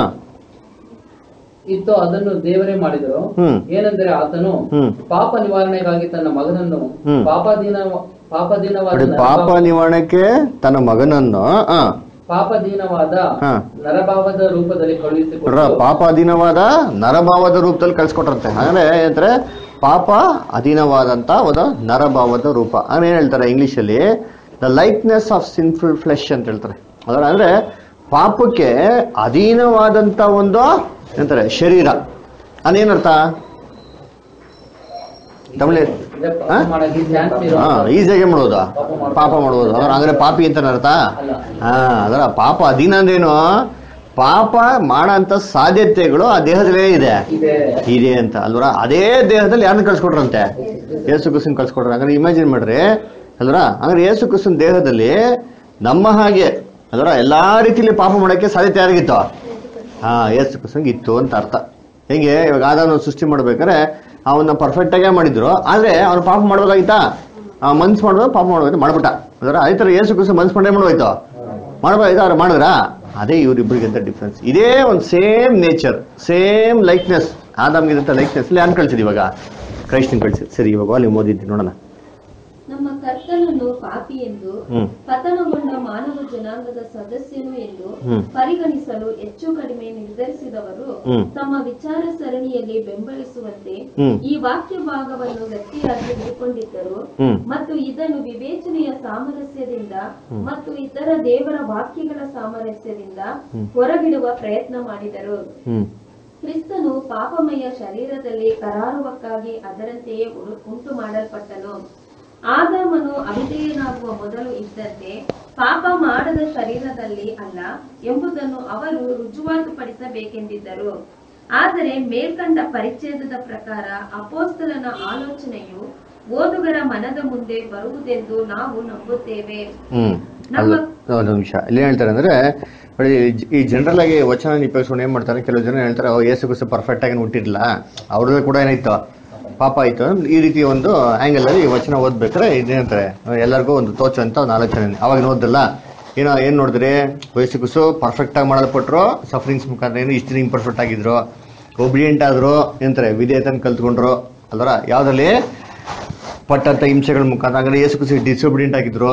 C: ಇತ್ತು ಅದನ್ನು ದೇವರೇ ಮಾಡಿದರು
A: ಹ್ಮ್.
C: ಏನೆಂದರೆ ಆತನು
A: ಹ್ಮ್.
C: ಪಾಪ ನಿವಾರಣೆಗಾಗಿ ತನ್ನ ಮಗನನ್ನು
A: ಹ್ಮ್.
C: ಪಾಪದೀನ ಪಾಪದೀನವಾದ
A: ನೋಡಿ ಪಾಪ
C: ನರಭಾವ-
A: ನಿವಾರಣಕ್ಕೆ ತನ್ನ ಮಗನನ್ನು ಆ,
C: ಪಾಪದೀನವಾದ
A: ಹಾ.
C: ನರಭಾವದ ರೂಪದಲ್ಲಿ
A: ನೋಡ್ರ
C: ಕಳುಹಿಸಿಕೊಟ್ಟು
A: ಪಾಪಾಧೀನವಾದ ನರಭಾವದ ರೂಪದಲ್ಲಿ ಕಳ್ಸಿಕೊಟ್ರಂತೆ ಅಂದ್ರೆ ಏನಂದ್ರೆ ಪಾಪ ಅಧೀನವಾದಂಥ ಒಂದು ನರಭಾವದ ರೂಪ ಅಂದ್ರೆ ಏನು ಹೇಳ್ತಾರೆ ಇಂಗ್ಲೀಷಲ್ಲಿ the likeness of sinful flesh ಅಂತ ಹೇಳ್ತಾರೆ ಅದರ ಅಂದ್ರೆ ಪಾಪಕ್ಕೆ ಅಧೀನವಾದಂಥ ಒಂದು ಏನಂತಾರೆ ಶರೀರ ಅದೇನರ್ಥ ತಮಿಳು
C: ಅಂದ್ರೆ ಪಾಪ
A: ಹಾ?
C: ಮಾಡಕ್ಕೆ ಚಾನ್ಸ್ ಇರೋ
A: ಹಾ ಈಸಿಯಾಗಿ ಮಾಡೋದು ಪಾಪ ಮಾಡ್ಬೋದು ಅದರ ಅಂದ್ರೆ ಪಾಪಿ ಅಂತ ಅರ್ಥ
C: ಅಲ್ಲ.
A: ಹಾ ಅದರ ಪಾಪ ಅಧೀನ ಅಂದ್ರೇನು ಪಾಪ ಮಾಡಂತ ಸಾಧ್ಯತೆಗಳು ಆ ದೇಹದಲ್ಲೇ ಇದೆ
C: ಇದೆ
A: ಇದೆ ಅಂತ ಅಲ್ವರ ಅದೇ ದೇಹದಲ್ಲಿ ಯಾರನ್ನ ಕಳ್ಸ್ಕೊಟ್ರಂತೆ ಯೇಸು ಕ್ರಿಸ್ತನ್ ಕಳ್ಸ್ಕೊಟ್ರ ಹಂಗಾರೆ ಇಮ್ಯಾಜಿನ್ ಮಾಡ್ರಿ ಅಲ್ವರ ಹಂಗಾರೆ ಯೇಸು ಕ್ರಿಸ್ತನ್ ದೇಹದಲ್ಲಿ ನಮ್ಮ ಹಾಗೆ ಅಲ್ವರ ಎಲ್ಲಾ ರೀತಿಯಲ್ಲಿ ಪಾಪ ಮಾಡಕ್ಕೆ ಸಾಧ್ಯತೆ ಯಾರಿಗಿತ್ತು ಹಾ ಯೇಸು ಕ್ರಿಸ್ತನ್ಗೆ ಇತ್ತು ಅಂತ ಅರ್ಥ ಹೆಂಗೆ ಇವಾಗ ಆದಾನ ಸೃಷ್ಟಿ ಮಾಡ್ಬೇಕಾದ್ರೆ ಅವನ್ನ ಪರ್ಫೆಕ್ಟ್ ಆಗೇ ಮಾಡಿದ್ರು ಆದ್ರೆ ಅವ್ನು ಪಾಪ ಮಾಡ್ಬೋದಾಗಿತ್ತಾ ಆ ಮನ್ಸ್ ಮಾಡ್ಬೋದು ಪಾಪ ಮಾಡ್ಬೋದು ಮಾಡ್ಬಿಟ್ಟ ಅದರ ಅದೇ ತರ ಯೇಸು ಕ್ರಿಸ್ತ ಮನ್ಸ್ ಮಾಡೇ ಮಾಡೋಯ್ತು ಮಾಡ್ಬೋದಾಯ್ತು ಅವ್ರು ಮಾಡಿದ್ರಾ ಅದೇ ಇವ್ರಿಬ್ರಿಗಿಂತ ಡಿಫ್ರೆನ್ಸ್ ಇದೇ ಒಂದು ಸೇಮ್ ನೇಚರ್ ಸೇಮ್ ಲೈಕ್ನೆಸ್ ಆದಾಮ್ಗಿಂತ ಲೈಕ್ನೆಸ್ ಇಲ್ಲಿ ಯಾರು ಕಳ್ಸಿದ್ ಇವಾಗ ಕ್ರೈಸ್ತನ್ ಕಳ್ಸಿದ್ ಸರಿ ಇವಾಗ ಅಲ್ಲಿ ಓದಿದ್ವಿ ನೋಡೋಣ
G: ನಮ್ಮ ಕರ್ತನನ್ನು ಪಾಪಿ ಎಂದು
A: ಹ್ಮ್
G: ಪತನಗೊಂಡ ಮಾನವ ಜನಾಂಗದ ಸದಸ್ಯನು ಎಂದು
A: ಹ್ಮ್.
G: ಪರಿಗಣಿಸಲು ಹೆಚ್ಚು ಕಡಿಮೆ ನಿರ್ಧರಿಸಿದವರು
A: ಹ್ಮ್.
G: ತಮ್ಮ ವಿಚಾರ ಸರಣಿಯಲ್ಲಿ ಬೆಂಬಲಿಸುವಂತೆ
A: ಹ್ಮ್.
G: ಈ ವಾಕ್ಯ ಭಾಗವನ್ನು ಗಟ್ಟಿಯಾಗಿ ಹಿಡಿದುಕೊಂಡಿದ್ದರು
A: ಹ್ಮ್
G: ಮತ್ತು ಇದನ್ನು ವಿವೇಚನೆಯ ಸಾಮರಸ್ಯದಿಂದ ಮತ್ತು ಇತರ ದೇವರ ವಾಕ್ಯಗಳ ಸಾಮರಸ್ಯದಿಂದ ಹೊರಗಿಡುವ ಪ್ರಯತ್ನ ಮಾಡಿದರು
A: ಹ್ಮ್
G: ಕ್ರಿಸ್ತನು ಪಾಪಮಯ ಶರೀರದಲ್ಲಿ ಕರಾರುವಕ್ಕಾಗಿ ಅದರಂತೆಯೇ ಉಡು- ಉಂಟು ಮಾಡಲ್ಪಟ್ಟನು ಆದಾಮನು ಅವಿಧೇಯನಾಗುವ ಮೊದಲು ಇದ್ದಂತೆ ಪಾಪ ಮಾಡದ ಶರೀರದಲ್ಲಿ ಅಲ್ಲ ಎಂಬುದನ್ನು ಅವರು ರುಜುವಾತುಪಡಿಸಬೇಕೆಂದಿದ್ದರು ಆದರೆ ಮೇಲ್ಕಂಡ ಪರಿಚ್ಛೇದದ ಪ್ರಕಾರ ಅಪೋಸ್ತಲನ ಆಲೋಚನೆಯು ಓದುಗರ ಮನದ ಮುಂದೆ ಬರುವುದೆಂದು ನಾವು ನಂಬುತ್ತೇವೆ
A: ಹ್ಮ್ ಅಲ್ಲ ಒಂದು ನಿಮಿಷ ಇಲ್ಲಿ ಏನ್ ಹೇಳ್ತಾರೆ ಅಂದ್ರೆ ನೋಡಿ ಈ- ಈ ಜನರಲ್ ಆಗಿ ವಚನ ನಿಪೇಕ್ಷಣೆ ಏನ್ ಮಾಡ್ತಾರೆ ಕೆಲವು ಜನ ಹೇಳ್ತಾರೆ ಓ ಯೇಸು ಕ್ರಿಸ್ತ ಪರ್ಫೆಕ್ಟ್ ಆಗಿ ಹುಟ್ಟಿರ್ಲಿಲ್ಲ ಅವ್ರದ್ದು ಕೂಡ ಏನಾಯ್ತು ಪಾಪ ಆಯ್ತು ಈ ರೀತಿ ಒಂದು ಆಂಗಲ್ ಅಲ್ಲಿ ಈ ವಚನ ಓದ್ಬೇಕಾದ್ರೆ ಇದೇನಂತಾರೆ ಎಲ್ಲರಿಗೂ ಒಂದು ತೋಚುವಂತ ಒಂದು ಆಲೋಚನೆ ಅವಾಗ ಓದ್ದಲ್ಲ ಏನೋ ಏನ್ ನೋಡಿದ್ರಿ ಯೇಸು ಕ್ರಿಸ್ತು ಪರ್ಫೆಕ್ಟ್ ಆಗಿ ಮಾಡಲ್ಪಟ್ರು ಸಫರಿಂಗ್ಸ್ ಮುಖಾಂತರ ಏನು ಇಷ್ಟು ಇಂಪರ್ಫೆಕ್ಟ್ ಆಗಿದ್ರು ಒಬಿಡಿಯಂಟ್ ಆದ್ರು ಏನಂತಾರೆ ವಿಧೇಯತನ ಕಲ್ತ್ಕೊಂಡ್ರು ಅಲ್ವರ ಯಾವ್ದ್ರಲ್ಲಿ ಪಟ್ಟಂತ ಹಿಂಸೆಗಳ ಮುಖಾಂತರ ಹಂಗಾರೆ ಯೇಸು ಕ್ರಿಸ್ತು ಡಿಸೊಬಿಡಿಯಂಟ್ ಆಗಿದ್ರು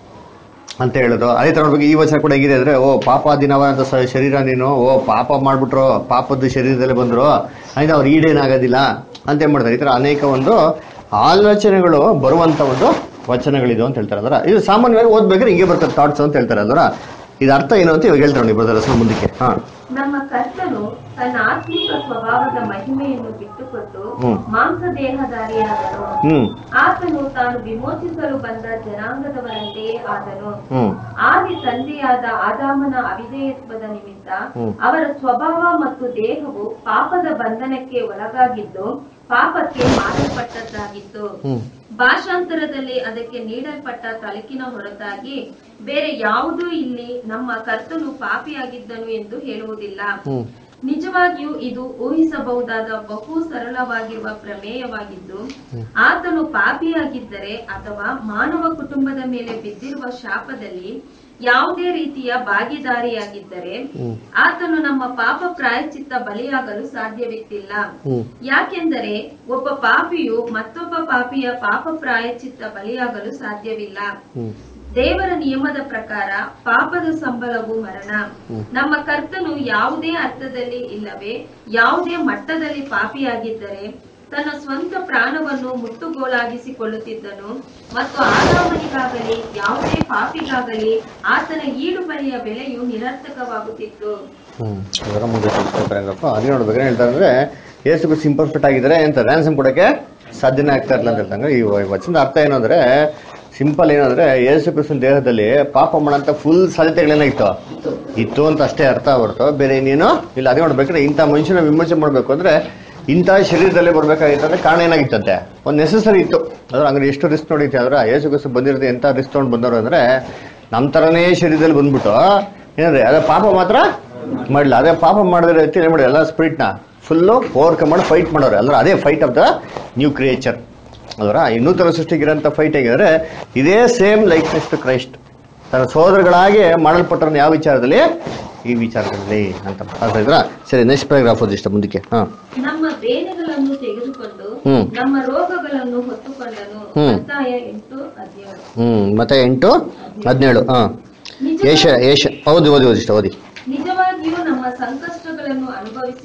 A: ಅಂತ ಹೇಳೋದು ಅದೇ ತರ ನೋಡ್ಬೇಕು ಈ ವಚನ ಕೂಡ ಹೇಗಿದೆ ಅಂದ್ರೆ ಓ ಪಾಪಾಧೀನವಾದಂತ ಸ- ಶರೀರ ನೀನು ಓ ಪಾಪ ಮಾಡ್ಬಿಟ್ರು ಪಾಪದ ಶರೀರದಲ್ಲಿ ಬಂದ್ರು ಆಯ್ತು ಅವ್ರು ಈಡೇನಾಗೋದಿಲ್ಲ ಅಂತ ಏನ್ ಮಾಡ್ತಾರೆ ಈ ತರ ಅನೇಕ ಒಂದು ಆಲೋಚನೆಗಳು ಬರುವಂತ ಒಂದು ವಚನಗಳಿದು ಅಂತ ಹೇಳ್ತಾರೆ ಅದರ ಇದು ಸಾಮಾನ್ಯವಾಗಿ ಓದ್ಬೇಕಾದ್ರೆ ಹಿಂಗೆ ಬರ್ತಾರೆ ಥಾಟ್ಸ್ ಅಂತ ಹೇಳ್ತಾರೆ ಅದರ ಇದು ಅರ್ಥ ಏನು ಅಂತ ಇವಾಗ ಹೇಳ್ತಾರೆ ನೋಡಿ ಬ್ರದರ್ ಅಸಲು ಮುಂದಕ್ಕೆ ಹಾ
G: ನಮ್ಮ ಕರ್ತನು ತನ್ನ ಆತ್ಮಿಕ ಸ್ವಭಾವದ ಮಹಿಮೆಯನ್ನು ಬಿಟ್ಟುಕೊಟ್ಟು
A: ಹ್ಮ್.
G: ಮಾಂಸ ದೇಹಧಾರಿಯಾದನು
A: ಹ್ಮ್
G: ಆತನು ತಾನು ವಿಮೋಚಿಸಲು ಬಂದ ಜನಾಂಗದವರಂತೆಯೇ ಆದನು
A: ಹ್ಮ್
G: ಆದಿ ತಂದೆಯಾದ ಆದಾಮನ ಅವಿಧೇಯತ್ವದ ನಿಮಿತ್ತ
A: ಹ್ಮ್.
G: ಅವರ ಸ್ವಭಾವ ಮತ್ತು ದೇಹವು ಪಾಪದ ಬಂಧನಕ್ಕೆ ಒಳಗಾಗಿದ್ದು ಪಾಪಕ್ಕೆ ಮಾರಲ್ಪಟ್ಟದ್ದಾಗಿತ್ತು
A: ಹ್ಮ್
G: ಭಾಷಾಂತರದಲ್ಲಿ ಅದಕ್ಕೆ ನೀಡಲ್ಪಟ್ಟ ತಲಕಿನ ಹೊರತಾಗಿ ಬೇರೆ ಯಾವುದೂ ಇಲ್ಲಿ ನಮ್ಮ ಕರ್ತನು ಪಾಪಿಯಾಗಿದ್ದನು ಎಂದು ಹೇಳುವುದಿಲ್ಲ
A: ಹ್ಮ್
G: ನಿಜವಾಗಿಯೂ ಇದು ಊಹಿಸಬಹುದಾದ ಬಹು ಸರಳವಾಗಿರುವ ಪ್ರಮೇಯವಾಗಿದ್ದು ಆತನು ಪಾಪಿಯಾಗಿದ್ದರೆ ಅಥವಾ ಮಾನವ ಕುಟುಂಬದ ಮೇಲೆ ಬಿದ್ದಿರುವ ಶಾಪದಲ್ಲಿ ಯಾವುದೇ ರೀತಿಯ ಭಾಗಿದಾರಿಯಾಗಿದ್ದರೆ ಆತನು ನಮ್ಮ ಪಾಪ ಪ್ರಾಯಶ್ಚಿತ್ತ ಬಲಿಯಾಗಲು ಸಾಧ್ಯವಿತ್ತಿಲ್ಲ
A: ಹ್ಮ್
G: ಯಾಕೆಂದರೆ ಒಬ್ಬ ಪಾಪಿಯು ಮತ್ತೊಬ್ಬ ಪಾಪಿಯ ಪಾಪ ಪ್ರಾಯಶ್ಚಿತ್ತ ಬಲಿಯಾಗಲು ಸಾಧ್ಯವಿಲ್ಲ
A: ಹ್ಮ್
G: ದೇವರ ನಿಯಮದ ಪ್ರಕಾರ ಪಾಪದ ಸಂಬಳವು ಮರಣ ನಮ್ಮ ಕರ್ತನು ಯಾವುದೇ ಅರ್ಥದಲ್ಲಿ ಇಲ್ಲವೇ ಯಾವುದೇ ಮಟ್ಟದಲ್ಲಿ ಪಾಪಿಯಾಗಿದ್ದರೆ ತನ್ನ ಸ್ವಂತ ಪ್ರಾಣವನ್ನು ಮುಟ್ಟುಗೋಲಾಗಿಸಿಕೊಳ್ಳುತ್ತಿದ್ದನು ಮತ್ತು ಆದಾಮನಿಗಾಗಲಿ ಯಾವುದೇ ಪಾಪಿಗಾಗಲಿ ಆತನ ಈಡುಬಲಿಯ ಬೆಲೆಯು ನಿರರ್ಥಕವಾಗುತ್ತಿತ್ತು
A: ಹ್ಮ್ ಇವಾಗ ಮುಂದೆ ತಿಳಿಸ್ಕೊಡ್ತಾರಪ್ಪ ಅದೇ ನೋಡ್ಬೇಕಾದ್ರೆ ಹೇಳ್ತಾರೆ ಅಂದ್ರೆ ಯೇಸು ಕ್ರಿಸ್ತ ಇಂಪರ್ಫೆಕ್ಟ್ ಆಗಿದ್ದಾರೆ ಅಂತ ರ್ಯಾನ್ಸಮ್ ಕೊಡಕ್ಕೆ ಸಾಧ್ಯನೇ ಆಗ್ತಾ ಇರಲಿಲ್ಲ ಅಂತ ಹೇಳ್ತಾರೆ ಈ ವಚನದ ಅರ್ಥ ಏನು ಅಂದ್ರೆ ಸಿಂಪಲ್ ಏನಂದ್ರೆ ಯೇಸು ಕ್ರಿಸ್ತನ ದೇಹದಲ್ಲಿ ಪಾಪ ಮಾಡೋಂಥ ಫುಲ್ ಸಾಧ್ಯತೆಗಳೇನಾಗಿತ್ತು ಇತ್ತು ಅಂತ ಅಷ್ಟೇ ಅರ್ಥ ಹೊರತು ಬೇರೆ ಇನ್ನೇನು ಇಲ್ಲ ಅದೇ ನೋಡ್ಬೇಕಾದ್ರೆ ಇಂಥ ಮನುಷ್ಯನ ವಿಮರ್ಶೆ ಮಾಡಬೇಕು ಅಂದ್ರೆ ಇಂಥ ಶರೀರದಲ್ಲೇ ಬರ್ಬೇಕಾಗಿತ್ತು ಅಂದ್ರೆ ಕಾರಣ ಏನಾಗಿತ್ತಂತೆ ಒಂದು ನೆಸೆಸರಿ ಇತ್ತು ಅದ್ರ ಹಂಗಾರೆ ಎಷ್ಟು ರಿಸ್ಕ್ ನೋಡಿತ್ತೆ ಅಂದ್ರೆ ಯೇಸು ಕ್ರಿಸ್ತ ಬಂದಿರೋದು ಎಂಥ ರಿಸ್ಕ್ ತೊಗೊಂಡು ಬಂದವರು ಅಂದ್ರೆ ನಮ್ಮ ಥರನೇ ಶರೀರದಲ್ಲಿ ಬಂದ್ಬಿಟ್ಟು ಏನಂದ್ರೆ ಅದೇ ಪಾಪ ಮಾತ್ರ ಮಾಡಲಿಲ್ಲ ಅದೇ ಪಾಪ ಮಾಡಿದ್ರೆ ರೀತಿ ಏನು ಮಾಡಿ ಎಲ್ಲ ಸ್ಪಿರಿಟ್ನ ಫುಲ್ಲು ಓವರ್ಕಮ್ ಮಾಡಿ ಫೈಟ್ ಮಾಡೋರು ಅಂದ್ರೆ ಅದೇ fight of the new creature ಅದರ ಈ ನೂತನ ಸೃಷ್ಟಿಗಿರೋಂಥ ಫೈಟ್ ಹೇಗಿದ್ರೆ ಇದೇ ಸೇಮ್ ಲೈಕ್ನೆಸ್ ಟು ಕ್ರೈಸ್ಟ್ ತನ್ನ ಸೋದರಗಳಾಗಿ ಮಾಡಲ್ಪಟ್ಟರನ್ನ ಯಾವ ವಿಚಾರದಲ್ಲಿ ಈ ವಿಚಾರದಲ್ಲಿ ಅಂತ ಅರ್ಥ ಆಯ್ತಾ? ಸರಿ ನೆಕ್ಸ್ಟ್ ಪ್ಯಾರಾಗ್ರಾಫ್ ಓದಿಷ್ಟ ಮುಂದಕ್ಕೆ ಹಾ
G: ನಮ್ಮ ಬೇನೆಗಳನ್ನು ತೆಗೆದುಕೊಂಡು
A: ಹ್ಮ್.
G: ನಮ್ಮ ರೋಗಗಳನ್ನು ಹೊತ್ತುಕೊಂಡನು
A: ಹ್ಮ್.
G: ಅಧ್ಯಾಯ ಎಂಟು ಹದಿನೇಳು
A: ಹ್ಮ್ ಮತ್ತೆ ಎಂಟು ಹದಿನೇಳು ಹಾ ಏಷ
G: ನಿಜವಾಗಿ-
A: ಏಷ ಹೌದು ಓದಿ ಓದಿಷ್ಟ ಓದಿ
G: ನಿಜವಾಗಿಯೂ ನಮ್ಮ ಸಂಕಷ್ಟಗಳನ್ನು ಅನುಭವಿಸಿದನು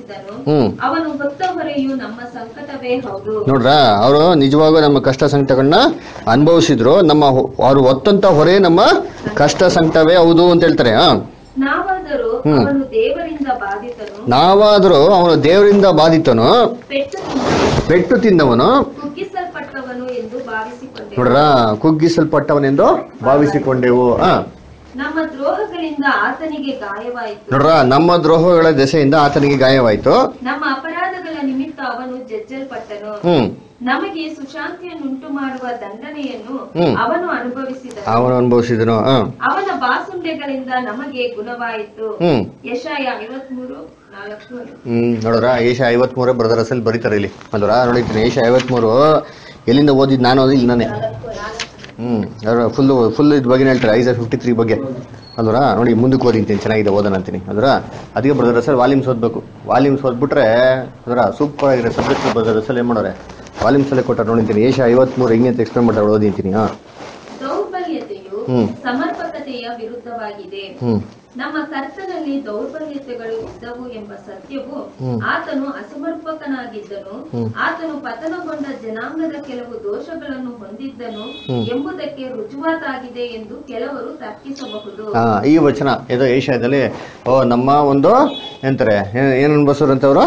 A: ಹ್ಮ್
G: ಅವನು ಹೊತ್ತ ಹೊರೆಯು ನಮ್ಮ ಸಂಕಟವೇ ಹೌದು
A: ನೋಡ್ರ ಅವರು ನಿಜವಾಗೂ ನಮ್ಮ ಕಷ್ಟ ಸಂಕಟಗಳನ್ನ ಅನುಭವಿಸಿದ್ರು ನಮ್ಮ ಹೊ- ಅವ್ರು ಹೊತ್ತಂತ ಹೊರೆ ನಮ್ಮ ಕಷ್ಟ ಸಂಕಟವೇ ಹೌದು ಅಂತ ಹೇಳ್ತಾರೆ ಹಾ
G: ನಾವಾದರೂ
A: ಹ್ಮ್.
G: ಅವನು ದೇವರಿಂದ ಬಾಧಿತನು
A: ನಾವಾದರೂ ಅವನು ದೇವರಿಂದ ಬಾಧಿತನು
G: ಪೆಟ್ಟು ತಿಂದವನು,
A: ಪೆಟ್ಟು ತಿಂದವನು
G: ಕುಗ್ಗಿಸಲ್ಪಟ್ಟವನು ಎಂದು ಭಾವಿಸಿಕೊಂಡೆವು
A: ನೋಡ್ರ ಕುಗ್ಗಿಸಲ್ಪಟ್ಟವನೆಂದು ಭಾವಿಸಿಕೊಂಡೆವು ಹಾ
G: ನಮ್ಮ ದ್ರೋಹಗಳಿಂದ ಆತನಿಗೆ ಗಾಯವಾಯಿತು
A: ನೋಡ್ರ ನಮ್ಮ ದ್ರೋಹಗಳ ದೆಸೆಯಿಂದ ಆತನಿಗೆ ಗಾಯವಾಯ್ತು
G: ನಮ್ಮ ಅಪರಾಧಗಳ ನಿಮಿತ್ತ ಅವನು ಜಜ್ಜಲ್ಪಟ್ಟನು
A: ಹ್ಮ್
G: ನಮಗೆ ಸುಶಾಂತಿಯನ್ನುಂಟು ಮಾಡುವ ದಂಡನೆಯನ್ನು
A: ಹ್ಮ್.
G: ಅವನು ಅನುಭವಿಸಿದನು
A: ಅವನು ಅನುಭವಿಸಿದನು ಹಾ
G: ಅವನ ಬಾಸುಂಡೆಗಳಿಂದ ನಮಗೆ ಗುಣವಾಯಿತು
A: ಹ್ಮ್
G: ಯಶಾಯ ಐವತ್ಮೂರು ನಾಲ್ಕು ಐದು.
A: ಹ್ಮ್ ನೋಡ್ರ ಏಷ ಐವತ್ಮೂರು ಬ್ರದರ್ ಅಸಲ್ ಬರೀತಾರೆ ಇಲ್ಲಿ ಅಲ್ವರ ನೋಡಿದ್ದೀನಿ ಏಷ ಐವತ್ಮೂರು ಎಲ್ಲಿಂದ ಓದಿದ್ ನಾನು ಓದಿ ಇಲ್ಲಿ ನಾನೇ ಹ್ಮ್ ಫುಲ್ ಫುಲ್ ಇದ್ ಬಗ್ಗೆ ಹೇಳ್ತಾರೆ ಐಸ ಫಿಫ್ಟಿ ತ್ರೀ ಬಗ್ಗೆ ಅಲ್ವರ ನೋಡಿ ಮುಂದಕ್ಕೆ ಓದಿಂತೀನಿ ಚೆನ್ನಾಗಿದೆ ಓದೋಣ ಅಂತೀನಿ ಅಲ್ವರ ಅದಕ್ಕೆ ಬ್ರದರ್ ಅಸಲ್ ವಾಲ್ಯೂಮ್ಸ್ ಓದ್ಬೇಕು ವಾಲ್ಯೂಮ್ಸ್ ಓದ್ಬಿಟ್ರೆ ಅದರ ಸೂಪರ್ ಆಗಿರೋ ಸಬ್ಜೆಕ್ಟ್ ಬ್ರದರ್ ಅಸಲ್ ಏನ್ ಮಾಡೋರೆ ವಾಲ್ಯೂಮ್ಸ್ ಅಲ್ಲೇ ಕೊಟ್ಟಾರೆ ನೋಡಿದ್ದೀನಿ ಏಷ ಐವತ್ಮೂರು ಹೆಂಗೆ ಅಂತ ಎಕ್ಸ್ಪ್ಲೇನ್ ಮಾಡ್ತಾರೆ ಓದಿಂತೀನಿ ಹಾ
G: ದೌರ್ಬಲ್ಯತೆಯು
A: ಹ್ಮ್.
G: ಸಮರ್ಪಕತೆಯ ವಿರುದ್ಧವಾಗಿದೆ
A: ಹ್ಮ್
G: ನಮ್ಮ ಕರ್ತನಲ್ಲಿ ದೌರ್ಬಲ್ಯತೆಗಳು ಇದ್ದವು ಎಂಬ ಸತ್ಯವು
A: ಹ್ಮ್.
G: ಆತನು ಅಸಮರ್ಪಕನಾಗಿದ್ದನು
A: ಹ್ಮ್.
G: ಆತನು ಪತನಗೊಂಡ ಜನಾಂಗದ ಕೆಲವು ದೋಷಗಳನ್ನು ಹೊಂದಿದ್ದನು
A: ಹ್ಮ್.
G: ಎಂಬುದಕ್ಕೆ ರುಜುವಾತಾಗಿದೆ ಎಂದು ಕೆಲವರು ತರ್ಕಿಸಬಹುದು
A: ಹಾ ಈ ವಚನ ಇದು ಏಷ್ಯಾದಲ್ಲಿ ಓ ನಮ್ಮ ಒಂದು ಎಂತಾರೆ ಏನ್- ಏನ್ ಅನುಭವಿಸೋರಂತವ್ರು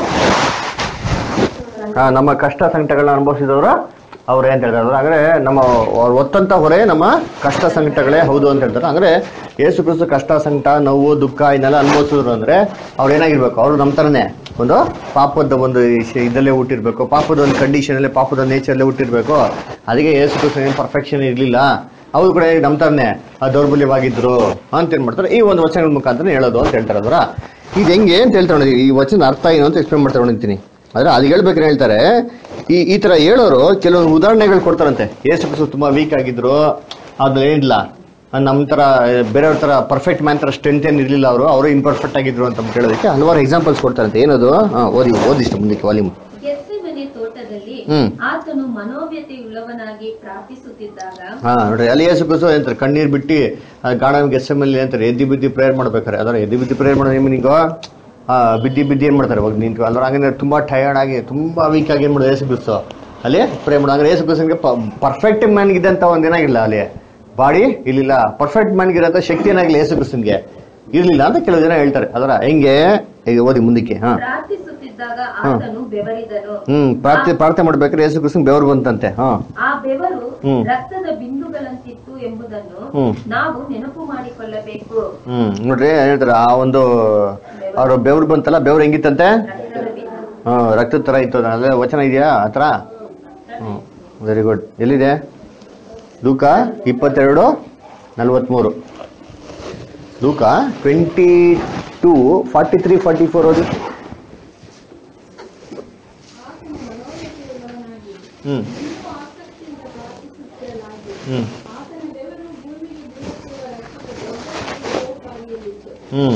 A: ಹಾ ನಮ್ಮ ಕಷ್ಟ ಸಂಕಟಗಳನ್ನ ಅನುಭವಿಸಿದವರು ಅವ್ರು ಏನ್ ಹೇಳ್ತಾರೆ ಅಂದ್ರೆ ನಮ್ಮ ಅವ್ರು ಒತ್ತಂತ ಹೊರೆ ನಮ್ಮ ಕಷ್ಟ ಸಂಕಟಗಳೇ ಹೌದು ಅಂತ ಹೇಳ್ತಾರೆ ಅಂದ್ರೆ ಏಸು ಕ್ರಿಸ್ತು ಕಷ್ಟ ಸಂಕಟ ನೋವು ದುಃಖ ಇದನ್ನೆಲ್ಲ ಅನುಭವಿಸಿದ್ರು ಅಂದ್ರೆ ಅವ್ರು ಏನಾಗಿರ್ಬೇಕು ಅವ್ರು ನಮ್ಮ ಥರನೇ ಒಂದು ಪಾಪದ ಒಂದು ಇಶ್- ಇದಲ್ಲೇ ಹುಟ್ಟಿರ್ಬೇಕು ಪಾಪದ ಒಂದು ಕಂಡೀಷನ್ ಅಲ್ಲೇ ಪಾಪದ ನೇಚರ್ಲ್ಲೇ ಹುಟ್ಟಿರ್ಬೇಕು ಅದಕ್ಕೆ ಏಸು ಕ್ರಿಸ್ತು ಏನು ಪರ್ಫೆಕ್ಷನ್ ಇರಲಿಲ್ಲ ಅವ್ರು ಕೂಡ ನಮ್ಮ ಥರನೇ ಆ ದೌರ್ಬಲ್ಯವಾಗಿದ್ರು ಅಂತ ಏನ್ ಮಾಡ್ತಾರೆ ಈ ಒಂದು ವಚನಗಳ ಮುಖಾಂತರ ಹೇಳೋದು ಅಂತ ಹೇಳ್ತಾರೆ ಅದರ ಇದು ಹೆಂಗೆ ಅಂತ ಹೇಳ್ತಾರೆ ನೋಡಿ ಈ ವಚನ ಅರ್ಥ ಏನು ಅಂತ ಎಕ್ಸ್ಪ್ಲೇನ್ ಮಾಡ್ತಾರೆ ನೋಡಿರ್ತೀನಿ ಆದ್ರೆ ಅದು ಹೇಳ್ಬೇಕಾದ್ರೆ ಹೇಳ್ತಾರೆ ಈ ಈ ತರ ಹೇಳೋರು ಕೆಲವೊಂದು ಉದಾಹರಣೆಗಳು ಕೊಡ್ತಾರಂತೆ ಏಸು ಕ್ರಿಸ್ತು ತುಂಬಾ ವೀಕ್ ಆಗಿದ್ರು ಅದ್ರಲ್ಲಿ ಏನಿಲ್ಲ ನಮ್ಮ ತರ ಬೇರೆಯವ್ರ ತರ ಪರ್ಫೆಕ್ಟ್ ಮ್ಯಾನ್ ತರ ಸ್ಟ್ರೆಂತ್ ಏನ್ ಇರ್ಲಿಲ್ಲ ಅವರು ಅವರು ಇಂಪರ್ಫೆಕ್ಟ್ ಆಗಿದ್ರು ಅಂತ ಹೇಳೋದಕ್ಕೆ ಹಲವಾರು ಎಕ್ಸಾಂಪಲ್ಸ್ ಕೊಡ್ತಾರಂತೆ ಏನದು ಹಾ, ಓದಿ ಓದಿಷ್ಟು ಮುಂದಕ್ಕೆ ವಾಲ್ಯೂಮ್
G: ಗೆತ್ಸೆಮನೆ ತೋಟದಲ್ಲಿ
A: ಹ್ಮ್.
G: ಆತನು ಮನೋವ್ಯತೆಯುಳ್ಳವನಾಗಿ ಪ್ರಾರ್ಥಿಸುತ್ತಿದ್ದಾಗ
A: ಹಾ ನೋಡ್ರಿ ಅಲ್ಲಿ ಏಸು ಕ್ರಿಸ್ತು ಅಂತಾರೆ ಕಣ್ಣೀರ್ ಬಿಟ್ಟು ಗಾರ್ಡನ್ ಗೆಸ್ಸಮಲ್ಲಿ ಅಂತಾರೆ ಎದ್ದಿ ಬಿದ್ದಿ ಪ್ರೇಯರ್ ಮಾಡ್ಬೇಕಾರೆ ಅದರ ಎದ್ದಿ ಬಿದ್ದಿ ಪ್ರೇಯರ್ ಮಾಡೋದು ನಿಮ್ಗೆ ಆ ಬಿದ್ದಿ ಬಿದ್ದಿ ಏನ್ ಮಾಡ್ತಾರೆ ಇವಾಗ ನಿಂತು ಅಲ್ವ ಹಂಗಂದ್ರೆ ತುಂಬಾ ಟಯರ್ಡ್ ಆಗಿ ತುಂಬಾ ವೀಕ್ ಆಗಿ ಏನ್ ಮಾಡೋದು ಏಸು ಕ್ರಿಸ್ತು ಅಲ್ಲಿ ಪ್ರೇ ಮಾಡೋದು ಹಂಗಾರೆ ಏಸು ಕ್ರಿಸ್ತನ್ಗೆ ಪರ್ಫೆಕ್ಟ್ ಮ್ಯಾನ್ ಇದ್ದಂತ ಒಂದ್ ಏನಾಗಿಲ್ಲ ಅಲ್ಲಿ ಬಾಡಿ ಇರ್ಲಿಲ್ಲ ಪರ್ಫೆಕ್ಟ್ ಮ್ಯಾನ್ ಇರೋಂಥ ಶಕ್ತಿ ಏನಾಗಿಲ್ಲ ಏಸು ಕ್ರಿಸ್ತನ್ಗೆ ಇರ್ಲಿಲ್ಲ ಅಂತ ಕೆಲವು ಜನ ಹೇಳ್ತಾರೆ ಅದರ ಹೆಂಗೆ ಈಗ ಓದಿ ಮುಂದಕ್ಕೆ ಹಾ
G: ಪ್ರಾರ್ಥಿಸುತ್ತಿದ್ದಾಗ ಆತನು ಬೆವರಿದನು
A: ಹ್ಮ್ ಪ್ರಾರ್ಥನೆ ಪ್ರಾರ್ಥನೆ ಮಾಡ್ಬೇಕಾದ್ರೆ ಏಸು ಕ್ರಿಸ್ತನ್ ಬೆವರು ಬಂತಂತೆ ಹಾ
G: ಆ ಬೆವರು
A: ಹ್ಮ್.
G: ರಕ್ತದ ಬಿಂದುಗಳಂತಿತ್ತು ಎಂಬುದನ್ನು
A: ಹ್ಮ್.
G: ನಾವು ನೆನಪು ಮಾಡಿಕೊಳ್ಳಬೇಕು
A: ಹ್ಮ್ ನೋಡ್ರಿ ಹೇಳ್ತಾರೆ ಆ ಒಂದು ಅವ್ರ ಬೆವ್ರು ಬಂತಲ್ಲ ಬೆವ್ರು ಹೆಂಗಿತ್ತಂತೆ
G: ರಕ್ತದ ಬಿಂದು
A: ಹಾ ರಕ್ತದ ತರ ಇತ್ತು ಅದೇ ವಚನ ಇದೆಯಾ ಆತರ ಹ್ಮ್ ವೆರಿ ಗುಡ್ ಎಲ್ಲಿದೆ ಲೂಕ ಇಪ್ಪತ್ತೆರಡು ನಲ್ವತ್ಮೂರು ಲೂಕ twenty two forty three forty four ಓದಿ ಹ್ಮ್ ಹ್ಮ್ ಹ್ಮ್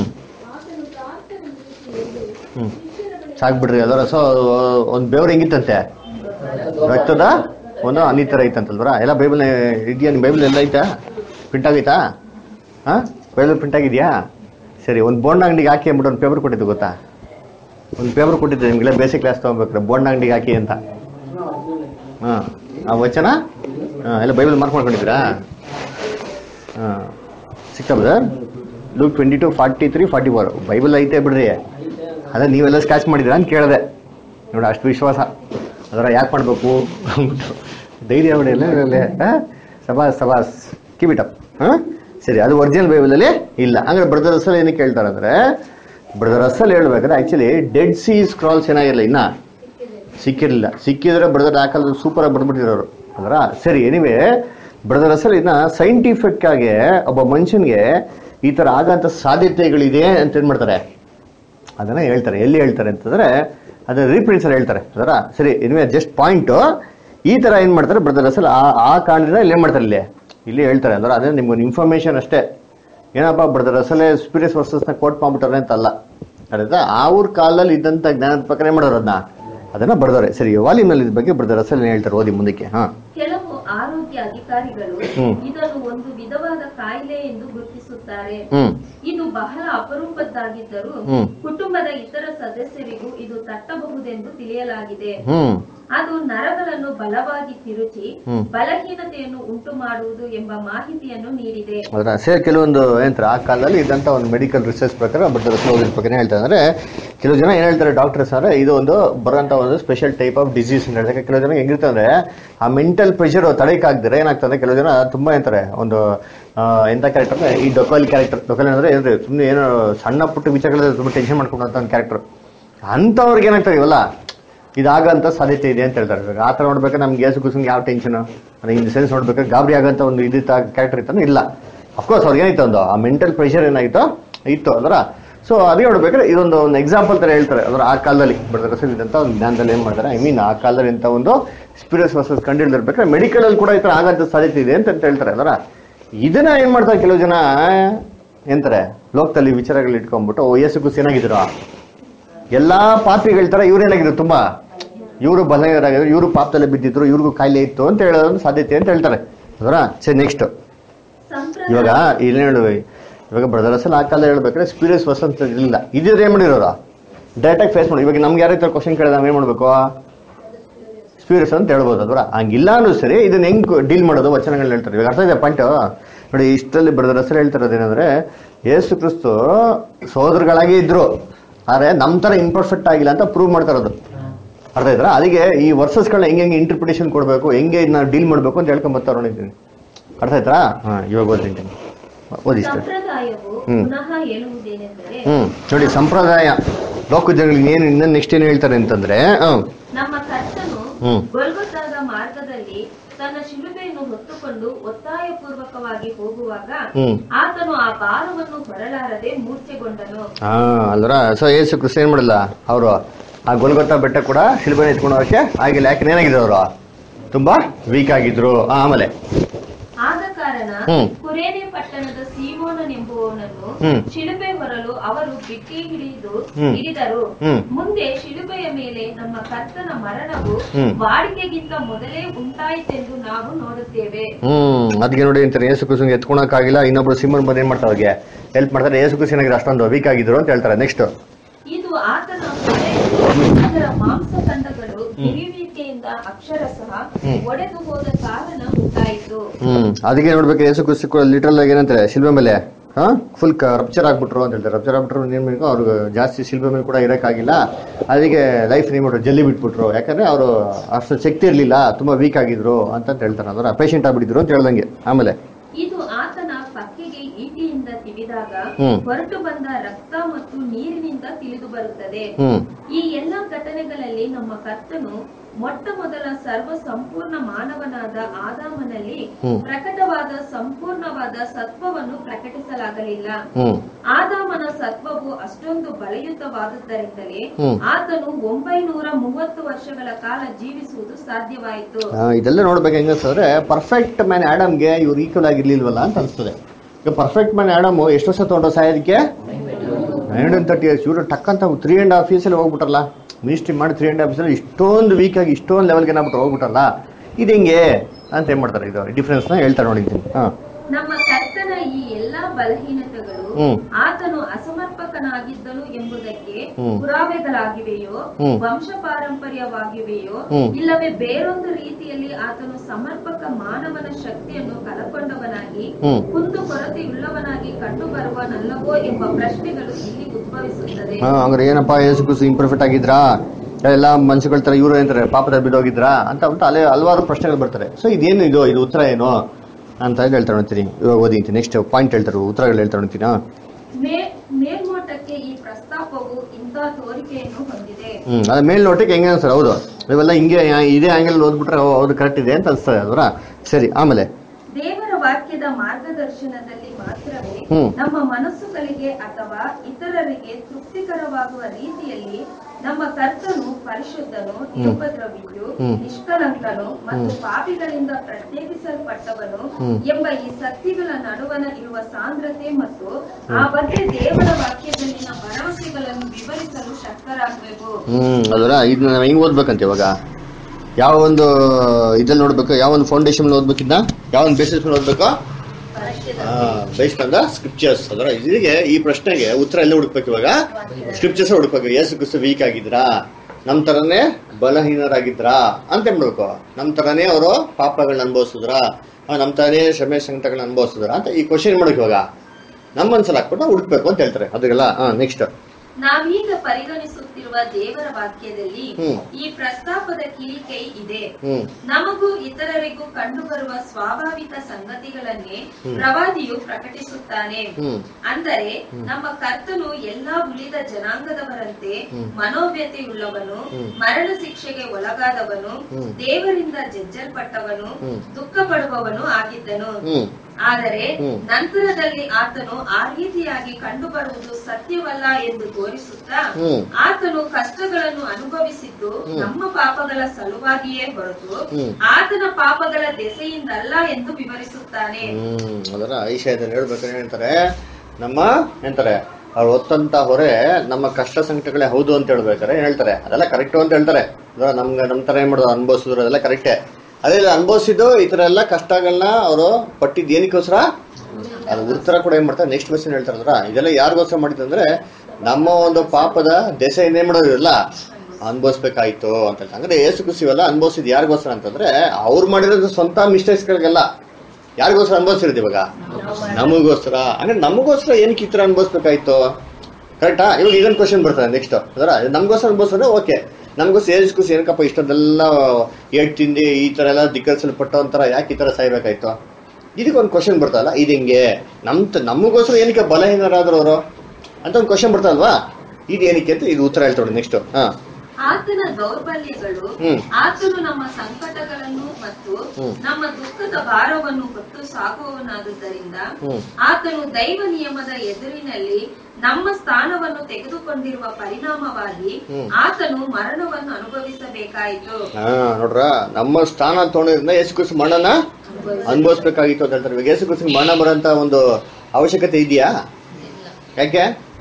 A: ಹ್ಮ್ ಸಾಕ್ ಬಿಡ್ರಿ ಅದರ ಸೊ ಒಂದು ಬೆವ್ರು ಹೆಂಗಿತ್ತಂತೆ ರಕ್ತದ ಒಂದು ಹನಿ ಥರ ಐತಂತಲ್ವರ ಎಲ್ಲ ಬೈಬಲ್ ಇದೆಯಾ ನಿಮ್ಮ ಬೈಬಲ್ ಎಲ್ಲ ಐತಾ ಪ್ರಿಂಟ್ ಆಗೈತಾ ಹಾಂ ಬೈಬಲ್ ಪ್ರಿಂಟ್ ಆಗಿದೆಯಾ ಸರಿ ಒಂದು ಬೋಂಡ್ ಅಂಗಡಿಗೆ ಹಾಕಿ ಅಂದ್ಬಿಟ್ಟು ಒಂದು ಪೇಪರ್ ಕೊಟ್ಟಿದ್ದು ಗೊತ್ತಾ ಒಂದು ಪೇಪರ್ ಕೊಟ್ಟಿದ್ದೆ ನಿಮಗೆಲ್ಲ ಬೇಸಿಕ್ ಕ್ಲಾಸ್ ತೊಗೊಬೇಕಾರೆ ಬೋಂಡ್ ಅಂಗಡಿಗೆ ಹಾಕಿ ಅಂತ ಹಾಂ ಆ ವಚನ ಹಾಂ ಎಲ್ಲ ಬೈಬಲ್ ಮಾರ್ಕ್ ಮಾಡ್ಕೊಂಡಿದ್ದೀರಾ ಹಾಂ ಸಿಕ್ತಾ brother Luke twenty two forty three forty four Bible ಐತೆ ಬಿಡ್ರಿ ಅದೇ ನೀವೆಲ್ಲ ಸ್ಕ್ಯಾಚ್ ಮಾಡಿದ್ದೀರಾ ಅಂತ ಕೇಳಿದೆ ನೋಡಿ ಅಷ್ಟು ವಿಶ್ವಾಸ ಅದರ ಯಾಕೆ ಮಾಡಬೇಕು ಅಂದ್ಬಿಟ್ಟು ಧೈರ್ಯ ಹೊಡೆ ಎಲ್ಲ ಸಬಾಸ್ ಸಬಾಸ್ ಕಿಬಿಟಪ್ ಹಾಂ ಸರಿ ಅದು ಒರಿಜಿನಲ್ ಬೈಬಲಲ್ಲಿ ಇಲ್ಲ ಹಂಗಾರೆ ಬ್ರದರ್ ಅಸಲ್ ಏನಕ್ಕೆ ಹೇಳ್ತಾರೆ ಅಂದರೆ ಬ್ರದರ್ ಅಸಲ್ ಹೇಳ್ಬೇಕಾದ್ರೆ ಆ್ಯಕ್ಚುಲಿ ಡೆಡ್ ಸಿ ಸ್ಕ್ರಾಲ್ಸ್ ಏನಾಗಿಲ್ಲ ಇನ್ನ ಸಿಕ್ಕಿರಲಿಲ್ಲ ಸಿಕ್ಕಿದ್ರೆ ಬ್ರದರ್ ಹಾಕಲ್ ಸೂಪರ್ ಆಗಿ ಬರ್ಬಿಟ್ಟಿರೋರು ಅಂದ್ರ ಸರಿ ಎನಿವೆ ಬ್ರದರ್ ಅಸಲ್ ಇನ್ನ ಸೈಂಟಿಫಿಕ್ ಆಗಿ ಒಬ್ಬ ಮನುಷ್ಯನ್ಗೆ ಈ ತರ ಆಗಂತ ಸಾಧ್ಯತೆಗಳಿದೆ ಅಂತ ಏನ್ ಮಾಡ್ತಾರೆ ಅದನ್ನ ಹೇಳ್ತಾರೆ ಎಲ್ಲಿ ಹೇಳ್ತಾರೆ ಅಂತಂದ್ರೆ ಅದನ್ನ ರೀಪ್ರಿಂಟ್ಸ್ ಹೇಳ್ತಾರೆ ಅದರ ಸರಿ ಎನಿವೆ ಜಸ್ಟ್ ಪಾಯಿಂಟ್ ಈ ತರ ಏನ್ ಮಾಡ್ತಾರೆ ಬ್ರದರ್ ಅಸಲ್ ಆ ಆ ಕಾರಣದಿಂದ ಇಲ್ಲಿ ಏನ್ ಮಾಡ್ತಾರೆ ಇಲ್ಲಿ ಇಲ್ಲಿ ಹೇಳ್ತಾರೆ ಅಂದ್ರೆ ಅದೇ ನಿಮ್ಗೊಂದು ಇನ್ಫಾರ್ಮೇಶನ್ ಅಷ್ಟೇ ಏನಪ್ಪ ಬ್ರದರ್ ಅಸಲೇ ಸ್ಪಿರಿಟ್ಸ್ ವರ್ಸಸ್ನ ಕೋಟ್ ಮಾಡ್ಬಿಟ್ಟಾರೆ ಅಂತ ಅಲ್ಲ ಅರ್ಥ ಅವ್ರ ಕಾಲದಲ್ಲಿ ಇದ್ದಂತ ಜ್ಞಾನದ ಪ್ರಕಾರ ಏನ್ ಮಾಡೋರು ಅದನ್ನ ಅದನ್ನ ಬರ್ದವ್ರೆ ಸರಿ ವಾಲ್ಯೂಮ್ನಲ್ಲಿ ಇದ್ರ ಬಗ್ಗೆ ಬ್ರದರ್ ಅಸಲ್ ಏನ್ ಹೇಳ್ತಾರೆ ಓದಿ ಮುಂದಕ್ಕೆ ಹಾ
G: ಕೆಲವು ಆರೋಗ್ಯ ಅಧಿಕಾರಿಗಳು
A: ಹ್ಮ್.
G: ಇದನ್ನು ಒಂದು ವಿಧವಾದ ಕಾಯಿಲೆ ಎಂದು ಗುರುತಿಸುತ್ತಾರೆ
A: ಹ್ಮ್
G: ಇದು ಬಹಳ ಅಪರೂಪದ್ದಾಗಿದ್ದರೂ
A: ಹ್ಮ್.
G: ಕುಟುಂಬದ ಇತರ ಸದಸ್ಯರಿಗೂ ಇದು ತಟ್ಟಬಹುದೆಂದು ತಿಳಿಯಲಾಗಿದೆ
A: ಹ್ಮ್
G: ಅದು ನರಗಳನ್ನು ಬಲವಾಗಿ ತಿರುಚಿ
A: ಹ್ಮ್.
G: ಬಲಹೀನತೆಯನ್ನು ಉಂಟು ಮಾಡುವುದು ಎಂಬ ಮಾಹಿತಿಯನ್ನು ನೀಡಿದೆ
A: ಅದರ ಸೇರ್ ಕೆಲವೊಂದು ಏನಂತಾರೆ ಆ ಕಾಲದಲ್ಲಿ ಇದ್ದಂಥ ಒಂದು ಮೆಡಿಕಲ್ ರಿಸರ್ಚ್ ಪ್ರಕಾರ ಬಟ್ ಓದಿದ ಪ್ರಕಾರ ಏನ್ ಹೇಳ್ತಾರೆ ಅಂದ್ರೆ ಕೆಲವು ಜನ ಏನ್ ಹೇಳ್ತಾರೆ ಡಾಕ್ಟರ್ಸ್ ಅಂದ್ರೆ ಇದು ಒಂದು ಬರೋಂಥ ಒಂದು ಸ್ಪೆಷಲ್ ಟೈಪ್ ಆಫ್ ಡಿಸೀಸ್ ಅಂತ ಹೇಳ್ತಾರೆ ಕೆಲವು ಜನ ಹೆಂಗಿರ್ತದೆ ಅಂದ್ರೆ ಆ ಮೆಂಟಲ್ ಪ್ರೆಷರ್ ತಡೆಯಕ್ಕಾಗ್ದಿರ ಏನಾಗ್ತದೆ ಕೆಲವು ಜನ ತುಂಬಾ ಏನಂತಾರೆ ಒಂದು ಆ, ಎಂಥ ಕ್ಯಾರೆಕ್ಟರ್ ಅಂದ್ರೆ ಈ ಡೊಕಾಲಿ ಕ್ಯಾರೆಕ್ಟರ್ ಡೊಕಾಲಿ ಅಂದ್ರೆ ಏನ್ರಿ ಸುಮ್ಮನೆ ಏನೋ ಸಣ್ಣ ಪುಟ್ಟ ವಿಚಾರಗಳ ತುಂಬಾ ಟೆನ್ಷನ್ ಮಾಡ್ಕೊಂಡಂತ ಒಂದು ಕ್ಯಾರೆಕ್ಟರ್ ಅಂಥವ್ರಿಗೆ ಏನಾಗ್ತಾರೆ ಇವಲ್ಲ ಇದಾಗಂತ ಸಾಧ್ಯತೆ ಇದೆ ಅಂತ ಹೇಳ್ತಾರೆ ಇವಾಗ ಆ ಥರ ನೋಡ್ಬೇಕಾದ್ರೆ ನಮ್ಗೆ ಏಸು ಕುಸುಂಗ್ ಯಾವ ಟೆನ್ಷನ್ ಇನ್ ಸೆನ್ಸ್ ನೋಡ್ಬೇಕಾದ್ರೆ ಗಾಬರಿ ಆಗಂತ ಒಂದು ಇದು ಕ್ಯಾರೆಕ್ಟರ್ ಇತ್ತಾನೆ ಇಲ್ಲ ಅಫ್ಕೋರ್ಸ್ ಅವ್ರಿಗೆ ಏನಾಯ್ತು ಒಂದು ಆ ಮೆಂಟಲ್ ಪ್ರೆಷರ್ ಏನಾಯ್ತು ಇತ್ತು ಅದರ ಸೊ ಅದೇ ನೋಡ್ಬೇಕಾದ್ರೆ ಇದೊಂದು ಒಂದು ಎಕ್ಸಾಂಪಲ್ ತರ ಹೇಳ್ತಾರೆ ಅದರ ಆ ಕಾಲದಲ್ಲಿ ಬರ್ತಾರೆ ಇದಂತ ಒಂದು ಜ್ಞಾನದಲ್ಲಿ ಏನ್ ಮಾಡ್ತಾರೆ ಐ ಮೀನ್ ಆ ಕಾಲದಲ್ಲಿ ಇಂಥ ಒಂದು ಸ್ಪಿರಿಟ್ಸ್ ವರ್ಸಸ್ ಕಂಡಿಡ್ದಿರ್ಬೇಕಾದ್ರೆ ಮೆಡಿಕಲ್ ಅಲ್ಲಿ ಕೂಡ ಈ ತರ ಆಗಂತ ಸಾಧ್ಯತೆ ಇದೆ ಅಂತ ಹೇಳ್ತಾರೆ ಅದರ ಇದನ್ನ ಏನ್ ಮಾಡ್ತಾರೆ ಕೆಲವು ಜನ ಎಂತಾರೆ ಲೋಕದಲ್ಲಿ ವಿಚಾರಗಳು ಇಟ್ಕೊಂಡ್ಬಿಟ್ಟು ಓ ಯೇಸು ಕುಸ್ ಏನಾಗಿದ್ರು ಎಲ್ಲಾ ಪಾಪಿಗಳ ತರ ಇವ್ರೇನಾಗಿದ್ರು ತುಂಬಾ ಇವರು ಬಲಗರಾಗಿದ್ರು ಇವರು ಪಾಪದಲ್ಲೇ ಬಿದ್ದಿದ್ರು ಇವ್ರಿಗೂ ಕಾಯಿಲೆ ಇತ್ತು ಅಂತ ಹೇಳೋದು ಸಾಧ್ಯತೆ ಅಂತ ಹೇಳ್ತಾರೆ ಅದರ ಸರಿ ನೆಕ್ಸ್ಟ್
G: ಸಂಪ್ರದಾಯ
A: ಇವಾಗ ಇಲ್ಲಿ ಹೇಳು ಇವಾಗ ಬ್ರದರ್ಸ್ ಆ ಕಾಲ ಹೇಳ್ಬೇಕಾದ್ರೆ ಸ್ಪೀರಿಯಸ್ ವರ್ಸ್ ಅಂತ ಇರಲಿಲ್ಲ ಇದ್ರೆ ಏನ್ ಮಾಡಿರೋರು ಡೈರೆಕ್ಟಾಗಿ ಫೇಸ್ ಮಾಡಿ ಇವಾಗ ನಮ್ಗೆ ಯಾರೈತೆ ಕ್ವಶನ್ ಕೇಳಿದ ನಾವ್ ಏನ್ ಮಾಡ್ಬೇಕು ಸ್ಪೀರಿಯಸ್ ಅಂತ ಹೇಳ್ಬೋದು ಅದ್ರ ಹಂಗಿಲ್ಲ ಅಂದ್ರೂ ಸರಿ ಇದನ್ನ ಹೆಂಗ್ ಡೀಲ್ ಮಾಡೋದು ವಚನಗಳನ್ನ ಹೇಳ್ತಾರೆ ಇವಾಗ ಅರ್ಥ ಇದೆ ಪಾಯಿಂಟ್ ನೋಡಿ ಇಷ್ಟಲ್ಲಿ ಬ್ರದರ್ ಹೆಸರು ಹೇಳ್ತಿರೋದು ಏನಂದ್ರೆ ಯೇಸು ಕ್ರಿಸ್ತು ಸೋದರಗಳಾಗಿ ಇದ್ರು ಆದ್ರೆ ನಮ್ ತರ ಇಂಪರ್ಫೆಕ್ಟ್ ಆಗಿಲ್ಲ ಅಂತ ಪ್ರೂವ್ ಮಾಡ್ತಾ ಇರೋದು ಅರ್ಥ ಆಯ್ತಾ ಅದಕ್ಕೆ ಈ ವರ್ಸಸ್ಗಳನ್ನ ಹೆಂಗೆ ಹೆಂಗೆ ಇಂಟರ್ಪ್ರಿಟೇಷನ್ ಕೊಡಬೇಕು ಹೆಂಗೆ ಇದನ್ನ ಡೀಲ್ ಮಾಡಬೇಕು ಅಂತ ಹೇಳ್ಕೊಂಡ್ ಬರ್ತಾ ನೋಡಿದ್ದೀನಿ ಅರ್ಥ ಆಯ್ತಾ ಹಾ ಇವಾಗ ಓದಿದ್ದೀನಿ ಓದಿ ಸರ್
G: ಸಂಪ್ರದಾಯವು
A: ಹ್ಮ್.
G: ಪುನಃ ಹೇಳುವುದೇನೆಂದರೆ
A: ಹ್ಮ್ ನೋಡಿ ಸಂಪ್ರದಾಯ ಲೋಕ ಜನಗಳಿಗೆ ಏನು ಇನ್ನೂ ನೆಕ್ಸ್ಟ್ ಏನು ಹೇಳ್ತಾರೆ ಅಂತಂದ್ರೆ ಹ್ಮ್
G: ನಮ್ಮ ಕರ್ತನು
A: ಹ್ಮ್.
G: ಗೊಲ್ಗೊತ್ತಾದ ಮಾರ್ಗದಲ್ಲಿ ತನ್ನ ಶಿಲುಬೆಯನ್ನು ಹೊತ್ತುಕೊಂಡು ಒತ್ತಾಯಪೂರ್ವಕವಾಗಿ ಹೋಗುವಾಗ
A: ಹ್ಮ್.
G: ಆತನು ಆ ಭಾರವನ್ನು ಹೊರಲಾರದೆ ಮೂರ್ಛೆಗೊಂಡನು
A: ಹಾ ಅಲ್ವರ ಸೊ ಏಸು ಕೃಷ್ಣ ಏನ್ ಮಾಡಲ್ಲ ಅವರು ಆ ಗೊಲ್ಗೊತ್ತ ಬೆಟ್ಟ ಕೂಡ ಶಿಲ್ಬೆನ ಎತ್ಕೊಂಡು ಹೋಗಕ್ಕೆ ಆಗಿಲ್ಲ ಯಾಕೆ ಏನಾಗಿದ್ರು ಅವರು ತುಂಬಾ ವೀಕ್ ಆಗಿದ್ರು ಆ, ಆಮೇಲೆ
G: ಆದ ಕಾರಣ
A: ಹ್ಮ್.
G: ಕುರೇನೆ ಪಟ್ಟಣದ ಸೀಮೋನನೆಂಬುವವನನ್ನು
A: ಹ್ಮ್.
G: ಶಿಲುಬೆ ಹೊರಲು ಅವರು ಬಿಟ್ಟಿ ಹಿಡಿದು
A: ಹ್ಮ್.
G: ಹಿಡಿದರು
A: ಹ್ಮ್.
G: ಮುಂದೆ ಶಿಲುಬೆಯ ಮೇಲೆ ನಮ್ಮ ಕರ್ತನ ಮರಣವು
A: ಹ್ಮ್.
G: ವಾಡಿಕೆಗಿಂತ ಮೊದಲೇ ಉಂಟಾಯಿತೆಂದು ನಾವು ನೋಡುತ್ತೇವೆ
A: ಹ್ಮ್ ಅದಕ್ಕೆ ನೋಡಿ ಅಂತಾರೆ ಏಸು ಕುಸುಂಗ್ ಎತ್ಕೊಳಕ್ಕಾಗಿಲ್ಲ ಇನ್ನೊಬ್ರು ಸಿಮ್ಮನ್ ಬಂದು ಏನ್ ಮಾಡ್ತಾರೆ ಅವ್ರಿಗೆ ಹೆಲ್ಪ್ ಮಾಡ್ತಾರೆ ಏಸು ಕುಸು ಏನಾಗಿರೋ ಅಷ್ಟೊಂದು ವೀಕ್ ಆಗಿದ್ರು ಅಂತ ಹೇಳ್ತಾರೆ ನೆಕ್ಸ್ಟ್
G: ಇದು ಆತನ ಹೊರೆ ಅದರ ಮಾಂಸಖಂಡಗಳು ಕಿರಿಯುವಿಕೆಯಿಂದ ಅಕ್ಷರಶಃ
A: ಹ್ಮ್.
G: ಒಡೆದು ಹೋದ ಕಾರಣ ಉಂಟಾಯಿತು
A: ಹ್ಮ್ ಅದಕ್ಕೆ ನೋಡ್ಬೇಕು ಏಸು ಕುಸು ಲಿಟ್ರಲ್ ಆಗಿ ಏನಂತಾರೆ ಶಿಲ್ಬೆ ಮೇಲೆ ಹಾ ಫುಲ್ ರಪ್ಚರ್ ಆಗ್ಬಿಟ್ರು ಅಂತ ಹೇಳ್ತಾರೆ ರಪ್ಚರ್ ಆಗ್ಬಿಟ್ರು ಏನ್ ಬೇಕು ಅವ್ರಿಗೆ ಜಾಸ್ತಿ ಶಿಲ್ಬೆ ಮೇಲೆ ಕೂಡ ಇರಕ್ಕಾಗಿಲ್ಲ ಅದಕ್ಕೆ ಲೈಫ್ ಏನ್ ಮಾಡ್ರು ಜಲ್ಲಿ ಬಿಟ್ಬಿಟ್ರು ಯಾಕಂದ್ರೆ ಅವರು ಅಷ್ಟು ಶಕ್ತಿ ಇರ್ಲಿಲ್ಲ ತುಂಬಾ ವೀಕ್ ಆಗಿದ್ರು ಅಂತ ಹೇಳ್ತಾರೆ ಅದರ ಪೇಷಂಟ್ ಆಗ್ಬಿಟ್ಟಿದ್ರು ಅಂತ ಹೇಳ್ದಂಗೆ ಆಮೇಲೆ
G: ಇದು ಆತನ ಪಕ್ಕೆಗೆ ಈಟಿಯಿಂದ ತಿವಿದಾಗ
A: ಹ್ಮ್.
G: ಹೊರಟು ಬಂದ ರಕ್ತ ಮತ್ತು ನೀರಿನಿಂದ ತಿಳಿದು ಬರುತ್ತದೆ
A: ಹ್ಮ್
G: ಈ ಎಲ್ಲಾ ಘಟನೆಗಳಲ್ಲಿ ನಮ್ಮ ಕರ್ತನು ಮೊಟ್ಟ ಮೊದಲ ಸರ್ವ ಸಂಪೂರ್ಣ ಮಾನವನಾದ ಆದಾಮನಲ್ಲಿ
A: ಹ್ಮ್.
G: ಪ್ರಕಟವಾದ ಸಂಪೂರ್ಣವಾದ ಸತ್ವವನ್ನು ಪ್ರಕಟಿಸಲಾಗಲಿಲ್ಲ
A: ಹ್ಮ್
G: ಆದಾಮನ ಸತ್ವವು ಅಷ್ಟೊಂದು ಬಲಯುತವಾದುದರಿಂದಲೇ
A: ಹ್ಮ್.
G: ಆತನು ಒಂಬೈನೂರ ಮೂವತ್ತು ವರ್ಷಗಳ ಕಾಲ ಜೀವಿಸುವುದು ಸಾಧ್ಯವಾಯಿತು
A: ಆ, ಇದೆಲ್ಲ ನೋಡ್ಬೇಕು ಹೆಂಗಂತಂದ್ರೆ ಪರ್ಫೆಕ್ಟ್ ಮ್ಯಾನ್ ಆಡಮ್ಗೆ ಇವ್ರು ಈಕ್ವಲ್ ಆಗಿರ್ಲಿಲ್ವಲ್ಲ ಅಂತ ಅನ್ಸ್ತದೆ ಈಗ ಪರ್ಫೆಕ್ಟ್ ಮ್ಯಾನ್ ಆಡಮ್ ಎಷ್ಟು ವರ್ಷ ತಗೊಂಡು ಸಾಯೋದಕ್ಕೆ ನೈನ್ ಅಂಡ್ ತರ್ಟಿ ಇಯರ್ಸ್ ಇವರು ಟಕ್ ಅಂತ ತ್ರೀ ಅಂಡ್ ಹಾಫ್ ಇಯರ್ಸಲ್ಲಿ ಹೋಗ್ಬಿಟ್ರಲ್ಲ ಮಿನಿಸ್ಟ್ರಿ ಮಾಡಿ ತ್ರೀ ಅಂಡ್ ಹಾಫ್ ಇಯರ್ಸಲ್ಲಿ ಇಷ್ಟೊಂದು ವೀಕ್ ಆಗಿ ಇಷ್ಟೊಂದು ಲೆವೆಲ್ಗೆ ಏನಾಗ್ಬಿಟ್ಟು ಹೋಗ್ಬಿಟ್ರಲ್ಲ ಇದು ಹೆಂಗೆ ಅಂತ ಏನ್ ಮಾಡ್ತಾರೆ ಇದು ಡಿಫ್ರೆನ್ಸ್ನ ಹೇಳ್ತಾರೆ ನೋಡಿದ್ದೀನಿ ಹಾಂ
G: ನಮ್ಮ ಕರ್ತನ ಈ ಎಲ್ಲಾ ಬಲಹೀನತೆಗಳು
A: ಹ್ಮ್.
G: ಆತನು ಅಸಮರ್ಪಕನಾಗಿದ್ದನು ಎಂಬುದಕ್ಕೆ
A: ಹ್ಮ್.
G: ಪುರಾವೆಗಳಾಗಿವೆಯೋ
A: ಹ್ಮ್.
G: ವಂಶ ಪಾರಂಪರ್ಯವಾಗಿವೆಯೋ
A: ಹ್ಮ್.
G: ಇಲ್ಲವೇ ಬೇರೊಂದು ರೀತಿಯಲ್ಲಿ ಆತನು ಸಮರ್ಪಕ ಮಾನವನ ಶಕ್ತಿಯನ್ನು ಕಳಕೊಂಡವನಾಗಿ
A: ಹ್ಮ್.
G: ಕುಂದು ಕೊರತೆಯುಳ್ಳವನಾಗಿ ಕಂಡು ಬರುವನಲ್ಲವೋ ಎಂಬ ಪ್ರಶ್ನೆಗಳು ಇಲ್ಲಿ ಉದ್ಭವಿಸುತ್ತದೆ
A: ಹಾಂ ಹಂಗಾರೆ ಏನಪ್ಪ ಏಸು ಕುಸು ಇಂಪರ್ಫೆಕ್ಟ್ ಆಗಿದ್ರಾ ಎಲ್ಲ ಮನ್ಸುಗಳ ತರ ಇವರು ಏನಂತಾರೆ ಪಾಪದ ಬಿದ್ದೋಗಿದ್ರಾ ಅಂತ ಅಂತ ಅಲ್ಲೇ ಹಲವಾರು ಪ್ರಶ್ನೆಗಳು ಬರ್ತಾರೆ ಸೊ ಇದೇನು ಇದು ಇದು ಉತ್ತರ ಏನು ಅಂತ ಹೇಳಿ ಹೇಳ್ತಾರೆ ನೋಡ್ತೀನಿ ಇವಾಗ ಓದಿಂತೀನಿ ನೆಕ್ಸ್ಟ್ ಪಾಯಿಂಟ್ ಹೇಳ್ತಾರೆ ಉತ್ತರಗಳು ಹೇಳ್ತಾರೆ ನೋಡ್ತೀನಿ
G: ಮೇ ಮೇಲ್ನೋಟಕ್ಕೆ ಈ ಪ್ರಸ್ತಾಪವು ಇಂಥ ತೋರಿಕೆಯನ್ನು ಹೊಂದಿದೆ
A: ಹ್ಮ್ ಅದ ಮೇಲ್ನೋಟಕ್ಕೆ ಹೆಂಗೆ ಅನ್ಸರ್ ಹೌದು ಇವೆಲ್ಲ ಹಿಂಗೆ ಯಾ- ಇದೇ ಆಂಗಲ್ ಓದ್ಬಿಟ್ರೆ ಓ, ಹೌದು ಕರೆಕ್ಟ್ ಇದೆ ಅಂತ ಅನ್ಸ್ತದೆ ಅದರ ಸರಿ ಆಮೇಲೆ
G: ದೇವರ ವಾಕ್ಯದ ಮಾರ್ಗದರ್ಶನದಲ್ಲಿ ಮಾತ್ರವೇ
A: ಹ್ಮ್.
G: ನಮ್ಮ ಮನಸ್ಸುಗಳಿಗೆ ಅಥವಾ ಇತರರಿಗೆ ತೃಪ್ತಿಕರವಾಗುವ ರೀತಿಯಲ್ಲಿ ನಮ್ಮ ಕರ್ತನು ಪರಿಶುದ್ಧನು ನಿರುಪದ್ರವಿಯು
A: ಹ್ಮ್.
G: ನಿಷ್ಕಲಂಕನು ಮತ್ತು ಪಾಪಿಗಳಿಂದ ಪ್ರತ್ಯೇಕಿಸಲ್ಪಟ್ಟವನು
A: ಹ್ಮ್.
G: ಎಂಬ ಈ ಸತ್ಯಗಳ ನಡುವಣ ಇರುವ ಸಾಂದ್ರತೆ ಮತ್ತು ಆ ಬಗ್ಗೆ ದೇವರ ವಾಕ್ಯದಲ್ಲಿನ ಭರವಸೆಗಳನ್ನು ವಿವರಿಸಲು ಶಕ್ತರಾಗಬೇಕು
A: ಹ್ಮ್ ಅದರ ಇದನ್ನ ನಾವು ಹೆಂಗ್ ಓದ್ಬೇಕಂತ ಇವಾಗ ಯಾವ ಒಂದು ಇದ್ರಲ್ಲಿ ನೋಡ್ಬೇಕು ಯಾವ ಒಂದು ಫೌಂಡೇಶನ್ ಓದ್ಬೇಕಿದ್ನ ಯಾವ ಒಂದು ಬೇಸಿಸ್ ಮೇಲೆ ಓದ್ಬೇಕು ಬೇಸ್ಡ್ ಆನ್ ದ ಸ್ಕ್ರಿಪ್ಚರ್ಸ್ ಅದರ ಇದಕ್ಕೆ ಈ ಪ್ರಶ್ನೆಗೆ ಉತ್ತರ ಎಲ್ಲಿ ಹುಡುಕ್ಬೇಕು ಇವಾಗ ಸ್ಕ್ರಿಪ್ಚರ್ಸ್ ಹುಡುಕ್ಬೇಕು ಯೇಸು ಕ್ರಿಸ್ತು ವೀಕ್ ಆಗಿದ್ರಾ ನಮ್ ತರನೇ ಬಲಹೀನರಾಗಿದ್ರಾ ಅಂತ ಹೇಳ್ಬೇಕು ನಮ್ ತರನೇ ಅವರು ಪಾಪಗಳನ್ನ ಅನುಭವಿಸಿದ್ರ ನಮ್ ತರನೇ ಶ್ರಮೆ ಸಂಕಟಗಳನ್ನ ಅನುಭವಿಸಿದ್ರ ಅಂತ ಈ ಕ್ವಶನ್ ಮಾಡಕ್ ಇವಾಗ ನಮ್ಮ ಮನ್ಸಲ್ಲಿ ಹಾಕ್ಬಿಟ್ಟು ಹುಡುಕ್ಬೇಕು ಅಂತ ಹೇಳ್ತಾರೆ ಅದಕ್ಕೆಲ್ಲ ಹಾ ನೆಕ್ಸ್ಟ್
G: ನಾವೀಗ ಪರಿಗಣಿಸುತ್ತಿರುವ ದೇವರ ವಾಕ್ಯದಲ್ಲಿ
A: ಹ್ಮ್.
G: ಈ ಪ್ರಸ್ತಾಪದ ಕಿರಿಕೈ ಇದೆ
A: ಹ್ಮ್
G: ನಮಗೂ ಇತರರಿಗೂ ಕಂಡುಬರುವ ಸ್ವಾಭಾವಿಕ ಸಂಗತಿಗಳನ್ನೇ
A: ಹ್ಮ್.
G: ಪ್ರವಾದಿಯು ಪ್ರಕಟಿಸುತ್ತಾನೆ
A: ಹ್ಮ್
G: ಅಂದರೆ
A: ಹ್ಮ್.
G: ನಮ್ಮ ಕರ್ತನು ಎಲ್ಲಾ ಉಳಿದ ಜನಾಂಗದವರಂತೆ
A: ಹ್ಮ್.
G: ಮನೋವ್ಯತೆಯುಳ್ಳವನು
A: ಹ್ಮ್.
G: ಮರಣ ಶಿಕ್ಷೆಗೆ ಒಳಗಾದವನು
A: ಹ್ಮ್.
G: ದೇವರಿಂದ ಜಜ್ಜಲ್ಪಟ್ಟವನು
A: ಹ್ಮ್.
G: ದುಃಖ ಪಡುವವನು ಆಗಿದ್ದನು
A: ಹ್ಮ್
G: ಆದರೆ
A: ಹ್ಮ್.
G: ನಂತರದಲ್ಲಿ ಆತನು ಆ ರೀತಿಯಾಗಿ ಕಂಡುಬರುವುದು ಸತ್ಯವಲ್ಲ ಎಂದು ತೋರಿಸುತ್ತಾ
A: ಹ್ಮ್.
G: ಆತನು ಕಷ್ಟಗಳನ್ನು ಅನುಭವಿಸಿದ್ದು
A: ಹ್ಮ್.
G: ನಮ್ಮ ಪಾಪಗಳ ಸಲುವಾಗಿಯೇ ಹೊರತು
A: ಹ್ಮ್.
G: ಆತನ ಪಾಪಗಳ ದೆಸೆಯಿಂದಲ್ಲ ಎಂದು ವಿವರಿಸುತ್ತಾನೆ
A: ಹ್ಮ್ ಅದರ ಐಷಯದಲ್ಲಿ ಹೇಳ್ಬೇಕಾದ್ರೆ ಹೇಳ್ತಾರೆ ನಮ್ಮ ಎಂತಾರೆ ಅವ್ರು ಹೊತ್ತಂತ ಹೊರೆ ನಮ್ಮ ಕಷ್ಟ ಸಂಕಟಗಳೇ ಹೌದು ಅಂತ ಹೇಳ್ಬೇಕಾರೆ ಏನ್ ಹೇಳ್ತಾರೆ ಅದೆಲ್ಲ ಕರೆಕ್ಟು ಅಂತ ಹೇಳ್ತಾರೆ ಅದರ ನಮ್ಗೆ ನಮ್ ತರ ಏನ್ ಮಾಡೋದು ಅನುಭವಿಸಿದ್ರು ಅದೆಲ್ಲ ಕರೆಕ್ಟೇ ಅದೇ ಅನುಭವಿಸಿದ್ದು ಈ ತರ ಎಲ್ಲ ಕಷ್ಟಗಳನ್ನ ಅವರು ಪಟ್ಟಿದ್ ಏನಕ್ಕೋಸ್ಕರ ಅದು ಉತ್ತರ ಕೂಡ ಏನ್ ಮಾಡ್ತಾರೆ ನೆಕ್ಸ್ಟ್ ಕ್ವಶನ್ ಹೇಳ್ತಾರೆ ಅದ್ರ ಇದೆಲ್ಲ ಯಾರಿಗೋಸ್ಕರ ಮಾಡಿದಂದ್ರೆ ನಮ್ಮ ಒಂದು ಪಾಪದ ದೆಸೆ ಏನ್ ಮಾಡೋದಿಲ್ಲ ಅನುಭವಿಸ್ಬೇಕಾಯ್ತು ಅಂತ ಹೇಳ್ತಾರೆ. ಅಂದ್ರೆ ಏಸು ಕುಸಿ ಇವೆಲ್ಲ ಅನುಭವಿಸಿದ್ ಯಾರಿಗೋಸ್ಕರ ಅಂತಂದ್ರೆ ಅವ್ರು ಮಾಡಿರೋದು ಸ್ವಂತ ಮಿಸ್ಟೇಕ್ಸ್ಗಳಿಗೆಲ್ಲ ಯಾರಿಗೋಸ್ಕರ ಅನುಭವಿಸಿರೋದು ಇವಾಗ ನಮಗೋಸ್ಕರ ಅಂದ್ರೆ ನಮಗೋಸ್ಕರ ಏನಕ್ಕೆ ಈ ತರ ಅನುಭವಿಸ್ಬೇಕಾಯ್ತು ಕರೆಕ್ಟಾ ಇವಾಗ ಇದೊಂದು ಕ್ವಶನ್ ಬರ್ತದೆ ನೆಕ್ಸ್ಟ್ ಅದರ ನಮಗೋಸ್ಕರ ಅನುಭವಿಸಿದ್ರೆ ಓಕೆ ನಮಗೋಸ್ಕರ ಏಜ್ ಕುಸಿ ಏನಕ್ಕಪ್ಪ ಇಷ್ಟೊಂದೆಲ್ಲ ಏಟ್ ತಿಂದಿ ಈ ತರ ಎಲ್ಲ ಧಿಕ್ಕರಿಸಲ್ಪಟ್ಟ ಒಂಥರ ಯಾಕೆ ಈ ತರ ಸಾಯ್ಬೇಕಾಯ್ತು ಇದಕ್ಕೊಂದು ಕ್ವಶನ್ ಬರ್ತಲ್ಲ ಇದು ಹಿಂಗೆ ನಮ್ ನಮಗೋಸ್ಕರ ಏನಕ್ಕೆ ಬಲಹೀನರಾದ್ರು ಅವರು ಅಂತ ಒಂದು ಕ್ವಶನ್ ಬರ್ತಲ್ವಾ ಇದು ಏನಕ್ಕೆ ಅಂತ ಇದು ಉತ್ತರ ಹೇಳ್ತಾರೆ ನೆಕ್ಸ್ಟ್ ಹಾ
G: ಆತನ ದೌರ್ಬಲ್ಯಗಳು
A: ಹ್ಮ್.
G: ಆತನು ನಮ್ಮ ಸಂಕಟಗಳನ್ನು ಮತ್ತು
A: ಹ್ಮ್.
G: ನಮ್ಮ ದುಃಖದ ಭಾರವನ್ನು ಹೊತ್ತು ಸಾಗುವವನಾದುದರಿಂದ
A: ಹ್ಮ್.
G: ಆತನು ದೈವ ನಿಯಮದ ಎದುರಿನಲ್ಲಿ ನಮ್ಮ ಸ್ಥಾನವನ್ನು ತೆಗೆದುಕೊಂಡಿರುವ ಪರಿಣಾಮವಾಗಿ
A: ಹ್ಮ್.
G: ಆತನು ಮರಣವನ್ನು ಅನುಭವಿಸಬೇಕಾಯಿತು
A: ಹಾ ನೋಡ್ರ ನಮ್ಮ ಸ್ಥಾನ ತೊಗೊಂಡಿದ್ರಿಂದ ಯೇಸು ಕ್ರಿಸ್ತು ಮರಣನ ಅನುಭವಿಸ್ಬೇಕಾಗಿತ್ತು ಅಂತ ಹೇಳ್ತಾರೆ ಇವಾಗ ಯೇಸು ಕ್ರಿಸ್ತು ಮರಣ ಬರೋಂತ ಒಂದು ಅವಶ್ಯಕತೆ ಇದೆಯಾ ಯಾಕೆ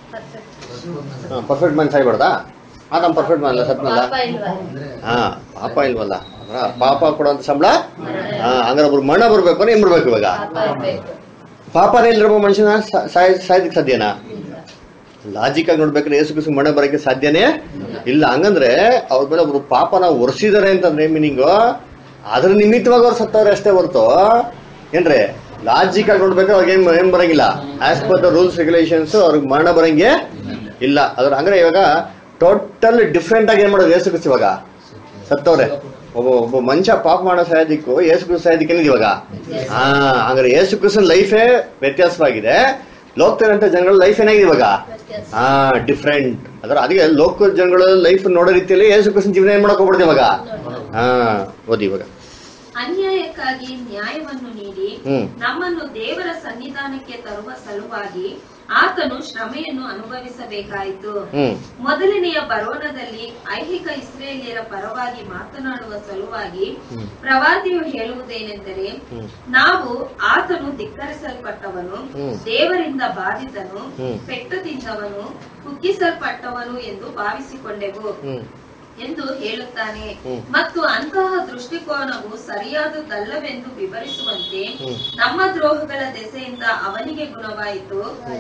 A: ಪರ್ಫೆಕ್ಟ್ ಮ್ಯಾನ್ ಸಾಯ್ಬಾರ್ದಾ ಆ ನಮ್ಮ ಪರ್ಫೆಕ್ಟ್ ಮ್ಯಾನ್ ಅಲ್ಲ ಸತ್ನಲ್ಲ
B: ಪಾಪ ಇಲ್ವಾ
A: ಹಾ ಪಾಪ ಇಲ್ವಲ್ಲ ಅದ್ರ ಪಾಪ ಕೊಡುವಂತ ಸಂಬಳ ಹಾ ಹಂಗಾರೆ ಒಬ್ರು ಮರಣ ಬರ್ಬೇಕು ಅಂದ್ರೆ ಏನ್ ಬರ್ಬೇಕು ಇವಾಗ
B: ಪಾಪ ಇರ್ಬೇಕು
A: ಪಾಪನೇ ಇಲ್ದಿರೋ ಮನುಷ್ಯನ ಸಾ- ಸಾಯ್ ಸಾಯ್ದಕ್ಕೆ ಸಾಧ್ಯನಾ ಲಾಜಿಕ್ ಆಗಿ ನೋಡ್ಬೇಕಾದ್ರೆ ಯೇಸು ಕ್ರಿಸ್ತು ಮರಣ ಬರಕ್ಕೆ ಸಾಧ್ಯನೇ ಇಲ್ಲ ಹಂಗಂದ್ರೆ ಅವ್ರ ಮೇಲೆ ಒಬ್ರು ಪಾಪನ ಒರೆಸಿದಾರೆ ಅಂತಂದ್ರೆ ಮೀನಿಂಗು ಅದ್ರ ನಿಮಿತ್ತವಾಗಿ ಅವ್ರು ಸತ್ತವ್ರೆ ಅಷ್ಟೇ ಹೊರ್ತು ಏನ್ರಿ ಲಾಜಿಕ್ ಆಗಿ ನೋಡ್ಬೇಕಾದ್ರೆ ಅವ್ರಿಗೆ ಏನ್ ಏನ್ ಬರಂಗಿಲ್ಲ as per the rules regulations ಅವ್ರಿಗೆ ಮರಣ ಬರಂಗೆ ಇಲ್ಲ ಅದ್ರ ಹಂಗಾರೆ ಇವಾಗ ಟೋಟಲ್ ಡಿಫ್ರೆಂಟ್ ಆಗಿ ಏನ್ ಮಾಡೋದು ಯೇಸು ಕ್ರಿಸ್ತು ಇವಾಗ ಸತ್ತವ್ರೆ ಒಬ್ಬ ಒಬ್ಬ ಮನುಷ್ಯ ಪಾಪ ಮಾಡೋ ಸಾಯೋದಿಕ್ಕೂ ಯೇಸು ಕ್ರಿಸ್ತು ಸಾಯೋದಿಕ್ಕೆ ಏನಿದೆ ಇವಾಗ ಹಾ ಹಂಗಾರೆ ಯೇಸು ಕ್ರಿಸ್ತನ ಲೈಫೇ ವ್ಯತ್ಯಾಸವಾಗಿದೆ ಲೋಕದಲ್ಲಿರಂತ ಜನಗಳ ಲೈಫ್ ಏನಾಗಿದೆ ಇವಾಗ
B: ವ್ಯತ್ಯಾಸ.
A: ಹಾ ಡಿಫ್ರೆಂಟ್ ಅದರ ಅದಕ್ಕೆ ಲೋಕ ಜನಗಳ ಲೈಫ್ ನೋಡೋ ರೀತಿಯಲ್ಲಿ ಯೇಸು ಕ್ರಿಸ್ತನ ಜೀವನ ಏನ್ ಮಾಡಕ್ ಹೋಗ್ಬಿಡ್ದು ಇವಾಗ ಹಾ ಓದಿ ಇವಾಗ
G: ಅನ್ಯಾಯಕ್ಕಾಗಿ ನ್ಯಾಯವನ್ನು ನೀಡಿ
A: ಹ್ಮ್.
G: ನಮ್ಮನ್ನು ದೇವರ ಸನ್ನಿಧಾನಕ್ಕೆ ತರುವ ಸಲುವಾಗಿ ಆತನು ಶ್ರಮೆಯನ್ನು ಅನುಭವಿಸಬೇಕಾಯಿತು
A: ಹ್ಮ್
G: ಮೊದಲನೆಯ ಬರೋಣದಲ್ಲಿ ಐಹಿಕ ಇಸ್ರೇಲಿಯರ ಪರವಾಗಿ ಮಾತನಾಡುವ ಸಲುವಾಗಿ
A: ಹ್ಮ್.
G: ಪ್ರವಾದಿಯು ಹೇಳುವುದೇನೆಂದರೆ
A: ಹ್ಮ್.
G: ನಾವು ಆತನು ಧಿಕ್ಕರಿಸಲ್ಪಟ್ಟವನು
A: ಹ್ಮ್.
G: ದೇವರಿಂದ ಬಾಧಿತನು
A: ಹ್ಮ್.
G: ಪೆಟ್ಟು ತಿಂದವನು ಕುಗ್ಗಿಸಲ್ಪಟ್ಟವನು ಎಂದು ಭಾವಿಸಿಕೊಂಡೆವು
A: ಹ್ಮ್
G: ಎಂದು ಹೇಳುತ್ತಾನೆ
A: ಹ್ಮ್.
G: ಮತ್ತು ಅಂತಹ ದೃಷ್ಟಿಕೋನವು ಸರಿಯಾದುದಲ್ಲವೆಂದು ವಿವರಿಸುವಂತೆ
A: ಹ್ಮ್.
G: ನಮ್ಮ ದ್ರೋಹಗಳ ದೆಸೆಯಿಂದ ಅವನಿಗೆ ಗುಣವಾಯಿತು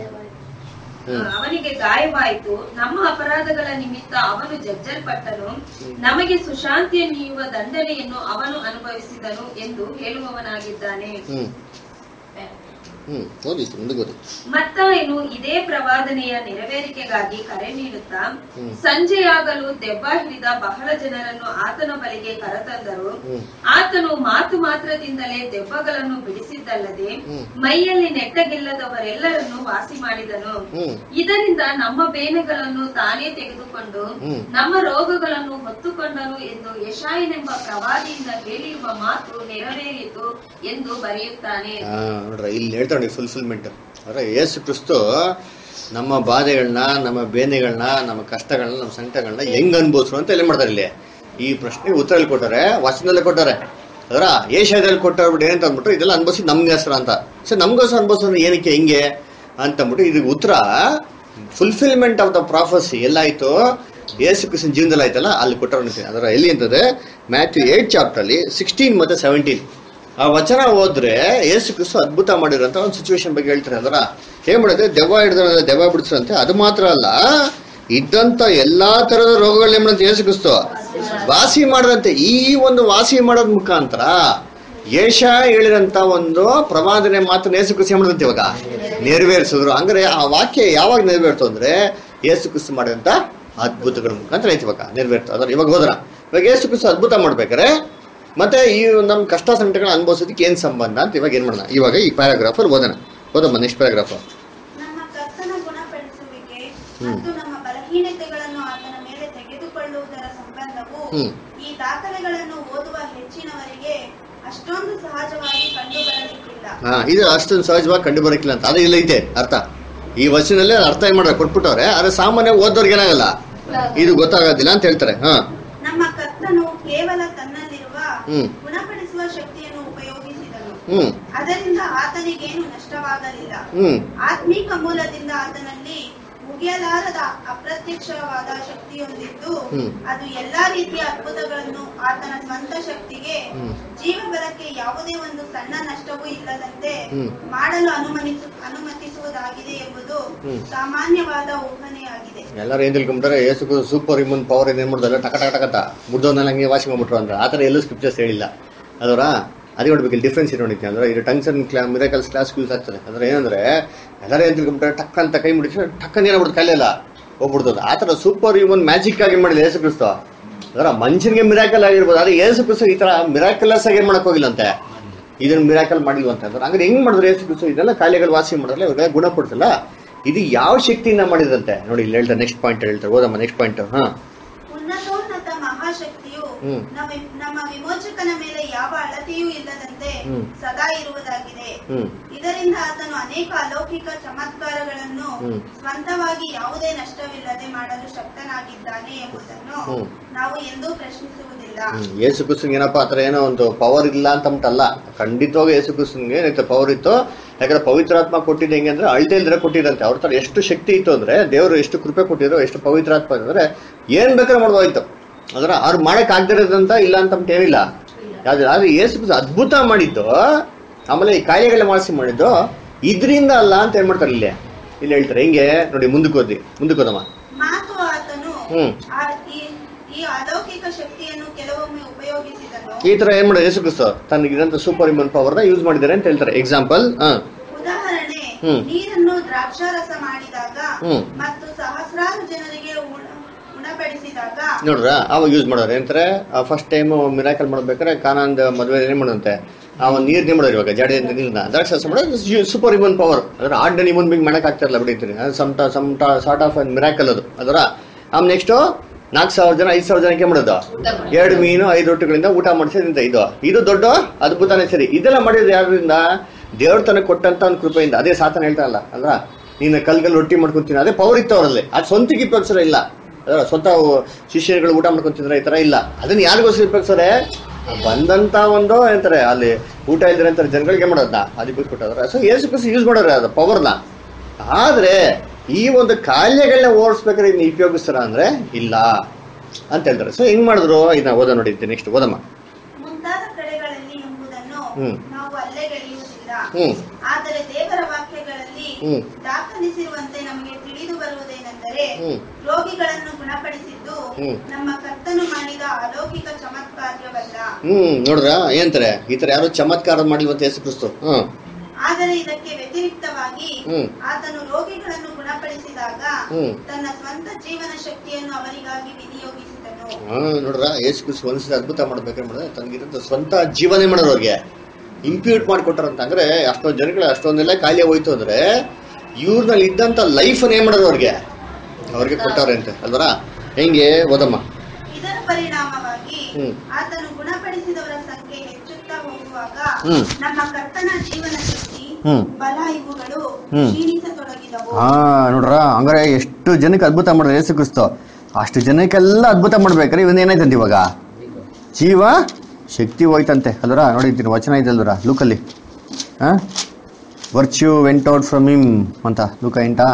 A: ಹ್ಮ್.
G: ಅವನಿಗೆ ಗಾಯವಾಯಿತು ನಮ್ಮ ಅಪರಾಧಗಳ ನಿಮಿತ್ತ ಅವನು ಜಜ್ಜಲ್ಪಟ್ಟನು ನಮಗೆ ಸುಶಾಂತಿಯ ನೀಯುವ ದಂಡನೆಯನ್ನು ಅವನು ಅನುಭವಿಸಿದನು ಎಂದು ಹೇಳುವವನಾಗಿದ್ದಾನೆ
A: ಹ್ಮ್ ಹ್ಮ್ ಓದಿ ಮುಂದೆ ಓದಿ
G: ಮತ್ತಾಯನು ಇದೇ ಪ್ರವಾದನೆಯ ನೆರವೇರಿಕೆಗಾಗಿ ಕರೆ ನೀಡುತ್ತಾ
A: ಹ್ಮ್.
G: ಸಂಜೆಯಾಗಲು ದೆವ್ವ ಹಿಡಿದ ಬಹಳ ಜನರನ್ನು ಆತನ ಬಳಿಗೆ ಕರೆತಂದರು
A: ಹ್ಮ್.
G: ಆತನು ಮಾತು ಮಾತ್ರದಿಂದಲೇ ದೆವ್ವಗಳನ್ನು ಬಿಡಿಸಿದ್ದಲ್ಲದೆ
A: ಹ್ಮ್.
G: ಮೈಯಲ್ಲಿ ನೆಟ್ಟಗಿಲ್ಲದವರೆಲ್ಲರನ್ನು ವಾಸಿ ಮಾಡಿದನು
A: ಹ್ಮ್
G: ಇದರಿಂದ ನಮ್ಮ ಬೇನೆಗಳನ್ನು ತಾನೇ ತೆಗೆದುಕೊಂಡು
A: ಹ್ಮ್.
G: ನಮ್ಮ ರೋಗಗಳನ್ನು ಹೊತ್ತುಕೊಂಡನು ಎಂದು ಯಶಾಯನೆಂಬ ಪ್ರವಾದಿಯಿಂದ ಹೇಳಿರುವ ಮಾತು ನೆರವೇರಿತು ಎಂದು ಬರೆಯುತ್ತಾನೆ
A: ಹಾ ನೋಡ್ರ ಇಲ್ಲಿ ಹೇಳ್ತಾಳೆ ಫುಲ್ಫಿಲ್ಮೆಂಟ್ ಅಂದ್ರೆ ಯೇಸು ಕ್ರಿಸ್ತು ನಮ್ಮ ಬಾಧೆಗಳನ್ನ ನಮ್ಮ ಬೇನೆಗಳನ್ನ ನಮ್ಮ ಕಷ್ಟಗಳನ್ನ ನಮ್ಮ ಸಂಕಟಗಳನ್ನ ಹೆಂಗ್ ಅನ್ಭವಿಸ್ರು ಅಂತ ಎಲ್ಲಿ ಮಾಡ್ತಾರೆ ಇಲ್ಲಿ ಈ ಪ್ರಶ್ನೆಗೆ ಉತ್ತರ ಎಲ್ಲಿ ಕೊಟ್ಟಾರೆ ವಚನದಲ್ಲೇ ಕೊಟ್ಟಾರೆ ಅದರ ಏಷ್ಯಾದಲ್ಲಿ ಕೊಟ್ಟಾರ್ಬಿಟ್ಟು ಏನಂತ ಅಂದ್ಬಿಟ್ಟು ಇದೆಲ್ಲ ಅನ್ಭವಿಸಿ ನಮ್ಗೋಸ್ಕರ ಅಂತ ಸೊ ನಮ್ಗೋಸ್ಕರ ಅನ್ಭವಿಸೋದು ಏನಕ್ಕೆ ಹಿಂಗೆ ಅಂತ ಅಂದ್ಬಿಟ್ಟು ಇದಕ್ಕೆ ಉತ್ತರ ಫುಲ್ಫಿಲ್ಮೆಂಟ್ ಆಫ್ ದ ಪ್ರಾಫಸಿ ಎಲ್ಲಾಯ್ತು ಯೇಸು ಕ್ರಿಸ್ತನ ಜೀವನದಲ್ಲಿ ಆಯ್ತಲ್ಲ ಅಲ್ಲಿ ಕೊಟ್ಟರು ಅದರ ಎಲ್ಲಿ ಅಂತಂದ್ರೆ ಮ್ಯಾಥ್ಯೂ ಏಟ್ ಚಾಪ್ಟರ್ಲಿ ಸಿಕ್ಸ್ಟೀನ್ ಮತ್ತು ಸೆವೆಂಟೀನ್ ಆ ವಚನ ಓದ್ರೆ ಯೇಸು ಕ್ರಿಸ್ತು ಅದ್ಭುತ ಮಾಡಿರೋಂಥ ಒಂದು ಸಿಚುವೇಶನ್ ಬಗ್ಗೆ ಹೇಳ್ತಾರೆ ಅದರ ಏನ್ ಮಾಡಿದ್ರೆ ದೆವ್ವ ಹಿಡಿದ್ರೆ ದೆವ್ವ ಬಿಡಿಸ್ರಂತೆ ಅದು ಮಾತ್ರ ಅಲ್ಲ ಇದ್ದಂತ ಎಲ್ಲಾ ತರದ ರೋಗಗಳನ್ನ ಏನ್ ಮಾಡಂತೆ ಯೇಸು ಕ್ರಿಸ್ತು ವಾಸಿ ಮಾಡದಂತೆ ಈ ಒಂದು ವಾಸಿ ಮಾಡೋದ್ ಮುಖಾಂತರ ಯೇಷ ಹೇಳಿರಂತ ಒಂದು ಪ್ರವಾದನೆ ಮಾತ್ರ ಯೇಸು ಕ್ರಿಸ್ತು ಏನ್ ಮಾಡದಂತೆ ಇವಾಗ ನೆರವೇರಿಸಿದ್ರು ಅಂದ್ರೆ ಆ ವಾಕ್ಯ ಯಾವಾಗ ನೆರವೇರ್ತು ಅಂದ್ರೆ ಯೇಸು ಕ್ರಿಸ್ತು ಮಾಡಿದಂತ ಅದ್ಭುತಗಳ ಮುಖಾಂತರ ಐತಿ ಇವಾಗ ನೆರವೇರ್ತು ಅದ್ರ ಇವಾಗ ಹೋದ್ರ ಇವಾಗ ಯೇಸು ಕ್ರಿಸ್ತು ಅದ್ಭುತ ಮಾಡ್ಬೇಕಾರೆ ಮತ್ತೆ ಈ ನಮ್ಮ ಕಷ್ಟ ಸಂಕಟಗಳನ್ನ ಅನುಭವಿಸೋದಕ್ಕೆ ಏನ್ ಸಂಬಂಧ ಅಂತ ಇವಾಗ ಏನ್ ಮಾಡೋಣ ಇವಾಗ ಈ ಪ್ಯಾರಾಗ್ರಾಫ್ ಅಲ್ಲಿ ಓದೋಣ ಓದಮ್ಮ ನೆಕ್ಸ್ಟ್ ಪ್ಯಾರಾಗ್ರಾಫ್
E: ನಮ್ಮ ಕರ್ತನ ಗುಣಪಡಿಸುವಿಕೆ
A: ಹ್ಮ್.
E: ಮತ್ತು ನಮ್ಮ ಬಲಹೀನತೆಗಳನ್ನು ಆತನ ಮೇಲೆ ತೆಗೆದುಕೊಳ್ಳುವುದರ ಸಂಬಂಧವು
A: ಹ್ಮ್.
E: ಈ ದಾಖಲೆಗಳನ್ನು ಓದುವ ಹೆಚ್ಚಿನವರಿಗೆ ಅಷ್ಟೊಂದು ಸಹಜವಾಗಿ ಕಂಡುಬರಲಿಕ್ಕಿಲ್ಲ
A: ಹಾ ಇದು ಅಷ್ಟೊಂದು ಸಹಜವಾಗಿ ಕಂಡು ಬರಕಿಲ್ಲ ಅಂತ ಅದು ಇಲ್ಲ ಐತೆ ಅರ್ಥ ಈ ವರ್ಷದಲ್ಲಿ ಅರ್ಥ ಏನ್ ಮಾಡ್ರೆ ಕೊಟ್ಬಿಟ್ಟವ್ರೆ ಆದ್ರೆ ಸಾಮಾನ್ಯ ಓದೋರ್ಗೆ ಏನಾಗಲ್ಲ ಇದು ಗೊತ್ತಾಗೋದಿಲ್ಲ ಅಂತ ಹೇಳ್ತಾರೆ ಹಾ
E: ನಮ್ಮ ಕರ್ತನು ಕೇವಲ ತನ್ನಲ್ಲಿರುವ
A: ಹ್ಮ್.
E: ಗುಣಪಡಿಸುವ ಶಕ್ತಿಯನ್ನು ಉಪಯೋಗಿಸಿದನು
A: ಹ್ಮ್
E: ಅದರಿಂದ ಆತನಿಗೇನು ನಷ್ಟವಾಗಲಿಲ್ಲ
A: ಹ್ಮ್
E: ಆತ್ಮೀಕ ಮೂಲದಿಂದ ಆತನಲ್ಲಿ ಮುಗಿಯಲಾರದ ಅಪ್ರತ್ಯಕ್ಷವಾದ ಶಕ್ತಿಯೊಂದಿದ್ದು
A: ಹ್ಮ್.
E: ಅದು ಎಲ್ಲಾ ರೀತಿಯ ಅದ್ಭುತಗಳನ್ನು ಆತನ ಸ್ವಂತ ಶಕ್ತಿಗೆ
A: ಹ್ಮ್.
E: ಜೀವಬಲಕ್ಕೆ ಯಾವುದೇ ಒಂದು ಸಣ್ಣ ನಷ್ಟವೂ ಇಲ್ಲದಂತೆ
A: ಹ್ಮ್.
E: ಮಾಡಲು ಅನುಮನಿಸು ಅನುಮತಿಸುವುದಾಗಿದೆ ಎಂಬುದು
A: ಹ್ಮ್.
E: ಸಾಮಾನ್ಯವಾದ ಊಹನೆಯಾಗಿದೆ
A: ಎಲ್ಲರೂ ಏನ್ ತಿಳ್ಕೊಂಬಿಟ್ರೆ ಏಸು ಸೂಪರ್ ಇಮ್ಯೂನ್ ಪವರ್ ಏನ್ ಮಾಡ್ದಲ್ಲ ಟಕ ಟಕ ಟಕತ ಮುಡ್ದವನ್ನೆಲ್ಲ ಹಂಗೆ ವಾಶ್ ಮಾಡ್ಬಿಟ್ರು ಅಂತ ಆ ಥರ ಎಲ್ಲೂ ಸ್ಕ್ರಿಪ್ಚರ್ಸ್ ಹೇಳಿಲ್ಲ ಅದರ ಅದೇ ನೋಡ್ಬೇಕು ಇಲ್ಲಿ ಡಿಫ್ರೆನ್ಸ್ ನೋಡಿದ್ದೆ ಅಂದ್ರೆ ಇದು ಟಂಗ್ಸ್ ಅಂಡ್ ಕ್ಲಾ ಮಿರಾಕಲ್ಸ್ ಕ್ಲಾಸ್ ಯೂಸ್ ಆಗ್ತದೆ ಅಂದ್ರೆ ಏನಂದ್ರೆ ಎಲ್ಲರೂ ಏನ್ ತಿಳ್ಕೊಂಬಿಟ್ರೆ ಟಕ್ ಅಂತ ಕೈ ಮುಡಿದ್ರೆ ಟಕ್ಕನ್ ಏನಾಗ್ಬಿಡ್ತು ಕೈಲೆಲ್ಲ ಹೋಗ್ಬಿಡ್ತದೆ ಆ ಥರ ಸೂಪರ್ ಇಮ್ಯೂನ್ ಮ್ಯಾಜಿಕ್ ಆಗಿ ಮಾಡಿಲ್ಲ ಏಸು ಕ್ರಿಸ್ತು ಅದರ ಮನುಷ್ಯನಿಗೆ ಮಿರಾಕಲ್ ಆಗಿರ್ಬೋದು ಆದ್ರೆ ಏಸು ಕ್ರಿಸ್ತು ಈ ತರ ಮಿರಾಕಲಸ್ ಆಗಿ ಏನ್ ಮಾಡಕ್ ಹೋಗಿಲ್ಲಂತೆ ಇದನ್ನ ಮಿರಾಕಲ್ ಮಾಡಿಲ್ವಂತ ಅಂದ್ರೆ ಹಂಗಾರೆ ಹೆಂಗ್ ಮಾಡಿದ್ರು ಏಸು ಕ್ರಿಸ್ತು ಇದೆಲ್ಲ ಕಾಯಿಲೆಗಳು ವಾಸಿ ಮಾಡಿದ್ರಲ್ಲ ಇವಾಗ ಗುಣಪಡಿಸಲ್ಲ ಇದು ಯಾವ ಶಕ್ತಿಯಿಂದ ಮಾಡಿದಂತೆ ನೋಡಿ ಇಲ್ಲಿ ಹೇಳ್ತಾರೆ ನೆಕ್ಸ್ಟ್ ಪಾಯಿಂಟ್ ಹೇಳ್ತಾರೆ ಓದಮ್ಮ ನೆಕ್ಸ್ಟ್ ಪಾಯಿಂಟ್ ಹಾ
E: ಉನ್ನತೋನ್ನತ ಮಹಾಶಕ್ತಿಯು
A: ಹ್ಮ್.
E: ನಮ್ಮ ನಮ್ಮ ವಿಮೋಚಕನ ಮೇಲೆ ಯಾವ ಅಳತೆಯೂ ಇಲ್ಲದಂತೆ
A: ಹ್ಮ್.
E: ಸದಾ ಇರುವುದಾಗಿದೆ
A: ಹ್ಮ್
E: ಇದರಿಂದ ಆತನು ಅನೇಕ ಅಲೌಕಿಕ ಚಮತ್ಕಾರಗಳನ್ನು
A: ಹ್ಮ್.
E: ಸ್ವಂತವಾಗಿ ಯಾವುದೇ ನಷ್ಟವಿಲ್ಲದೆ ಮಾಡಲು ಶಕ್ತನಾಗಿದ್ದಾನೆ ಎಂಬುದನ್ನು
A: ಹ್ಮ್.
E: ನಾವು ಎಂದೂ ಪ್ರಶ್ನಿಸುವುದಿಲ್ಲ
A: ಹ್ಮ್. ಯೇಸು ಕ್ರಿಸ್ತನ್ಗೆ ಏನಪ್ಪ ಆತರ ಏನೋ ಒಂದು ಪವರ್ ಇಲ್ಲ ಅಂತ ಅಂದ್ಬಿಟ್ಟಲ್ಲ ಖಂಡಿತವಾಗಿ ಯೇಸು ಕ್ರಿಸ್ತನ್ಗೆ ಏನೈತೆ ಪವರ್ ಇತ್ತು ಯಾಕಂದ್ರೆ ಪವಿತ್ರಾತ್ಮ ಕೊಟ್ಟಿದ್ದು ಹೆಂಗೆ ಅಂದ್ರೆ ಅಳ್ತೆ ಇಲ್ದ್ರೆ ಕೊಟ್ಟಿರಂತೆ ಅವ್ರ ತರ ಎಷ್ಟು ಶಕ್ತಿ ಇತ್ತು ಅಂದ್ರೆ ದೇವರು ಎಷ್ಟು ಕೃಪೆ ಕೊಟ್ಟಿದ್ರು ಎಷ್ಟು ಪವಿತ್ರಾತ್ಮ ಅಂದ್ರೆ ಏನ್ ಬೇಕಾದ್ರೆ ಮಾಡ್ಬೋದಿತ್ತು ಅದರ ಅವ್ರು ಮಾಡಕ್ ಆಗ್ದಿರೋದಂತ ಇಲ್ಲ ಅಂತ ಅಂದ್ಬಿಟ್ಟು ಏನಿಲ್ಲ ಯಾವ್ದು ಆದ್ರೆ ಯೇಸು ಕ್ರಿಸ್ತ ಅದ್ಭುತ ಮಾಡಿದ್ದು ಆಮೇಲೆ ಈ ಕಾಯಿಲೆಗಳನ್ನ ಮಾಡಿಸಿ ಮಾಡಿದ್ದು ಇದರಿಂದ ಅಲ್ಲ ಅಂತ ಏನ್ ಮಾಡ್ತಾರೆ ಇಲ್ಲಿ ಇಲ್ಲಿ ಹೇಳ್ತಾರೆ ಹೆಂಗೆ ನೋಡಿ ಮುಂದಕ್ಕೆ ಓದಿ ಮುಂದಕ್ಕೆ ಓದಮ್ಮ
E: ಮಾತು ಆತನು
A: ಹ್ಮ್.
E: ಆ- ಈ- ಈ ಅಲೌಕಿಕ ಶಕ್ತಿಯನ್ನು ಕೆಲವೊಮ್ಮೆ ಉಪಯೋಗಿಸಿದನು
A: ಈ ತರ ಏನ್ ಮಾಡೋದು ಯೇಸು ಕ್ರಿಸ್ತ ತನಗಿದಂತ ಸೂಪರ್ ಇಮ್ಯೂನ್ ಪವರ್ ನ ಯೂಸ್ ಮಾಡಿದ್ದಾರೆ ಅಂತ ಹೇಳ್ತಾರೆ ಎಕ್ಸಾಂಪಲ್ ಹಾ
E: ಉದಾಹರಣೆ
A: ಹ್ಮ್.
E: ನೀರನ್ನು ದ್ರಾಕ್ಷಾರಸ ಮಾಡಿದಾಗ
A: ಹ್ಮ್.
E: ಮತ್ತು ಸಹಸ್ರಾರು ಜನರಿಗೆ ಉಣ- ಉಣಬಡಿಸಿದಾಗ
A: ನೋಡ್ರ ಅವಾಗ ಯೂಸ್ ಮಾಡೋರು ಏನಂತಾರೆ ಫಸ್ಟ್ ಟೈಮ್ ಮಿರಾಕಲ್ ಮಾಡ್ಬೇಕಾದ್ರೆ ಕಾನಂದ ಮದುವೆ ಏನ್ ಮಾಡಂತೆ ಆ ಒಂದು ನೀರ್ ಮಾಡೋರು ಇವಾಗ ಜಡೆ ಅಂತ ನೀರ್ನ ದ್ರಾಕ್ಷಾಸ ಮಾಡೋದು ಸೂಪರ್ ಇಮ್ಯೂನ್ ಪವರ್ ಅಂದ್ರೆ ಆರ್ಡನ್ ಇಮ್ಯೂನ್ ಬಿಂಗ್ ಮಾಡಕ್ ಆಗ್ತಿರಲ್ಲ ಬಿಡಿತೀನಿ some some sort of miracle ಅದು ಅದರ ಆಮ್ ನೆಕ್ಸ್ಟ್ ನಾಲ್ಕು ಸಾವಿರ ಜನ ಐದು ಸಾವಿರ ಜನಕ್ಕೆ ಮಾಡೋದು ಎರಡು ಮೀನು ಐದು ರೊಟ್ಟಿಗಳಿಂದ ಊಟ ಮಾಡಿಸಿದ್ರಿಂದ ಇದು ಇದು ದೊಡ್ಡ ಅದ್ಭುತನೇ ಸರಿ ಇದೆಲ್ಲ ಮಾಡಿರೋದು ಯಾರಿಂದ ದೇವ್ರ ತನಕ ಕೊಟ್ಟಂತ ಒಂದು ಕೃಪೆಯಿಂದ ಅದೇ ಸಾತನ ಹೇಳ್ತಾರಲ್ಲ ಅಲ್ವಾ ನೀನು ಕಲ್ಗಲ್ಲಿ ರೊಟ್ಟಿ ಮಾಡ್ಕೊಂತೀನಿ ಅದೇ ಪವರ್ ಇತ್ತು ಅವರಲ್ಲಿ ಅದು ಸ್ವಂತಕ್ಕೆ ಉಪಯೋಗಿಸೋರ ಇಲ್ಲ ಅದರ ಸ್ವಂತ ಶಿಷ್ಯರುಗಳು ಊಟ ಮಾಡ್ಕೊಂತಿದ್ರೆ ಈ ತರ ಇಲ್ಲ ಅದನ್ನ ಯಾರಿಗೋಸ್ಕರ ಉಪಯೋಗಿಸೋರೆ ಬಂದಂತ ಒಂದು ಏನಂತಾರೆ ಅಲ್ಲಿ ಊಟ ಇದ್ರೆ ಅಂತಾರೆ ಜನಗಳಿಗೆ ಮಾಡೋದನ್ನ ಅದಕ್ಕೆ ಬಿಟ್ಬಿಟ್ಟದ್ರ ಸೊ ಏಸು ಕ್ರಿಸ್ತು ಯೂಸ್ ಮಾಡೋರೆ ಅದು ಪವರ್ನ ಆದ್ರೆ ಈ ಒಂದು ಕಾಯಿಲೆಗಳನ್ನ ಓಡಿಸ್ಬೇಕಾದ್ರೆ ಇದನ್ನ ಉಪಯೋಗಿಸ್ತಾರ ಅಂದ್ರೆ ಇಲ್ಲ ಅಂತ ಹೇಳ್ತಾರೆ ಸೊ ಹೆಂಗ್ ಮಾಡಿದ್ರು ಇದನ್ನ ಓದ ನೋಡಿದ್ದೆ ನೆಕ್ಸ್ಟ್ ಓದಮ್ಮ
E: ಮುಂತಾದ ಕಡೆಗಳಲ್ಲಿ ಎಂಬುದನ್ನು
A: ಹ್ಮ್.
E: ನಾವು ಅಲ್ಲೆಗೆಳೆಯುವುದಿಲ್ಲ
A: ಹ್ಮ್
E: ಆದರೆ ದೇವರ ವಾಕ್ಯಗಳಲ್ಲಿ
A: ಹ್ಮ್.
E: ದಾಖಲಿಸಿರುವಂತೆ ನಮಗೆ ತಿಳಿದು ಬರುವುದೇನೆಂದರೆ
A: ಹ್ಮ್.
E: ರೋಗಿಗಳನ್ನು ಗುಣಪಡಿಸಿದ್ದು
A: ಹ್ಮ್.
E: ನಮ್ಮ ಕರ್ತನು ಮಾಡಿದ ಅಲೌಕಿಕ ಚಮತ್ಕಾರ್ಯವಲ್ಲ
A: ಹ್ಮ್ ನೋಡ್ರ ಏನಂತಾರೆ ಈ ತರ ಯಾರು ಚಮತ್ಕಾರ ಮಾಡಿಲ್ವಂತ ಯೇಸು ಕ್ರಿಸ್ತು ಹ್ಮ್
E: ಆದರೆ ಇದಕ್ಕೆ ವ್ಯತಿರಿಕ್ತವಾಗಿ
A: ಹ್ಮ್.
E: ಆತನು ರೋಗಿಗಳನ್ನು ಗುಣಪಡಿಸಿದಾಗ
A: ಹ್ಮ್.
E: ತನ್ನ ಸ್ವಂತ ಜೀವನ ಶಕ್ತಿಯನ್ನು ಅವರಿಗಾಗಿ ವಿನಿಯೋಗಿಸಿದನು
A: ಹಾ ನೋಡ್ರ ಯೇಸು ಕ್ರಿಸ್ತು ಒಂದ್ಸತಿ ಅದ್ಭುತ ಮಾಡ್ಬೇಕಾದ್ರೆ ಮಾಡಿದ್ರೆ ತನಗಿರಂತ ಸ್ವಂತ ಜೀವನೇ ಮಾಡೋರು ಅವ್ರಿಗೆ ಇಂಪ್ಯೂಟ್ ಮಾಡಿಕೊಟ್ಟಾರಂತ ಅಂದ್ರೆ ಅಷ್ಟೊಂದು ಜನಗಳು ಅಷ್ಟೊಂದೆಲ್ಲ ಕಾಯಿಲೆ ಹೋಯ್ತು ಅಂದ್ರೆ ಇವ್ರಲ್ಲಿ ಇದ್ದಂತ ಲೈಫ್ ಏನ್ ಮಾಡೋರು ಅವ್ರಿಗೆ ಅವ್ರಿಗೆ ಕೊಟ್ಟವ್ರೆ ಅಂತ ಅಲ್ವರ ಹೆಂಗೆ ಓದಮ್ಮ
E: ಇದರ ಪರಿಣಾಮವಾಗಿ
A: ಹ್ಮ್.
E: ಆತನು ಗುಣಪಡಿಸಿದವರ ಸಂಖ್ಯೆ ಹೆಚ್ಚುತ್ತಾ ಹೋಗುವಾಗ
A: ಹ್ಮ್.
E: ನಮ್ಮ ಕರ್ತನ ಜೀವನ ಶಕ್ತಿ
A: ಹ್ಮ್.
E: ಬಲ ಇವುಗಳು
A: ಹ್ಮ್.
E: ಕ್ಷೀಣಿಸತೊಡಗಿದವು
A: ಹಾ ನೋಡ್ರ ಹಂಗಾರೆ ಎಷ್ಟು ಜನಕ್ಕೆ ಅದ್ಭುತ ಮಾಡಿದ್ರೆ ಯೇಸು ಕ್ರಿಸ್ತು ಅಷ್ಟು ಜನಕ್ಕೆಲ್ಲ ಅದ್ಭುತ ಮಾಡ್ಬೇಕಾರೆ ಇವನ್ ಏನಾಯ್ತಂತೆ ಇವಾಗ ಜೀವ ಶಕ್ತಿ ಹೋಯ್ತಂತೆ ಅಲ್ವರ ನೋಡಿದ್ದೀನಿ ವಚನ ಇದೆ ಅಲ್ವರ ಲೂಕಲ್ಲಿ ಹಾ virtue went out from him ಅಂತ ಲೂಕ ಎಂಟಾ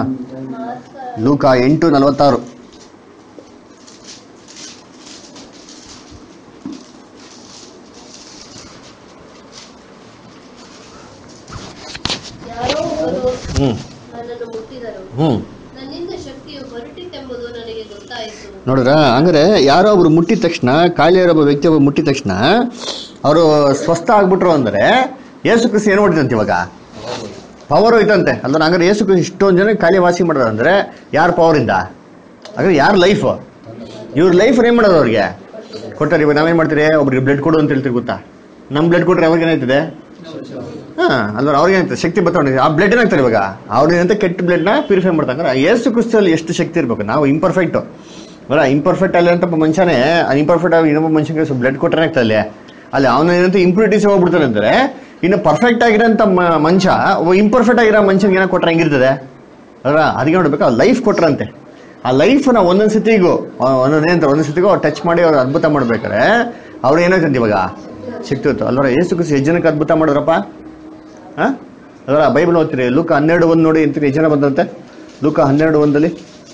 A: ಲೂಕ ಎಂಟು ನಲವತ್ತಾರು ಹ್ಮ್
B: ನನ್ನನ್ನು ಮುಟ್ಟಿದರು
A: ಹ್ಮ್
B: ನನ್ನಿಂದ ಶಕ್ತಿಯು ಹೊರಟಿತೆಂಬುದು ನನಗೆ ಗೊತ್ತಾಯಿತು
A: ನೋಡಿದ್ರ ಹಂಗಾರೆ ಯಾರೋ ಒಬ್ರು ಮುಟ್ಟಿದ ತಕ್ಷಣ ಕಾಯಿಲೆ ಇರೋ ಒಬ್ಬ ವ್ಯಕ್ತಿ ಒಬ್ಬ ಮುಟ್ಟಿದ ತಕ್ಷಣ ಅವರು ಸ್ವಸ್ಥ ಆಗ್ಬಿಟ್ರು ಅಂದ್ರೆ ಯೇಸು ಕ್ರಿಸ್ತ ಏನು ಮಾಡಿದಂತೆ ಇವಾಗ ಪವರ್ ಹೋಯ್ತಂತೆ ಅಂದ್ರೆ ಹಂಗಾರೆ ಯೇಸು ಕ್ರಿಸ್ತ ಇಷ್ಟೊಂದು ಜನ ಕಾಯಿಲೆ ವಾಸಿ ಮಾಡೋದು ಅಂದ್ರೆ ಯಾರ ಪವರಿಂದ ಹಾಗಾದ್ರೆ ಯಾರ ಲೈಫ್ ಇವ್ರ ಲೈಫ್ ಏನ್ ಮಾಡೋದು ಅವ್ರಿಗೆ ಕೊಟ್ಟಾರೆ ಇವಾಗ ನಾವೇನ್ ಮಾಡ್ತೀರಿ ಒಬ್ರಿಗೆ ಬ್ಲಡ್ ಕೊಡು ಅಂತ ಹೇಳ್ತೀರಿ ಗೊತ್ತಾ ನಮ್ ಬ್ಲಡ್ ಕೊಟ್ರೆ ಅವ್ರಿಗೆ ಏನಾಯ್ತದೆ ಹಾ ಅಂದ್ರೆ ಅವ್ರಿಗೆ ಏನಾಯ್ತದೆ ಶಕ್ತಿ ಬರ್ತಾವೆ ಆ ಬ್ಲಡ್ ಏನಾಗ್ತಾರೆ ಇವಾಗ ಅವ್ರೇನಂತ ಕೆಟ್ಟ ಬ್ಲಡ್ ನ ಪ್ಯೂರಿಫೈ ಮಾಡ್ತಾರೆ ಯೇಸು ಕ್ರಿಸ್ತಲ್ಲಿ ಎಷ್ಟು ಶಕ್ತಿ ಇರ್ಬೇಕು ನಾವು ಇಂಪರ್ಫೆಕ್ಟ್ ಅಲ್ಲ ಇಂಪರ್ಫೆಕ್ಟ್ ಅಲ್ಲಿ ಅಂತ ಒಬ್ಬ ಮನುಷ್ಯನೇ ಇಂಪರ್ಫೆಕ್ಟ್ ಆಗಿ ಇನ್ನೊಬ್ಬ ಮನುಷ್ಯನಿಗೆ ಬ್ಲಡ್ ಕೊಟ್ಟರೆ ಆಗ್ತದೆ ಅಲ್ಲಿ ಅವನ ಏನಂತ ಇಂಪ್ಯೂರಿಟೀಸ್ ಹೋಗ್ಬಿಡ್ತಾನೆ ಅಂದ್ರೆ ಇನ್ನು ಪರ್ಫೆಕ್ಟ್ ಆಗಿರೋಂಥ ಮ- ಮನುಷ್ಯ ಒಬ್ಬ ಇಂಪರ್ಫೆಕ್ಟ್ ಆಗಿರೋ ಮನುಷ್ಯನಿಗೆ ಏನೋ ಕೊಟ್ರೆ ಹೆಂಗಿರ್ತದೆ ಅಲ್ವಾ ಅದಕ್ಕೆ ನೋಡ್ಬೇಕು ಆ ಲೈಫ್ ಕೊಟ್ರಂತೆ ಆ ಲೈಫ್ ನ ಒಂದೊಂದ್ ಸತಿಗೂ ಒಂದೊಂದ್ ಏನಂತ ಒಂದೊಂದ್ ಸತಿಗೂ ಟಚ್ ಮಾಡಿ ಅವ್ರು ಅದ್ಭುತ ಮಾಡ್ಬೇಕಾರೆ ಅವ್ರು ಏನಾಯ್ತಂತೆ ಇವಾಗ ಶಕ್ತಿ ಹೊತ್ತು ಅಲ್ವರ ಏಸು ಕ್ರಿಸ್ತ ಎಷ್ಟು ಜನಕ್ಕೆ ಅದ್ಭುತ ಮಾಡಿದ್ರಪ್ಪ ಹಾ ಅದರ ಬೈಬಲ್ ಓದ್ತೀರಿ ಲೂಕ ಹನ್ನೆರಡು ಒಂದು ನೋಡಿ ಅಂತೀರಿ ಎಷ್ಟು ಜನ ಬಂದಂತೆ ಲೂಕ ಹನ್ನೆರಡು ಒಂದಲ್ಲಿ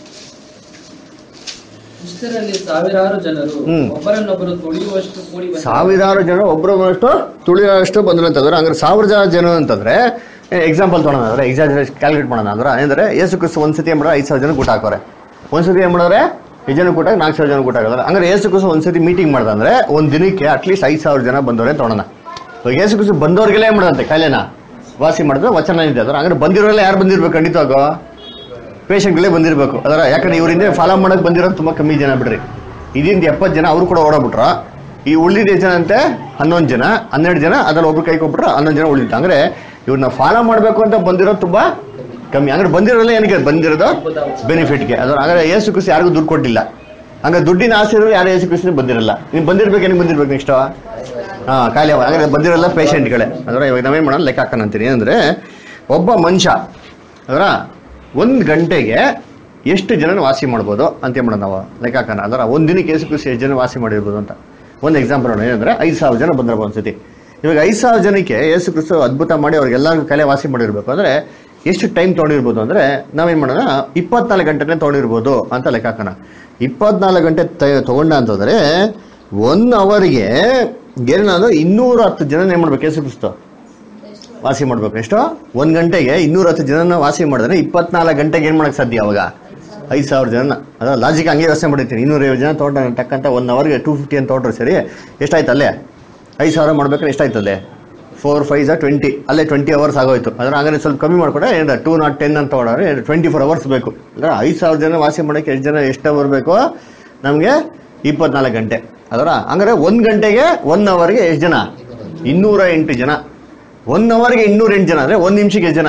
C: ಇಷ್ಟರಲ್ಲಿ ಸಾವಿರಾರು ಜನರು
A: ಹ್ಮ್.
C: ಒಬ್ಬರನ್ನೊಬ್ಬರು ತುಳಿಯುವಷ್ಟು ಕೂಡಿ ಬಂದರು.
A: ಸಾವಿರಾರು ಜನ ಒಬ್ಬರೊಬ್ಬರಷ್ಟು ತುಳಿಯೋಷ್ಟು ಬಂದ್ರು ಅಂತಂದ್ರೆ ಹಂಗಾರೆ ಸಾವಿರ ಜನ ಜನ ಅಂತಂದ್ರೆ ಎಕ್ಸಾಂಪಲ್ ತೊಗೊಳೋಣ ಅಂದ್ರೆ ಎಕ್ಸಾಜರೇಟ್ ಕ್ಯಾಲ್ಕುಲೇಟ್ ಮಾಡೋಣ ಅಂದ್ರೆ ಅಂದ್ರೆ ಏಸು ಕ್ರಿಸ್ತ ಒಂದ್ಸತಿ ಏನ್ ಮಾಡೋರು ಐದು ಸಾವಿರ ಜನ ಊಟ ಹಾಕೋರೆ ಒಂದ್ಸತಿ ಏನ್ ಮಾಡೋರೆ ಎಷ್ಟು ಜನ ಊಟ ನಾಲ್ಕು ಸಾವಿರ ಜನ ಊಟ ಹಾಕೋದ್ರೆ ಹಂಗಾರೆ ಏಸು ಕ್ರಿಸ್ತ ಒಂದ್ಸತಿ ಮೀಟಿಂಗ್ ಮಾಡ್ದಂದ್ರೆ ಒಂದ್ ದಿನಕ್ಕೆ ಅಟ್ಲೀಸ್ಟ್ ಐದು ಸಾವಿರ ಜನ ಬಂದವ್ರೆ ತೊಗೊಳೋಣ ಇವಾಗ ಏಸು ಕ್ರಿಸ್ತ ಬಂದವ್ರಿಗೆಲ್ಲ ಏನ್ ಮಾಡಂತೆ ಕಾಯಿಲೆನ ವಾಸಿ ಮಾಡಿದ್ರೆ ವಚನ ಇದೆ ಅದ್ರ ಹಂಗಾರೆ ಬಂದಿರೋರೆಲ್ಲ ಯಾರು ಬಂದಿರ್ಬೇಕು ಖಂಡಿತವಾಗೋ ಪೇಷಂಟ್ಗಳೇ ಬಂದಿರಬೇಕು ಅದರ ಯಾಕಂದ್ರೆ ಇವರಿಂದ ಫಾಲೋ ಮಾಡಕ್ ಬಂದಿರೋದು ತುಂಬಾ ಕಮ್ಮಿ ಜನ ಬಿಡ್ರಿ ಇದರಿಂದ ಎಪ್ಪತ್ತು ಜನ ಅವರು ಕೂಡ ಓಡಾಬಿಟ್ರ ಈ ಉಳಿದಿದ್ದ ಎಷ್ಟು ಜನ ಅಂತೆ ಹನ್ನೊಂದು ಜನ ಹನ್ನೆರಡು ಜನ ಅದ್ರಲ್ಲಿ ಒಬ್ರು ಕೈ ಕೊಟ್ಬಿಟ್ರೆ ಹನ್ನೊಂದು ಜನ ಉಳಿದಿತ್ತು ಅಂದ್ರೆ ಇವ್ರನ್ನ ಫಾಲೋ ಮಾಡಬೇಕು ಅಂತ ಬಂದಿರೋದು ತುಂಬಾ ಕಮ್ಮಿ ಅಂದ್ರೆ ಬಂದಿರೋಲ್ಲ ಏನಕ್ಕೆ ಬಂದಿರೋದು ಬೆನಿಫಿಟ್ಗೆ ಅದ್ರ ಹಾಗಾದ್ರೆ ಏಸು ಕ್ರಿಸ್ತ ಯಾರಿಗೂ ದುಡ್ಡು ಕೊಟ್ಟಿಲ್ಲ ಹಂಗ ದುಡ್ಡಿನ ಆಸೆ ಇರೋರು ಯಾರು ಏಸು ಕ್ರಿಸ್ತನ ಬಂದಿರಲ್ಲ ನೀವು ಬಂದಿರ್ಬೇಕು ಏನಕ್ಕೆ ಬಂದಿರ್ಬೇಕು ನೆಕ್ಸ್ಟ್ ಹಾ ಕಾಯಿಲೆ ಹಾಗಾದ್ರೆ ಬಂದಿರಲ್ಲ ಪೇಷಂಟ್ಗಳೇ ಅದರ ಇವಾಗ ನಾವೇನ್ ಮಾಡೋಣ ಲೆಕ್ಕ ಹಾಕೋಣ ಅಂತೀನಿ ಅಂದ್ರೆ ಒಬ್ಬ ಮನುಷ್ಯ ಅದರ ಒಂದು ಗಂಟೆಗೆ ಎಷ್ಟು ಜನ ವಾಸಿ ಮಾಡ್ಬೋದು ಅಂತ ಏನ್ ಮಾಡೋಣ ನಾವು ಲೆಕ್ಕ ಹಾಕೋಣ ಅದರ ಒಂದು ದಿನಕ್ಕೆ ಎಷ್ಟು ಖುಷಿ ಎಷ್ಟು ಜನ ವಾಸಿ ಮಾಡಿರ್ಬೋದು ಅಂತ ಒಂದು ಎಕ್ಸಾಂಪಲ್ ನೋಡೋಣ ಏನಂದ್ರೆ ಐದು ಸಾವಿರ ಜನ ಬಂದ್ರೆ ಒಂದ್ಸತಿ ಇವಾಗ ಐದು ಸಾವಿರ ಜನಕ್ಕೆ ಯೇಸು ಕ್ರಿಸ್ತು ಅದ್ಭುತ ಮಾಡಿ ಅವ್ರಿಗೆಲ್ಲರಿಗೂ ಕಲೆ ವಾಸಿ ಮಾಡಿರ್ಬೇಕು ಅಂದ್ರೆ ಎಷ್ಟು ಟೈಮ್ ತೊಗೊಂಡಿರ್ಬೋದು ಅಂದ್ರೆ ನಾವೇನ್ ಮಾಡೋಣ ಇಪ್ಪತ್ನಾಲ್ಕು ಗಂಟೆನೇ ತೊಗೊಂಡಿರ್ಬೋದು ಅಂತ ಲೆಕ್ಕ ಹಾಕೋಣ ಇಪ್ಪತ್ನಾಲ್ಕು ಗಂಟೆ ತ- ತಗೊಂಡ ಅಂತಂದ್ರೆ ಒನ್ ಅವರ್ಗೆ ಏನಾದ್ರು ಇನ್ನೂರ ಹತ್ತು ಜನ ಏನ್ ಮಾಡ್ಬೇಕು ಯೇಸು ಕ್ರಿಸ್ತು ವಾಸಿ ಮಾಡ್ಬೇಕು ಎಷ್ಟು ಒಂದ್ ಗಂಟೆಗೆ ಇನ್ನೂರ ಹತ್ತು ಜನನ ವಾಸಿ ಮಾಡಿದ್ರೆ ಇಪ್ಪತ್ನಾಲ್ಕು ಗಂಟೆಗೆ ಏನ್ ಮಾಡಕ್ ಸಾಧ್ಯ ಅವಾಗ ಐದು ಸಾವಿರ ಜನ ಅದ ಲಾಜಿಕ್ ಹಂಗೆ ಯೋಚನೆ ಮಾಡಿರ್ತೀನಿ ಇನ್ನೂರೈವತ್ತು ಜನ ತಗೊಂಡ ಟಕ್ಕಂತ ಒನ್ ಅವರ್ಗೆ ಟೂ ಫಿಫ್ಟಿ ಅಂತ ತೊಗೊಂಡ್ರೆ ಸರಿ ಎಷ್ಟಾಯ್ತು ಅಲ್ಲೇ ಐದು ಸಾವಿರ ಮಾಡ್ಬೇಕಾದ್ರೆ ಎಷ್ಟಾಯ್ತು ಅಲ್ಲೇ ಫೋರ್ ಫೈವ್ ಝಾ ಟ್ವೆಂಟಿ ಅಲ್ಲೇ ಟ್ವೆಂಟಿ ಅವರ್ಸ್ ಆಗೋಯ್ತು ಅದ್ರ ಹಂಗಾರೆ ಸ್ವಲ್ಪ ಕಮ್ಮಿ ಮಾಡ್ಕೊಂಡ್ರೆ ಏನು ಟೂ ನಾಟ್ ಟೆನ್ ಅಂತ ತೊಗೊಂಡ್ರೆ ಟ್ವೆಂಟಿ ಫೋರ್ ಅವರ್ಸ್ ಬೇಕು ಅಂದ್ರೆ ಐದು ಸಾವಿರ ಜನ ವಾಸಿ ಮಾಡೋಕ್ಕೆ ಎಷ್ಟು ಜನ ಎಷ್ಟು ಅವರ್ ಬೇಕು ನಮಗೆ ಇಪ್ಪತ್ನಾಲ್ಕು ಗಂಟೆ ಅದರ ಹಂಗಾರೆ ಒಂದು ಗಂಟೆಗೆ ಒನ್ ಅವರ್ಗೆ ಎಷ್ಟು ಜನ ಇನ್ನೂರ ಎಂಟು ಜನ ಒನ್ ಅವರ್ಗೆ ಇನ್ನೂರ ಎಂಟು ಜನ ಅಂದರೆ ಒಂದು ನಿಮಿಷಕ್ಕೆ ಎಷ್ಟು ಜನ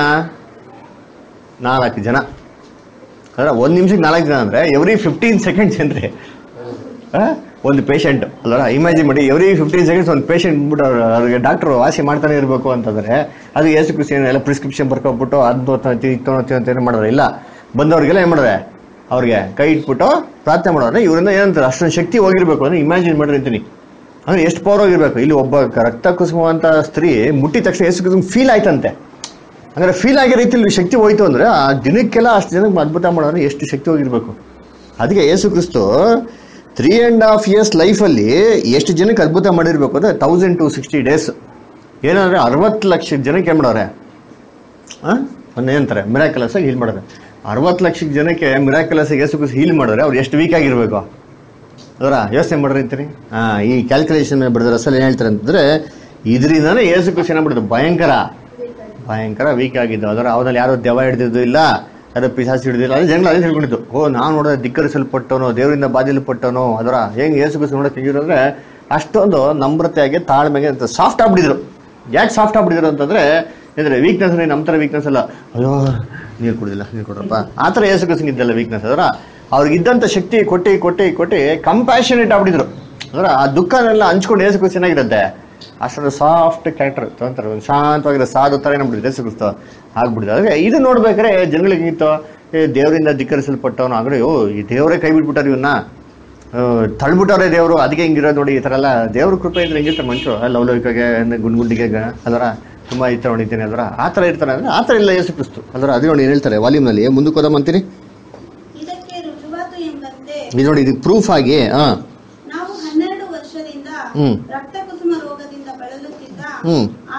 A: ನಾಲ್ಕು ಜನ ಅಂದ್ರೆ ಒಂದು ನಿಮಿಷಕ್ಕೆ ನಾಲ್ಕು ಜನ ಅಂದರೆ ಎವ್ರಿ ಫಿಫ್ಟೀನ್ ಸೆಕೆಂಡ್ಸ್ ಏನ್ರಿ ಆ? ಒಂದು ಪೇಷಂಟ್ ಅಲ್ವರ ಇಮ್ಯಾಜಿನ್ ಮಾಡಿ ಎವ್ರಿ ಫಿಫ್ಟೀನ್ ಸೆಕೆಂಡ್ಸ್ ಒಂದು ಪೇಷಂಟ್ ಬಿಟ್ಟು ಅವ್ರು ಅವ್ರಿಗೆ ಡಾಕ್ಟರ್ ವಾಸಿ ಮಾಡ್ತಾನೆ ಇರಬೇಕು ಅಂತಂದ್ರೆ ಅದು ಏಸು ಕೃಷಿ ಎಲ್ಲ ಪ್ರಿಸ್ಕ್ರಿಪ್ಷನ್ ಬರ್ಕೊಬಿಟ್ಟು ಅದು ತೊಗೊಳ್ತೀವಿ ಅಂತ ಏನು ಮಾಡಿದ್ರೆ ಇಲ್ಲ ಬಂದವ್ರಿಗೆಲ್ಲ ಏನು ಮಾಡಿದ್ರೆ ಅವ್ರಿಗೆ ಕೈ ಇಟ್ಬಿಟ್ಟು ಪ್ರಾರ್ಥನೆ ಮಾಡೋದ್ರೆ ಇವರಿಂದ ಏನಂತಾರೆ ಅಷ್ಟೊಂದು ಶಕ್ತಿ ಹೋಗಿರ್ಬೇಕು ಅಂದ್ರೆ ಇಮ್ಯಾಜಿನ್ ಮಾಡಿರ್ತೀನಿ ಅಂದ್ರೆ ಎಷ್ಟು ಪವರ್ ಹೋಗಿರ್ಬೇಕು ಇಲ್ಲಿ ಒಬ್ಬ ರಕ್ತ ಕುಸುಮವಂತ ಸ್ತ್ರೀ ಮುಟ್ಟಿದ ತಕ್ಷಣ ಏಸು ಕುಸುಮ ಫೀಲ್ ಆಯ್ತಂತೆ ಅಂದ್ರೆ ಫೀಲ್ ಆಗಿರೋ ರೀತಿಯಲ್ಲಿ ಶಕ್ತಿ ಹೋಯ್ತು ಅಂದ್ರೆ ಆ ದಿನಕ್ಕೆಲ್ಲ ಅಷ್ಟು ಜನಕ್ಕೆ ಅದ್ಭುತ ಮಾಡೋದ್ರೆ ಎಷ್ಟು ಶಕ್ತಿ ಹೋಗಿರ್ಬೇಕು ಅದಕ್ಕೆ ಯೇಸು ಕ್ರಿಸ್ತು ತ್ರೀ ಆ್ಯಂಡ್ ಹಾಫ್ ಇಯರ್ಸ್ ಲೈಫಲ್ಲಿ ಎಷ್ಟು ಜನಕ್ಕೆ ಅದ್ಭುತ ಮಾಡಿರ್ಬೇಕು ಅಂದ್ರೆ ತೌಸಂಡ್ ಟು ಸಿಕ್ಸ್ಟಿ ಡೇಸ್ ಏನಂದ್ರೆ ಅರವತ್ತು ಲಕ್ಷ ಜನಕ್ಕೆ ಏನು ಮಾಡೋರೆ ಒಂದು ಏನಂತಾರೆ ಮಿರಾಕಲಸ್ ಆಗಿ ಹೀಲ್ ಮಾಡೋರೆ ಅರವತ್ತು ಲಕ್ಷ ಜನಕ್ಕೆ ಮಿರಾಕಲಸ್ ಯೇಸು ಕ್ರಿಸ್ತು ಹೀಲ್ ಮಾಡಿದ್ರೆ ಅವ್ರು ಎಷ್ಟು ವೀಕ್ ಆಗಿರ್ಬೇಕು ಅದರ ಯೋಚನೆ ಮಾಡ್ರಿ ಅಂತೀರಿ ಹಾ ಈ ಕ್ಯಾಲ್ಕುಲೇಷನ್ ಬರೆದ್ರೆ ಅಸಲು ಏನು ಹೇಳ್ತಾರೆ ಅಂತಂದ್ರೆ ಇದರಿಂದಾನೇ ಯೇಸು ಕ್ರಿಸ್ತು ಏನಾಗ್ಬಿಡುದು ಭಯಂಕರ ಭಯಂಕರ ವೀಕ್ ಆಗಿದ್ದು ಅದರ ಅವನಲ್ಲಿ ಯಾರೋ ದೆವ ಹಿಡಿದಿದ್ದು ಇಲ್ಲ ಯಾರೋ ಪಿಸಾಸಿ ಹಿಡಿದಿಲ್ಲ ಅದೇ ಜನಗಳು ಅದೇ ತಿಳ್ಕೊಂಡಿದ್ದು ಓ ನಾವು ನೋಡೋದು ಧಿಕ್ಕರಿಸಲ್ಪಟ್ಟವನು ದೇವರಿಂದ ಬಾಧಿಸಲ್ಪಟ್ಟವನು ಅದರ ಹೆಂಗ್ ಯೇಸು ಕ್ರಿಸ್ತು ನೋಡೋಕೆ ಹೆಂಗಿದ್ರು ಅಂದ್ರೆ ಅಷ್ಟೊಂದು ನಮ್ರತೆಯಾಗಿ ತಾಳ್ಮೆಗೆ ಸಾಫ್ಟ್ ಆಗ್ಬಿಟ್ಟಿದ್ರು ಯಾಕೆ ಸಾಫ್ಟ್ ಆಗ್ಬಿಟ್ಟಿದ್ರು ಅಂತಂದ್ರೆ ಅಂದ್ರೆ ವೀಕ್ನೆಸ್ ನಮ್ಮ ಥರ ವೀಕ್ನೆಸ್ ಅಲ್ಲ ಅಯ್ಯೋ ನೀರು ಕುಡಿದಿಲ್ಲ ನೀರು ಕೊಡ್ರಪ್ಪ ಆ ಥರ ಯೇಸು ಕ್ರಿಸ್ತಂಗೆ ಇದ್ದಲ್ಲ ವೀಕ್ನೆಸ್ ಅದರ ಅವ್ರಿಗಿದ್ದಂಥ ಶಕ್ತಿ ಕೊಟ್ಟಿ ಕೊಟ್ಟಿ ಕೊಟ್ಟಿ ಕಂಪ್ಯಾಷನೇಟ್ ಆಗ್ಬಿಟ್ಟಿದ್ರು ಅದರ ಆ ದುಃಖನೆಲ್ಲ ಹಂಚ್ಕೊಂಡು ಯೇಸು ಕ್ರಿಸ್ತು ಚೆನ್ನಾಗಿರುತ್ತೆ ಅಷ್ಟೊಂದು ಸಾಫ್ಟ್ ಕ್ಯಾರೆಕ್ಟರ್ ತೊಗೊಂತಾರೆ ಒಂದು ಶಾಂತವಾಗಿರೋ ಸಾಧು ಥರ ಏನಾಗ್ಬಿಟ್ಟಿದೆ ಯೇಸು ಕ್ರಿಸ್ತು ಆಗ್ಬಿಟ್ಟಿದೆ ಅದಕ್ಕೆ ಇದು ನೋಡ್ಬೇಕಾದ್ರೆ ಜನಗಳಿಗೆ ಇತ್ತು ಏ ದೇವರಿಂದ ಧಿಕ್ಕರಿಸಲ್ಪಟ್ಟವನು ಆಗಡೆ ಓ ಈ ದೇವರೇ ಕೈ ಬಿಟ್ಬಿಟ್ಟಾರೆ ಇವನ್ನ ಆ, ತಳ್ಬಿಟ್ಟವ್ರೆ ದೇವರು ಅದಕ್ಕೆ ಹಿಂಗಿರೋದು ನೋಡಿ ಈ ಥರ ಎಲ್ಲ ದೇವ್ರ ಕೃಪೆ ಇದ್ರೆ ಹೆಂಗಿರ್ತಾರೆ ಮನುಷ್ಯರು ಲವಲವಿಕೆಗೆ ಗುಂಡ್ಗುಂಡಿಗೆ ಅದರ ತುಂಬ ಈ ಥರ ಹೊಡಿತೀನಿ ಅದರ ಆ ಥರ ಇರ್ತಾರೆ ಅಂದರೆ ಆ ಥರ ಇಲ್ಲ ಯೇಸು ಕ್ರಿಸ್ತು ಅದರ ಅದು ನೋಡಿ ಏನ್ ಹೇಳ್ತಾರೆ ವಾಲ್ಯೂಮ್ನಲ್ಲಿ ಮುಂದಕ್ಕೆ ಹೋದ ಅಂತೀರಿ
E: ಇದಕ್ಕೆ ರುಜುವಾತು ಎಂಬಂತೆ
A: ಇದು ನೋಡಿ ಇದಕ್ಕೆ ಪ್ರೂಫ್ ಆಗಿ ಹಾಂ
E: ನಾವು ಹನ್ನೆರಡು ವರ್ಷದಿಂದ
A: ಹ್ಮ್.
E: ರಕ್ತ ಕುಸುಮ ರೋಗದಿಂದ ಬಳಲುತ್ತಿದ್ದ
A: ಹ್ಮ್.
E: ಆ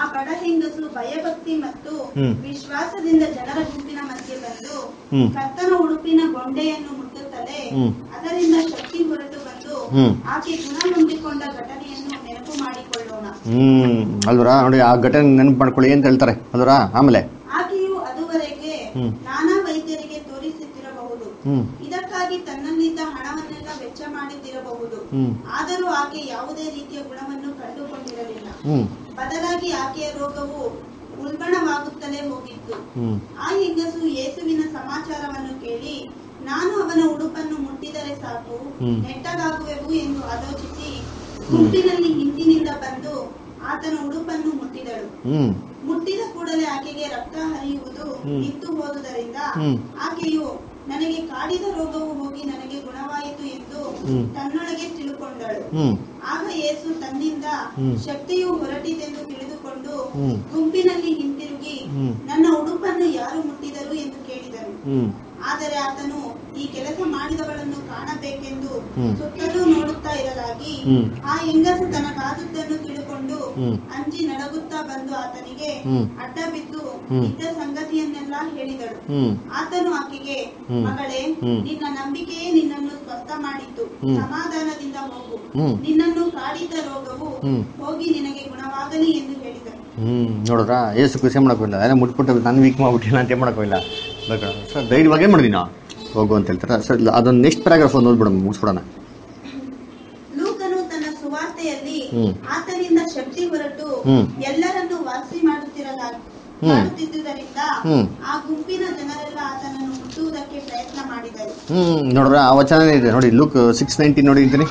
E: ಬಡ ಹೆಂಗಸು ಭಯಭಕ್ತಿ ಮತ್ತು
A: ಹ್ಮ್.
E: ವಿಶ್ವಾಸದಿಂದ ಜನರ ಗುಂಪಿನ ಮಧ್ಯೆ ಬಂದು
A: ಹ್ಮ್.
E: ಕರ್ತನ ಉಡುಪಿನ ಗೊಂಡೆಯನ್ನು ಮುಟ್ಟುತ್ತಲೇ
A: ಹ್ಮ್.
E: ಅದರಿಂದ ಶಕ್ತಿ ಹೊರಟು ಬಂದು
A: ಹ್ಮ್.
E: ಆಕೆ ಗುಣ ಹೊಂದಿಕೊಂಡ ಘಟನೆಯನ್ನು ನೆನಪು ಮಾಡಿಕೊಳ್ಳೋಣ
A: ಹ್ಮ್ ಅಲ್ವರಾ ನೋಡಿ ಆ ಘಟನೆ ನೆನಪು ಮಾಡ್ಕೊಳ್ಳಿ ಅಂತ ಹೇಳ್ತಾರೆ ಅಲ್ವರಾ ಆಮೇಲೆ
E: ಆಕೆಯು ಅದುವರೆಗೆ
A: ಹ್ಮ್.
E: ನಾನಾ ವೈದ್ಯರಿಗೆ ತೋರಿಸುತ್ತಿರಬಹುದು
A: ಹ್ಮ್
E: ಇದಕ್ಕಾಗಿ ತನ್ನಲ್ಲಿದ್ದ ಹಣವನ್ನೆಲ್ಲ ವೆಚ್ಚ ಮಾಡಿದ್ದಿರಬಹುದು
A: ಹ್ಮ್
E: ಆದರೂ ಆಕೆ ಯಾವುದೇ ರೀತಿಯ ಗುಣವನ್ನು ಕಂಡುಕೊಂಡಿರಲಿಲ್ಲ
A: ಹ್ಮ್
E: ಬದಲಾಗಿ ಆಕೆಯ ರೋಗವು ಉಲ್ಬಣವಾಗುತ್ತಲೇ ಹೋಗಿತ್ತು
A: ಹ್ಮ್
E: ಆ ಹೆಂಗಸು ಯೇಸುವಿನ ಸಮಾಚಾರವನ್ನು ಕೇಳಿ ನಾನು ಅವನ ಉಡುಪನ್ನು ಮುಟ್ಟಿದರೆ ಸಾಕು
A: ಹ್ಮ್.
E: ನೆಟ್ಟಗಾಗುವೆವು ಎಂದು ಆಲೋಚಿಸಿ ಗುಂಪಿನಲ್ಲಿ ಹಿಂದಿನಿಂದ ಬಂದು ಆತನ ಉಡುಪನ್ನು ಮುಟ್ಟಿದಳು
A: ಹ್ಮ್
E: ಮುಟ್ಟಿದ ಕೂಡಲೇ ಆಕೆಗೆ ರಕ್ತ ಹರಿಯುವುದು
A: ಹ್ಮ್.
E: ನಿಂತು ಹೋದುದರಿಂದ
A: ಹ್ಮ್.
E: ಆಕೆಯು ನನಗೆ ಕಾಡಿದ ರೋಗವು ಹೋಗಿ ನನಗೆ ಗುಣವಾಯಿತು ಎಂದು
A: ಹ್ಮ್.
E: ತನ್ನೊಳಗೆ ತಿಳುಕೊಂಡಳು
A: ಹ್ಮ್
E: ಆಗ ಯೇಸು ತನ್ನಿಂದ
A: ಹ್ಮ್.
E: ಶಕ್ತಿಯು ಹೊರಟಿತೆಂದು ತಿಳಿದುಕೊಂಡು
A: ಹ್ಮ್.
E: ಗುಂಪಿನಲ್ಲಿ ಹಿಂತಿರುಗಿ
A: ಹ್ಮ್.
E: ನನ್ನ ಉಡುಪನ್ನು ಯಾರು ಮುಟ್ಟಿದರು ಎಂದು ಕೇಳಿದನು
A: ಹ್ಮ್
E: ಆದರೆ ಆತನು ಈ ಕೆಲಸ ಮಾಡಿದವಳನ್ನು ಕಾಣಬೇಕೆಂದು
A: ಹ್ಮ್.
E: ಸುತ್ತಲೂ ನೋಡುತ್ತಾ ಇರಲಾಗಿ
A: ಹ್ಮ್.
E: ಆ ಹೆಂಗಸು ತನಗಾದದ್ದನ್ನು ತಿಳುಕೊಂಡು
A: ಹ್ಮ್.
E: ಅಂಜಿ ನಡಗುತ್ತಾ ಬಂದು ಆತನಿಗೆ
A: ಹ್ಮ್.
E: ಅಡ್ಡ ಬಿದ್ದು
A: ಹ್ಮ್.
E: ಇದ್ದ ಸಂಗತಿಯನ್ನೆಲ್ಲ ಹೇಳಿದಳು
A: ಹ್ಮ್
E: ಆತನು ಆಕೆಗೆ
A: ಹ್ಮ್.
E: ಮಗಳೇ
A: ಹ್ಮ್.
E: ನಿನ್ನ ನಂಬಿಕೆಯೇ ನಿನ್ನನ್ನು ಸ್ವಸ್ಥ ಮಾಡಿತು
A: ಹ್ಮ್.
E: ಸಮಾಧಾನದಿಂದ ಹೋಗು
A: ಹ್ಮ್.
E: ನಿನ್ನನ್ನು ಕಾಡಿದ್ದ ರೋಗವು
A: ಹ್ಮ್.
E: ಹೋಗಿ ನಿನಗೆ ಗುಣವಾಗಲಿ ಎಂದು ಹೇಳಿದನು
A: ಹ್ಮ್ ನೋಡಿದ್ರ ಏಸು ಖುಷಿ ಮಾಡೋಕ್ಕಿಲ್ಲ ಏನೋ ಮುಟ್ಬಿಟ್ಟು ನಾನು ವೀಕ್ ಮಾಡ್ಬಿಟ್ಟಿಲ್ಲ ಅಂತ ಏನು ಮಾಡೋಕ್ಕಿಲ್ಲ ಬೇಕಾ ಸರ್ ಧೈರ್ಯವಾಗೇ ಮಾಡಿದೀನಿ ನಾವು ಹೋಗು ಅಂತ ಹೇಳ್ತಾರೆ ಸರ್ ಇಲ್ಲ, ಅದೊಂದು ನೆಕ್ಸ್ಟ್ ಪ್ಯಾರಾಗ್ರಾಫ್ ಒಂದು ಓದ್ಬಿಡೋಣ ಮುಗಿಸ್ಬಿಡೋಣ
E: ಲೂಕನು ತನ್ನ ಸುವಾರ್ತೆಯಲ್ಲಿ
A: ಹ್ಮ್.
E: ಆತನಿಂದ ಶಕ್ತಿ ಹೊರಟು
A: ಹ್ಮ್.
E: ಎಲ್ಲರನ್ನು ವಾಸಿ ಮಾಡುತ್ತಿರಲಾಗಿ
A: ಹ್ಮ್.
E: ಮಾಡುತ್ತಿದ್ದುದರಿಂದ
A: ಹ್ಮ್.
E: ಆ ಗುಂಪಿನ ಜನರೆಲ್ಲ ಆತನನ್ನು ಮುಟ್ಟುವುದಕ್ಕೆ ಪ್ರಯತ್ನ ಮಾಡಿದರು
A: ಹ್ಮ್ ನೋಡ್ರ ಆ ವಚನ ಇದೆ ನೋಡಿ ಲುಕ್ ಸಿಕ್ಸ್ ನೈನ್ಟೀನ್ ನೋಡಿ ಅಂತೀನಿ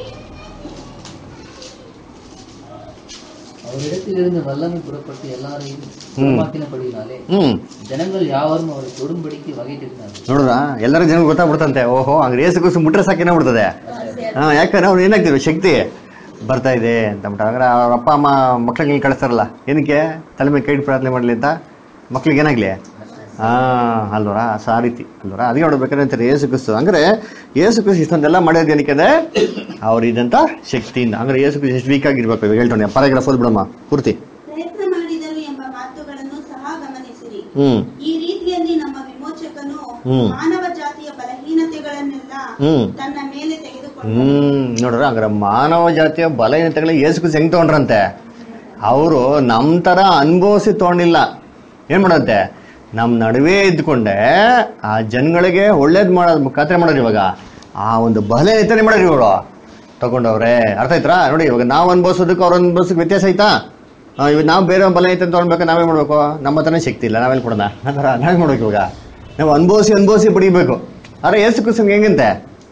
C: அவரிடத்திலிருந்து வல்லமை புறப்பட்டு எல்லாரையும்
A: ம்.
C: குணமாக்கினபடினாலே
A: ಹ್ಮ್
C: ஜனங்கள் யாவரும் அவரை தொடும்படிக்கு வகைத்திருந்தார்கள்
A: ನೋಡ್ರ ಎಲ್ಲರ ಜನ ಗೊತ್ತಾಗ್ಬಿಡ್ತಂತೆ ಓಹೋ ಹಂಗೆ ಏಸು ಕೂಸು ಮುಟ್ರೆ ಸಾಕೇನ ಬಿಡ್ತದೆ ಹಾ ಯಾಕಂದ್ರೆ ಅವ್ರು ಏನಾಗ್ತಿದ್ರು ಶಕ್ತಿ ಬರ್ತಾ ಇದೆ ಅಂತ ಬಿಟ್ಟು ಹಂಗಾರೆ ಅವ್ರ ಅಪ್ಪ ಅಮ್ಮ ಮಕ್ಳಿಗೆ ಕಳಿಸ್ತಾರಲ್ಲ ಏನಕ್ಕೆ ತಲೆ ಮೇಲೆ ಕೈ ಇಟ್ಟು ಪ್ರಾರ್ಥನೆ ಮಾಡಲಿ ಅಂತ ಮಕ್ಳಿಗೆ ಏನಾಗ್ಲಿ ಹಾ ಅಲ್ವರ ಸೊ ಆ ರೀತಿ ಅಲ್ವರ ಅದಕ್ಕೆ ನೋಡ್ಬೇಕಾದ್ರೆ ಅಂತಾರೆ ಏಸು ಕ್ರಿಸ್ತು ಅಂದ್ರೆ ಏಸು ಕ್ರಿಸ್ತು ಇಷ್ಟೊಂದೆಲ್ಲ ಮಾಡೋದು ಏನಕ್ಕೆ ಅಂದ್ರೆ ಅವ್ರು ಇದಂತ ಶಕ್ತಿಯಿಂದ ಅಂದ್ರೆ ಏಸು ಕ್ರಿಸ್ತು ಎಷ್ಟು ವೀಕ್ ಆಗಿರ್ಬೇಕು ಇವಾಗ ಹೇಳ್ತಾನೆ ಪ್ಯಾರಾಗ್ರಾಫ್ ಓದ್ಬಿಡಮ್ಮ ಪೂರ್ತಿ
E: ಪ್ರಯತ್ನ ಮಾಡಿದರು ಎಂಬ ಮಾತುಗಳನ್ನು ಸಹ ಗಮನಿಸಿರಿ
A: ಹ್ಮ್
E: ಈ ರೀತಿಯಲ್ಲಿ ನಮ್ಮ ವಿಮೋಚಕನು
A: ಹ್ಮ್.
E: ಮಾನವ ಜಾತಿಯ ಬಲಹೀನತೆಗಳನ್ನೆಲ್ಲ
A: ಹ್ಮ್.
E: ತನ್ನ ಮೇಲೆ ತೆಗೆದುಕೊಂಡು
A: ಹ್ಮ್ ನೋಡ್ರ ಹಂಗಾರೆ ಮಾನವ ಜಾತಿಯ ಬಲಹೀನತೆಗಳ ಏಸು ಕ್ರಿಸ್ತು ಹೆಂಗ್ ತಗೊಂಡ್ರಂತೆ ಅವರು ನಮ್ ತರ ಅನುಭವಿಸಿ ತಗೊಂಡಿಲ್ಲ ಏನ್ ಮಾಡಂತೆ ನಮ್ ನಡುವೆ ಇದ್ಕೊಂಡೆ ಆ ಜನಗಳಿಗೆ ಒಳ್ಳೇದ್ ಮಾಡೋದ್ ಮುಖಾಂತರ ಮಾಡೋರು ಇವಾಗ ಆ ಒಂದು ಬಲಹೀನತೆನೆ ಮಾಡೋರು ಇವರು ತಗೊಂಡವ್ರೆ ಅರ್ಥ ಆಯ್ತಾ ನೋಡಿ ಇವಾಗ ನಾವು ಅನ್ಭವಿಸೋದಕ್ಕೆ ಅವ್ರ ಅನ್ಭವಿಸೋಕೆ ವ್ಯತ್ಯಾಸ ಆಯ್ತಾ ಆ, ಇವಾಗ ನಾವು ಬೇರೆ ಬಲಹೀನತೆ ತಗೊಳ್ಬೇಕು ನಾವೇ ಮಾಡ್ಬೇಕು ನಮ್ಮ ಹತ್ರನೇ ಶಕ್ತಿ ಇಲ್ಲ ನಾವೇನ್ ಕೊಡೋಣ ಅದರ ನಾವೇ ಮಾಡ್ಬೇಕು ಇವಾಗ ನಾವು ಅನ್ಭವಿಸಿ ಅನ್ಭವಿಸಿ ಪಡಿಬೇಕು ಆದ್ರೆ ಏಸು ಕ್ರಿಸ್ತಂಗೆ ಹೆಂಗಂತೆ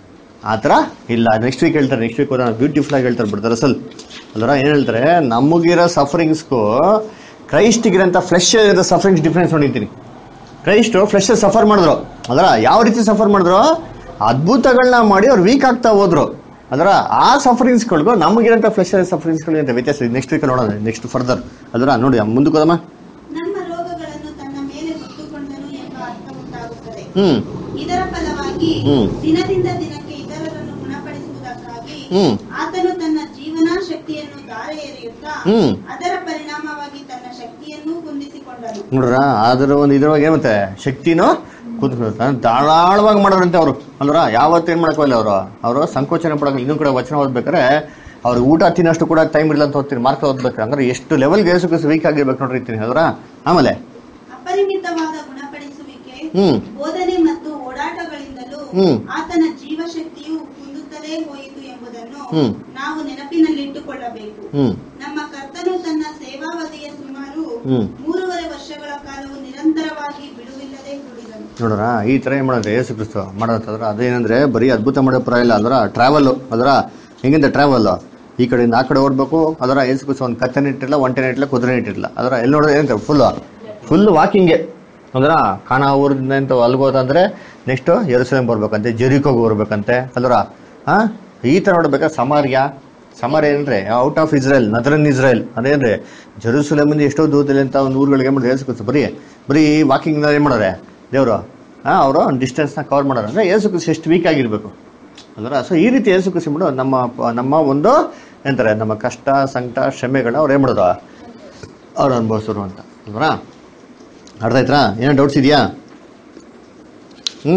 A: ಆ ಥರ ಇಲ್ಲ ನೆಕ್ಸ್ಟ್ ವೀಕ್ ಹೇಳ್ತಾರೆ ನೆಕ್ಸ್ಟ್ ವೀಕ್ ಹೋದ ಬ್ಯೂಟಿಫುಲ್ ಆಗಿ ಹೇಳ್ತಾರೆ ಬಿಡ್ತಾರೆ ಅಸಲ್ ಅಲ್ವರ ಏನು ಹೇಳ್ತಾರೆ ನಮಗಿರೋ ಸಫರಿಂಗ್ಸ್ಗೂ ಕ್ರೈಸ್ಟಿಗಿರೋಂಥ ಫ್ಲೆಶ್ ಇರೋ ಸಫರಿಂಗ್ಸ್ ಡಿಫ್ರೆನ್ಸ್ ನೋಡಿದ್ದೀನಿ ಕ್ರೈಸ್ಟು ಫ್ಲೆಶ್ ಸಫರ್ ಮಾಡಿದ್ರು ಅದರ ಯಾವ ರೀತಿ ಸಫರ್ ಮಾಡಿದ್ರು ಅದ್ಭುತಗಳನ್ನ ಮಾಡಿ ಅವ್ರು ವೀಕ್ ಆಗ್ತಾ ಹೋದ್ರು ಅದರ ಆ ಸಫರಿಂಗ್ಸ್ಗಳಿಗೂ ನಮಗಿರೋಂಥ ಫ್ಲೆಶ್ ಸಫರಿಂಗ್ಸ್ಗಳಿಗೆ ವ್ಯತ್ಯಾಸ ಇದೆ ನೆಕ್ಸ್ಟ್ ವೀಕ್ ನೋಡೋಣ ನೆಕ್ಸ್ಟ್ ಫರ್ದರ್ ಅದರ ನೋಡಿ ಮುಂದಕ್ಕೆ ಹೋದಮ್ಮ
E: ನಮ್ಮ ರೋಗಗಳನ್ನು ತನ್ನ ಮೇಲೆ ಹೊತ್ತುಕೊಂಡನು ಎಂಬ ಅರ್ಥ ಉಂಟಾಗುತ್ತದೆ
A: ಹ್ಮ್
E: ಇದರ ಫಲವಾಗಿ
A: ಹ್ಮ್.
E: ದಿನದಿಂದ ದಿನಕ್ಕೆ ಇತರರನ್ನು ಗುಣಪಡಿಸುವುದಕ್ಕಾಗಿ
A: ಹ್ಮ್.
E: ಆತನು ತನ್ನ ಜೀವನಾ ಶಕ್ತಿಯನ್ನು ಧಾರೆ ಎರೆಯುತ್ತಾ
A: ಹ್ಮ್.
E: ಅದರ ಪರಿಣಾಮವಾಗಿ ತನ್ನ ಶಕ್ತಿಯನ್ನು ಕುಂದಿಸಿಕೊಂಡನು
A: ನೋಡ್ರ ಅದ್ರ ಒಂದು ಇದ್ರೊಳಗೆ ಏನಂತೆ ಶಕ್ತಿನೂ ಕೂತ್ಕೊಳ್ತಾರೆ ಧಾರಾಳವಾಗಿ ಮಾಡೋರಂತೆ ಅವರು ಅಂದ್ರ ಯಾವತ್ತೂ ಏನ್ ಮಾಡಕ್ಕೋಲ್ಲ ಅವರು ಅವರು ಸಂಕೋಚನೆ ಪಡೋಕೆ ಇನ್ನೊಂದು ಕಡೆ ವಚನ ಓದ್ಬೇಕಾರೆ ಅವ್ರಿಗೆ ಊಟ ತಿನ್ನಷ್ಟು ಕೂಡ ಟೈಮ್ ಇಲ್ಲ ಅಂತ ಓದ್ತೀನಿ ಮಾರ್ಕ್ ಓದ್ಬೇಕು ಅಂದ್ರೆ ಎಷ್ಟು ಲೆವೆಲ್ಗೆ ಏಸು ವೀಕ್ ಆಗಿರ್ಬೇಕು ನೋಡ್ರಿ ಇರ್ತೀನಿ ಅದರ ಆಮೇಲೆ
E: ಅಪರಿಮಿತವಾದ ಗುಣಪಡಿಸುವಿಕೆ
A: ಹ್ಮ್
E: ಬೋಧನೆ ಮತ್ತು ಓಡಾಟಗಳಿಂದಲೂ
A: ಹ್ಮ್.
E: ಆತನ ಜೀವಶಕ್ತಿಯು ಕುಂದುತ್ತಲೇ ಹೋಯಿತು ಎಂಬುದನ್ನು
A: ಹ್ಮ್.
E: ನಾವು ನೆನಪಿನಲ್ಲಿಟ್ಟುಕೊಳ್ಳಬೇಕು
A: ಹ್ಮ್
E: ನಮ್ಮ ಕರ್ತನು ತನ್ನ ಸೇವಾವಧಿಯ ಸುಮಾರು
A: ಹ್ಮ್.
E: ಮೂರುವರೆ ವರ್ಷಗಳ ಕಾಲವು ನಿರಂತರವಾಗಿ ಬಿಡುವಿಲ್ಲದೆ ದುಡಿದನು
A: ನೋಡ್ರ ಈ ತರ ಏನ್ ಮಾಡೋದು ಯೇಸು ಕ್ರಿಸ್ತು ಮಾಡೋದಂತಂದ್ರೆ ಅದೇನಂದ್ರೆ ಬರೀ ಅದ್ಭುತ ಮಾಡೋ ಪರ ಇಲ್ಲ ಅದರ ಟ್ರಾವೆಲ್ ಅದರ ಹೆಂಗಿಂದ ಟ್ರಾವೆಲ್ ಈ ಕಡೆಯಿಂದ ಆ ಕಡೆ ಓಡ್ಬೇಕು ಅದರ ಯೇಸು ಕ್ರಿಸ್ತು ಒಂದು ಕತ್ತನೆ ಇಟ್ಟಿರಲ್ಲ ಒಂಟೆನೆ ಇಟ್ಟಿಲ್ಲ ಕುದುರೆ ಇಟ್ಟಿರಲ್ಲ ಅದರ ಎಲ್ಲಿ ನೋಡೋದು ಏನಂತ ಫುಲ್ ಫುಲ್ ವಾಕಿಂಗೆ ಅದರ ಕಾಣ ಊರಿಂದ ಅಂತ ಅಲ್ಗೋದಂದ್ರೆ ನೆಕ್ಸ್ಟ್ ಯೆರೂಸಲೇಮ್ ಬರ್ಬೇಕಂತೆ ಜೆರಿಕೋಗ್ ಬರ್ಬೇಕಂತೆ ಅಲ್ವರ ಹಾ ಈ ತರ ನೋಡ್ಬೇಕಾ ಸಮಾರ್ಯ ಸಮಾರ್ಯ ಏನ್ರಿ out of Israel northern Israel ಅದೇನ್ರಿ ಜೆರೂಸಲೇಮಿಂದ ಎಷ್ಟೋ ದೂರದಲ್ಲಿ ಅಂತ ಒಂದು ಊರುಗಳಿಗೆ ಏನ್ ಮಾಡಿದ್ರೆ ಯೇಸು ಕ್ರಿಸ್ತು ಬರೀ ಬರೀ ವಾಕಿಂಗ್ ಏನ್ ಮಾಡೋರೆ ದೇವರು ಹಾ ಅವರು ಒಂದು ಡಿಸ್ಟೆನ್ಸ್ನ ಕವರ್ ಮಾಡೋರು ಅಂದ್ರೆ ಯೇಸು ಕ್ರಿಸ್ತು ಎಷ್ಟು ವೀಕ್ ಆಗಿರ್ಬೇಕು ಅಲ್ವರ ಸೊ ಈ ರೀತಿ ಯೇಸು ಕ್ರಿಸ್ತು ಬಿಡು ನಮ್ಮ ಪ- ನಮ್ಮ ಒಂದು ಎಂತಾರೆ ನಮ್ಮ ಕಷ್ಟ ಸಂಕಟ ಶ್ರಮೆಗಳನ್ನ ಅವ್ರು ಏನ್ ಮಾಡೋದು ಅವ್ರು ಅನುಭವಿಸೋರು ಅಂತ ಅಲ್ವರಾ ಅರ್ಥ ಆಯ್ತಾ ಏನೋ ಡೌಟ್ಸ್ ಇದೆಯಾ ಹ್ಞೂ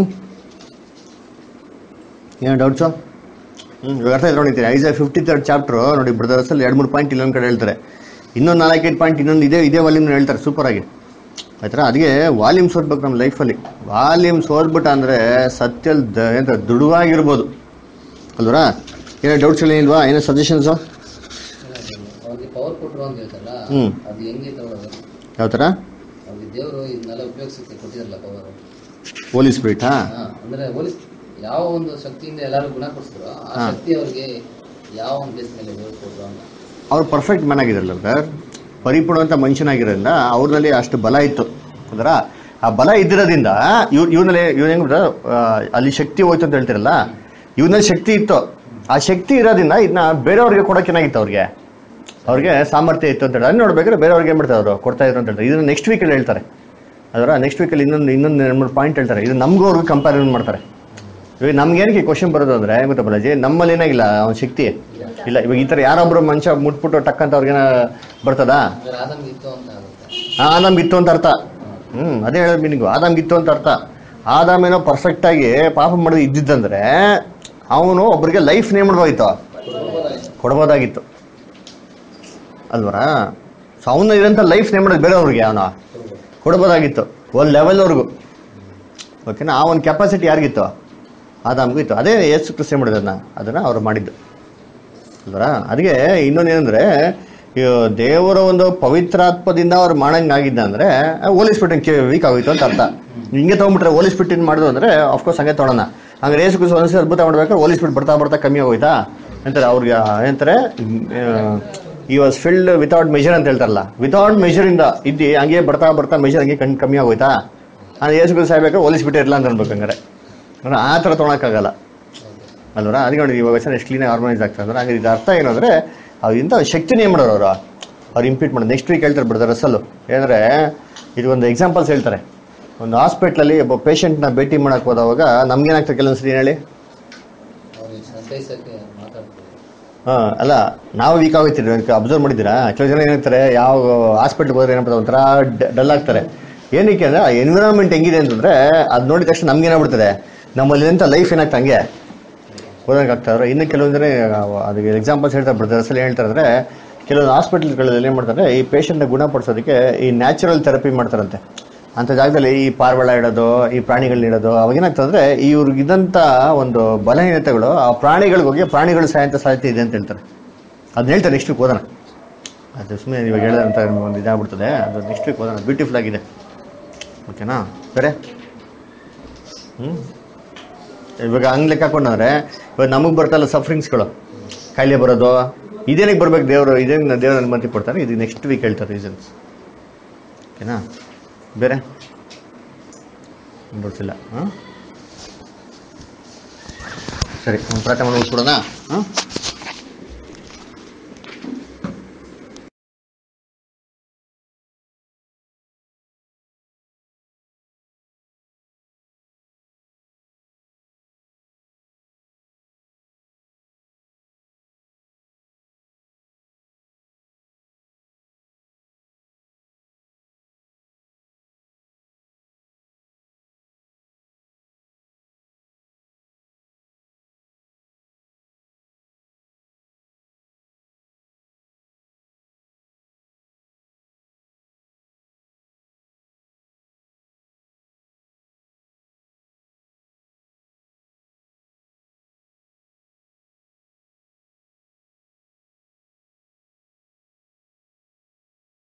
A: ಏನೋ ಡೌಟ್ಸು ಹ್ಞೂ ಇವಾಗ ಅರ್ಥ ಆಯ್ತು ನೋಡಿರ್ತೀರಿ ಐಸ್ ಫಿಫ್ಟಿ ತರ್ಡ್ ಚಾಪ್ಟ್ರು ನೋಡಿ ಬ್ರದರ್ಸಲ್ಲಿ ಎರಡು ಮೂರು ಪಾಯಿಂಟ್ ಇಲ್ಲೊಂದು ಕಡೆ ಹೇಳ್ತಾರೆ ಇನ್ನೊಂದು ನಾಲ್ಕೈದು ಪಾಯಿಂಟ್ ಇನ್ನೊಂದು ಇದೇ ಇದೇ ವಾಲ್ಯೂಮ್ನ ಹೇಳ್ತಾರೆ ಸೂಪರಾಗಿ ಆಯ್ತಾ ಅದಕ್ಕೆ ವಾಲ್ಯೂಮ್ಸ್ ಓದ್ಬೇಕು ನಮ್ಮ ಲೈಫಲ್ಲಿ ವಾಲ್ಯೂಮ್ಸ್ ಓದ್ಬಿಟ್ಟು ಅಂದರೆ ಸತ್ಯಲ್ ದ ಎಂತ ದೃಢವಾಗಿರ್ಬೋದು ಅಲ್ವರಾ ಏನೋ ಡೌಟ್ಸ್ ಏನಿಲ್ವಾ ಏನೋ ಸಜೆಷನ್ಸು
C: ಅವ್ರಿಗೆ ಪವರ್ ಕೊಟ್ಟರು ಅಂತ ಹೇಳ್ತಾರಲ್ಲ
A: ಹ್ಮ್.
C: ಅದು ಹೆಂಗೆ ತಗೊಳ್ಳೋದು
A: ಯಾವ ಥರ
C: ಅವ್ರಿಗೆ ದೇವರು ಇದನ್ನೆಲ್ಲ ಉಪಯೋಗಿಸಕ್ಕೆ ಕೊಟ್ಟಿರಲ್ಲ ಪವರ್
A: ಹೋಲಿ ಸ್ಪಿರಿಟಾ
C: ಹಾ ಅಂದ್ರೆ ಹೋಲಿಸ್ ಯಾವ ಒಂದು ಶಕ್ತಿಯಿಂದ ಎಲ್ಲರೂ ಗುಣಪಡಿಸಿದ್ರು ಆ
A: ಹಾ.
C: ಶಕ್ತಿ ಅವ್ರಿಗೆ ಯಾವ ಒಂದು ಬೇಸ್ ಮೇಲೆ ಕೊಟ್ರು ಅಂತ
A: ಅವ್ರು ಪರ್ಫೆಕ್ಟ್ ಮ್ಯಾನ್ ಆಗಿರಲ್ಲ ಸರ್ ಪರಿಪೂರ್ಣವಂತ ಮನುಷ್ಯನಾಗಿರೋದ್ರಿಂದ ಅವ್ರಲ್ಲಿ ಅಷ್ಟು ಬಲ ಇತ್ತು ಅಂದ್ರ ಆ ಬಲ ಇದ್ದಿರೋದ್ರಿಂದ ಇವ್ ಇವ್ನಲ್ಲಿ ಇವ್ನ ಹೆಂಗ್ ಗೊತ್ತಾ? ಆ, ಅಲ್ಲಿ ಶಕ್ತಿ ಹೋಯ್ತು ಅಂತ ಹೇಳ್ತಿರಲ್ಲ ಇವನಲ್ಲಿ ಶಕ್ತಿ ಇತ್ತು ಆ ಶಕ್ತಿ ಇರೋದ್ರಿಂದ ಇದನ್ನ ಬೇರೆಯವ್ರಿಗೆ ಕೊಡೋಕೆ ಏನಾಗಿತ್ತು ಅವ್ರಿಗೆ ಅವ್ರಿಗೆ ಸಾಮರ್ಥ್ಯ ಇತ್ತು ಅಂತ ಹೇಳಿ ಅದನ್ನ ನೋಡ್ಬೇಕಾದ್ರೆ ಬೇರೆಯವ್ರಿಗೆ ಏನ್ ಮಾಡ್ತಾರೆ ಅವರು ಕೊಡ್ತಾ ಇದ್ರು ಅಂತ ಹೇಳ್ತಾರೆ ಇದನ್ನ ನೆಕ್ಸ್ಟ್ ವೀಕಲ್ಲಿ ಹೇಳ್ತಾರೆ ಅದರ ನೆಕ್ಸ್ಟ್ ವೀಕಲ್ಲಿ ಇನ್ನೊಂದು ಇನ್ನೊಂದು ಎರಡು ಮೂರು ಪಾಯಿಂಟ್ ಹೇಳ್ತಾರೆ ಇದು ನಮಗೂ ಅವ್ರಿಗೆ ಕಂಪ್ಯಾರಿಸನ್ ಮಾಡ್ತಾರೆ ಇವಾಗ ನಮ್ಗೆ ಏನಕ್ಕೆ ಕ್ವಶನ್ ಬರೋದು ಅಂದ್ರೆ ಏನ್ ಗೊತ್ತಾ ಬಾಲಾಜಿ ನಮ್ಮಲ್ಲಿ ಏನಾಗಿಲ್ಲ ಅವನ ಶಕ್ತಿ ಇಲ್ಲ ಇವಾಗ ಈ ಥರ ಯಾರೊಬ್ರು ಮನುಷ್ಯ ಮುಟ್ಬಿಟ್ಟು ಟಕ್ ಅಂತ ಅವ್ರಿಗೇನ ಬರ್ತದಾ
C: ಅಂದ್ರೆ ಆದಂಗೆ ಇತ್ತು ಅಂತ ಆಗುತ್ತೆ
A: ಆದಾಮ್ ಇತ್ತು ಅಂತ ಅರ್ಥ ಹ್ಮ್ ಅದೇ ಹೇಳೋದು ಮೀನಿಂಗು ಆದಾಮ್ ಇತ್ತು ಅಂತ ಅರ್ಥ ಆದಾಮ್ ಏನೋ ಪರ್ಫೆಕ್ಟ್ ಆಗಿ ಪಾಪ ಮಾಡೋದು ಇದ್ದಿದ್ದಂದ್ರೆ ಅವನು ಒಬ್ಬರಿಗೆ ಲೈಫ್ ನೇಮ್ ಮಾಡ್ಬೋದಿತ್ತು ಕೊಡ್ಬೋದಾಗಿತ್ತು ಅಲ್ವರಾ ಸೊ ಅವನ ಇರೋಂಥ ಲೈಫ್ ನೇಮ್ ಮಾಡೋದು ಬೇರೆಯವ್ರಿಗೆ ಅವನು ಕೊಡ್ಬೋದಾಗಿತ್ತು ಒಂದು ಲೆವೆಲ್ವರೆಗೂ ಓಕೆನಾ ಆ ಒಂದು ಕೆಪಾಸಿಟಿ ಯಾರಿಗಿತ್ತು ಆದಾಮ್ಗೂ ಇತ್ತು ಅದೇ ಯೇಸು ಕ್ರಿಸ್ತ ಮಾಡಿದ್ರು ಅದನ್ನ ಅದನ್ನು ಅವ್ರು ಮಾಡಿದ್ದು ಅಲ್ವರಾ ಅದಕ್ಕೆ ಇನ್ನೊಂದೇನೆಂದ್ರೆ ಇವ್ ದೇವರ ಒಂದು ಪವಿತ್ರಾತ್ಮದಿಂದ ಅವ್ರು ಮಾಡಂಗಾಗಿದ್ದ ಅಂದ್ರೆ ಹೋಲಿಸ್ಬಿಟ್ಟು ವೀಕ್ ಆಗೋಯ್ತು ಅಂತ ಅರ್ಥ ಹಿಂಗೆ ತಗೊಂಡ್ಬಿಟ್ರೆ ಹೋಲಿಸ್ಬಿಟ್ಟು ಮಾಡಿದ್ರು ಅಂದ್ರೆ ಅಫ್ಕೋರ್ಸ್ ಹಂಗೆ ತೊಗೊಳೋಣ ಹಂಗಾರೆ ಏಸು ಕ್ರಿಸ್ತ ಒಂದ್ಸಲ ಅದ್ಭುತ ಮಾಡ್ಬೇಕಾದ್ರೆ ಹೋಲಿಸ್ಬಿಟ್ಟು ಬರ್ತಾ ಬರ್ತಾ ಕಮ್ಮಿ ಆಗೋಯ್ತಾ ಅಂತಾರೆ ಅವ್ರಿಗೆ ಏನಂತಾರೆ ಈ ವಾಸ್ ಫಿಲ್ಡ್ ವಿತೌಟ್ ಮೆಜರ್ ಅಂತ ಹೇಳ್ತಾರಲ್ಲ ವಿತೌಟ್ ಮೆಜರಿಂದ ಇದ್ದು ಹಂಗೆ ಬರ್ತಾ ಬರ್ತಾ ಮೆಜರ್ ಹಂಗೆ ಕಣ್ ಕಮ್ಮಿ ಆಗೋಯ್ತಾ ಅಂದ್ರೆ ಏಸು ಕ್ರಿಸ್ತ ಸಾಯ್ಬೇಕಾದ್ರೆ ಹೋಲಿಸ್ಬಿಟ್ಟಿರಲ್ಲ ಅಂತ ಅನ್ಬೇಕು ಹಂಗಾರೆ ಅಂದ್ರೆ ಆ ಥರ ತೊಗೊಳಕ್ಕಾಗಲ್ಲ ಅಲ್ವರ ಅದಕ್ಕೆ ನೋಡಿ ಇವಾಗ ಎಷ್ಟು ಕ್ಲೀನಾಗಿ ಆರ್ಗನೈಸ್ ಆಗ್ತದೆ ಅಂದ್ರೆ ಹಾಗೆ ಇದು ಅರ್ಥ ಏನು ಅಂದರೆ ಇಂಥ ಶಕ್ತಿನೇ ಏನು ಮಾಡೋರು ಅವರು ಅವ್ರು ಇಂಪ್ಲೀಟ್ ಮಾಡೋದು ನೆಕ್ಸ್ಟ್ ವೀಕ್ ಹೇಳ್ತಾರೆ ಬಿಡ್ತಾರೆ ರಸಲ್ಲು ಏನಂದರೆ ಇದು ಒಂದು ಎಕ್ಸಾಂಪಲ್ಸ್ ಹೇಳ್ತಾರೆ ಒಂದು ಹಾಸ್ಪಿಟ್ಲಲ್ಲಿ ಒಬ್ಬ ಪೇಷಂಟ್ನ ಭೇಟಿ ಮಾಡಕ್ಕೆ ಹೋದವಾಗ ನಮ್ಗೇನಾಗ್ತದೆ ಕೆಲವೊಂದು ಸರಿ ಹೇಳಿ
C: ಅವ್ರಿಗೆ ಸಂತೈಸಕ್ಕೆ ಮಾತಾಡ್ತಾರೆ
A: ಹಾಂ ಅಲ್ಲ ನಾವು ವೀಕ್ ಆಗೋಯ್ತೀರಿ ಅಬ್ಸರ್ವ್ ಮಾಡಿದ್ದೀರಾ ಕೆಲವು ಜನ ಏನಾಗ್ತಾರೆ ಯಾವ ಹಾಸ್ಪಿಟ್ಲ್ಗೆ ಹೋದ್ರೆ ಏನಪ್ಪ ಒಂಥರ ಡಲ್ ಆಗ್ತಾರೆ ಏನಕ್ಕೆ ಅಂದರೆ ಆ ಎನ್ವಿರಾನ್ಮೆಂಟ್ ಹೆಂಗಿದೆ ಅಂತಂದರೆ ಅದು ನೋಡಿದ ತಕ್ಷಣ ನಮ್ಗೆ ಏನಾಗ್ಬಿಡ್ತದೆ ನಮ್ಮಲ್ಲಿ ಎಂಥ ಲೈಫ್ ಏನಾಗ್ತದೆ ಹಂಗೆ ಓದೋಕೆ ಆಗ್ತಾರೆ ಇನ್ನು ಕೆಲವೊಂದು ಜನ ಅದಕ್ಕೆ ಎಕ್ಸಾಂಪಲ್ಸ್ ಹೇಳ್ತಾರೆ ಬ್ರದರ್ಸ್ ಅಲ್ಲಿ ಹೇಳ್ತಾರೆ ಅಂದರೆ ಕೆಲವೊಂದು ಹಾಸ್ಪಿಟಲ್ಗಳಲ್ಲಿ ಏನು ಮಾಡ್ತಾರೆ ಈ ಪೇಷಂಟ್ನ ಗುಣಪಡಿಸೋದಕ್ಕೆ ಈ ನ್ಯಾಚುರಲ್ ಥೆರಪಿ ಮಾಡ್ತಾರಂತೆ ಅಂಥ ಜಾಗದಲ್ಲಿ ಈ ಪಾರಿವಾಳ ಇಡೋದು ಈ ಪ್ರಾಣಿಗಳನ್ನ ಇಡೋದು ಅವಾಗೇನಾಗ್ತದೆ ಇವ್ರಿಗೆ ಇದ್ದಂಥ ಒಂದು ಬಲಹೀನತೆಗಳು ಆ ಪ್ರಾಣಿಗಳಿಗೆ ಹೋಗಿ ಪ್ರಾಣಿಗಳು ಸಾಯಂತ ಸಾಧ್ಯತೆ ಇದೆ ಅಂತ ಹೇಳ್ತಾರೆ ಅದನ್ನ ಹೇಳ್ತಾರೆ ನೆಕ್ಸ್ಟ್ ವೀಕ್ ಓದೋಣ ಅದು ಸುಮ್ಮನೆ ಇವಾಗ ಹೇಳಿದಂಥ ಒಂದು ಇದಾಗ್ಬಿಡ್ತದೆ ಅದು ನೆಕ್ಸ್ಟ್ ವೀಕ್ ಓದೋಣ ಬ್ಯೂಟಿಫುಲ್ ಆಗಿದೆ ಓಕೆನಾ ಬೇರೆ ಹ್ಞೂ ಇವಾಗ ಹಂಗೆ ಲೆಕ್ಕ ಹಾಕೊಂಡ್ರೆ ಇವಾಗ ನಮಗೆ ಬರ್ತಲ್ಲ ಸಫರಿಂಗ್ಸ್ಗಳು ಕಾಯಿಲೆ ಬರೋದು ಇದೇನಕ್ಕೆ ಬರ್ಬೇಕು ದೇವರು ಇದೇನು ದೇವ್ರ ಅನುಮತಿ ಕೊಡ್ತಾರೆ ಇದು ನೆಕ್ಸ್ಟ್ ವೀಕ್ ಹೇಳ್ತಾರೆ ರೀಸನ್ಸ್ ಓಕೆನಾ ಬೇರೆ ಗೊತ್ತಿಲ್ಲ ಹಾಂ ಸರಿ ಒಂದು ಪ್ರಾರ್ಥನೆ ಮಾಡಿ ಮುಗಿಸ್ಬಿಡೋಣ ಹಾಂ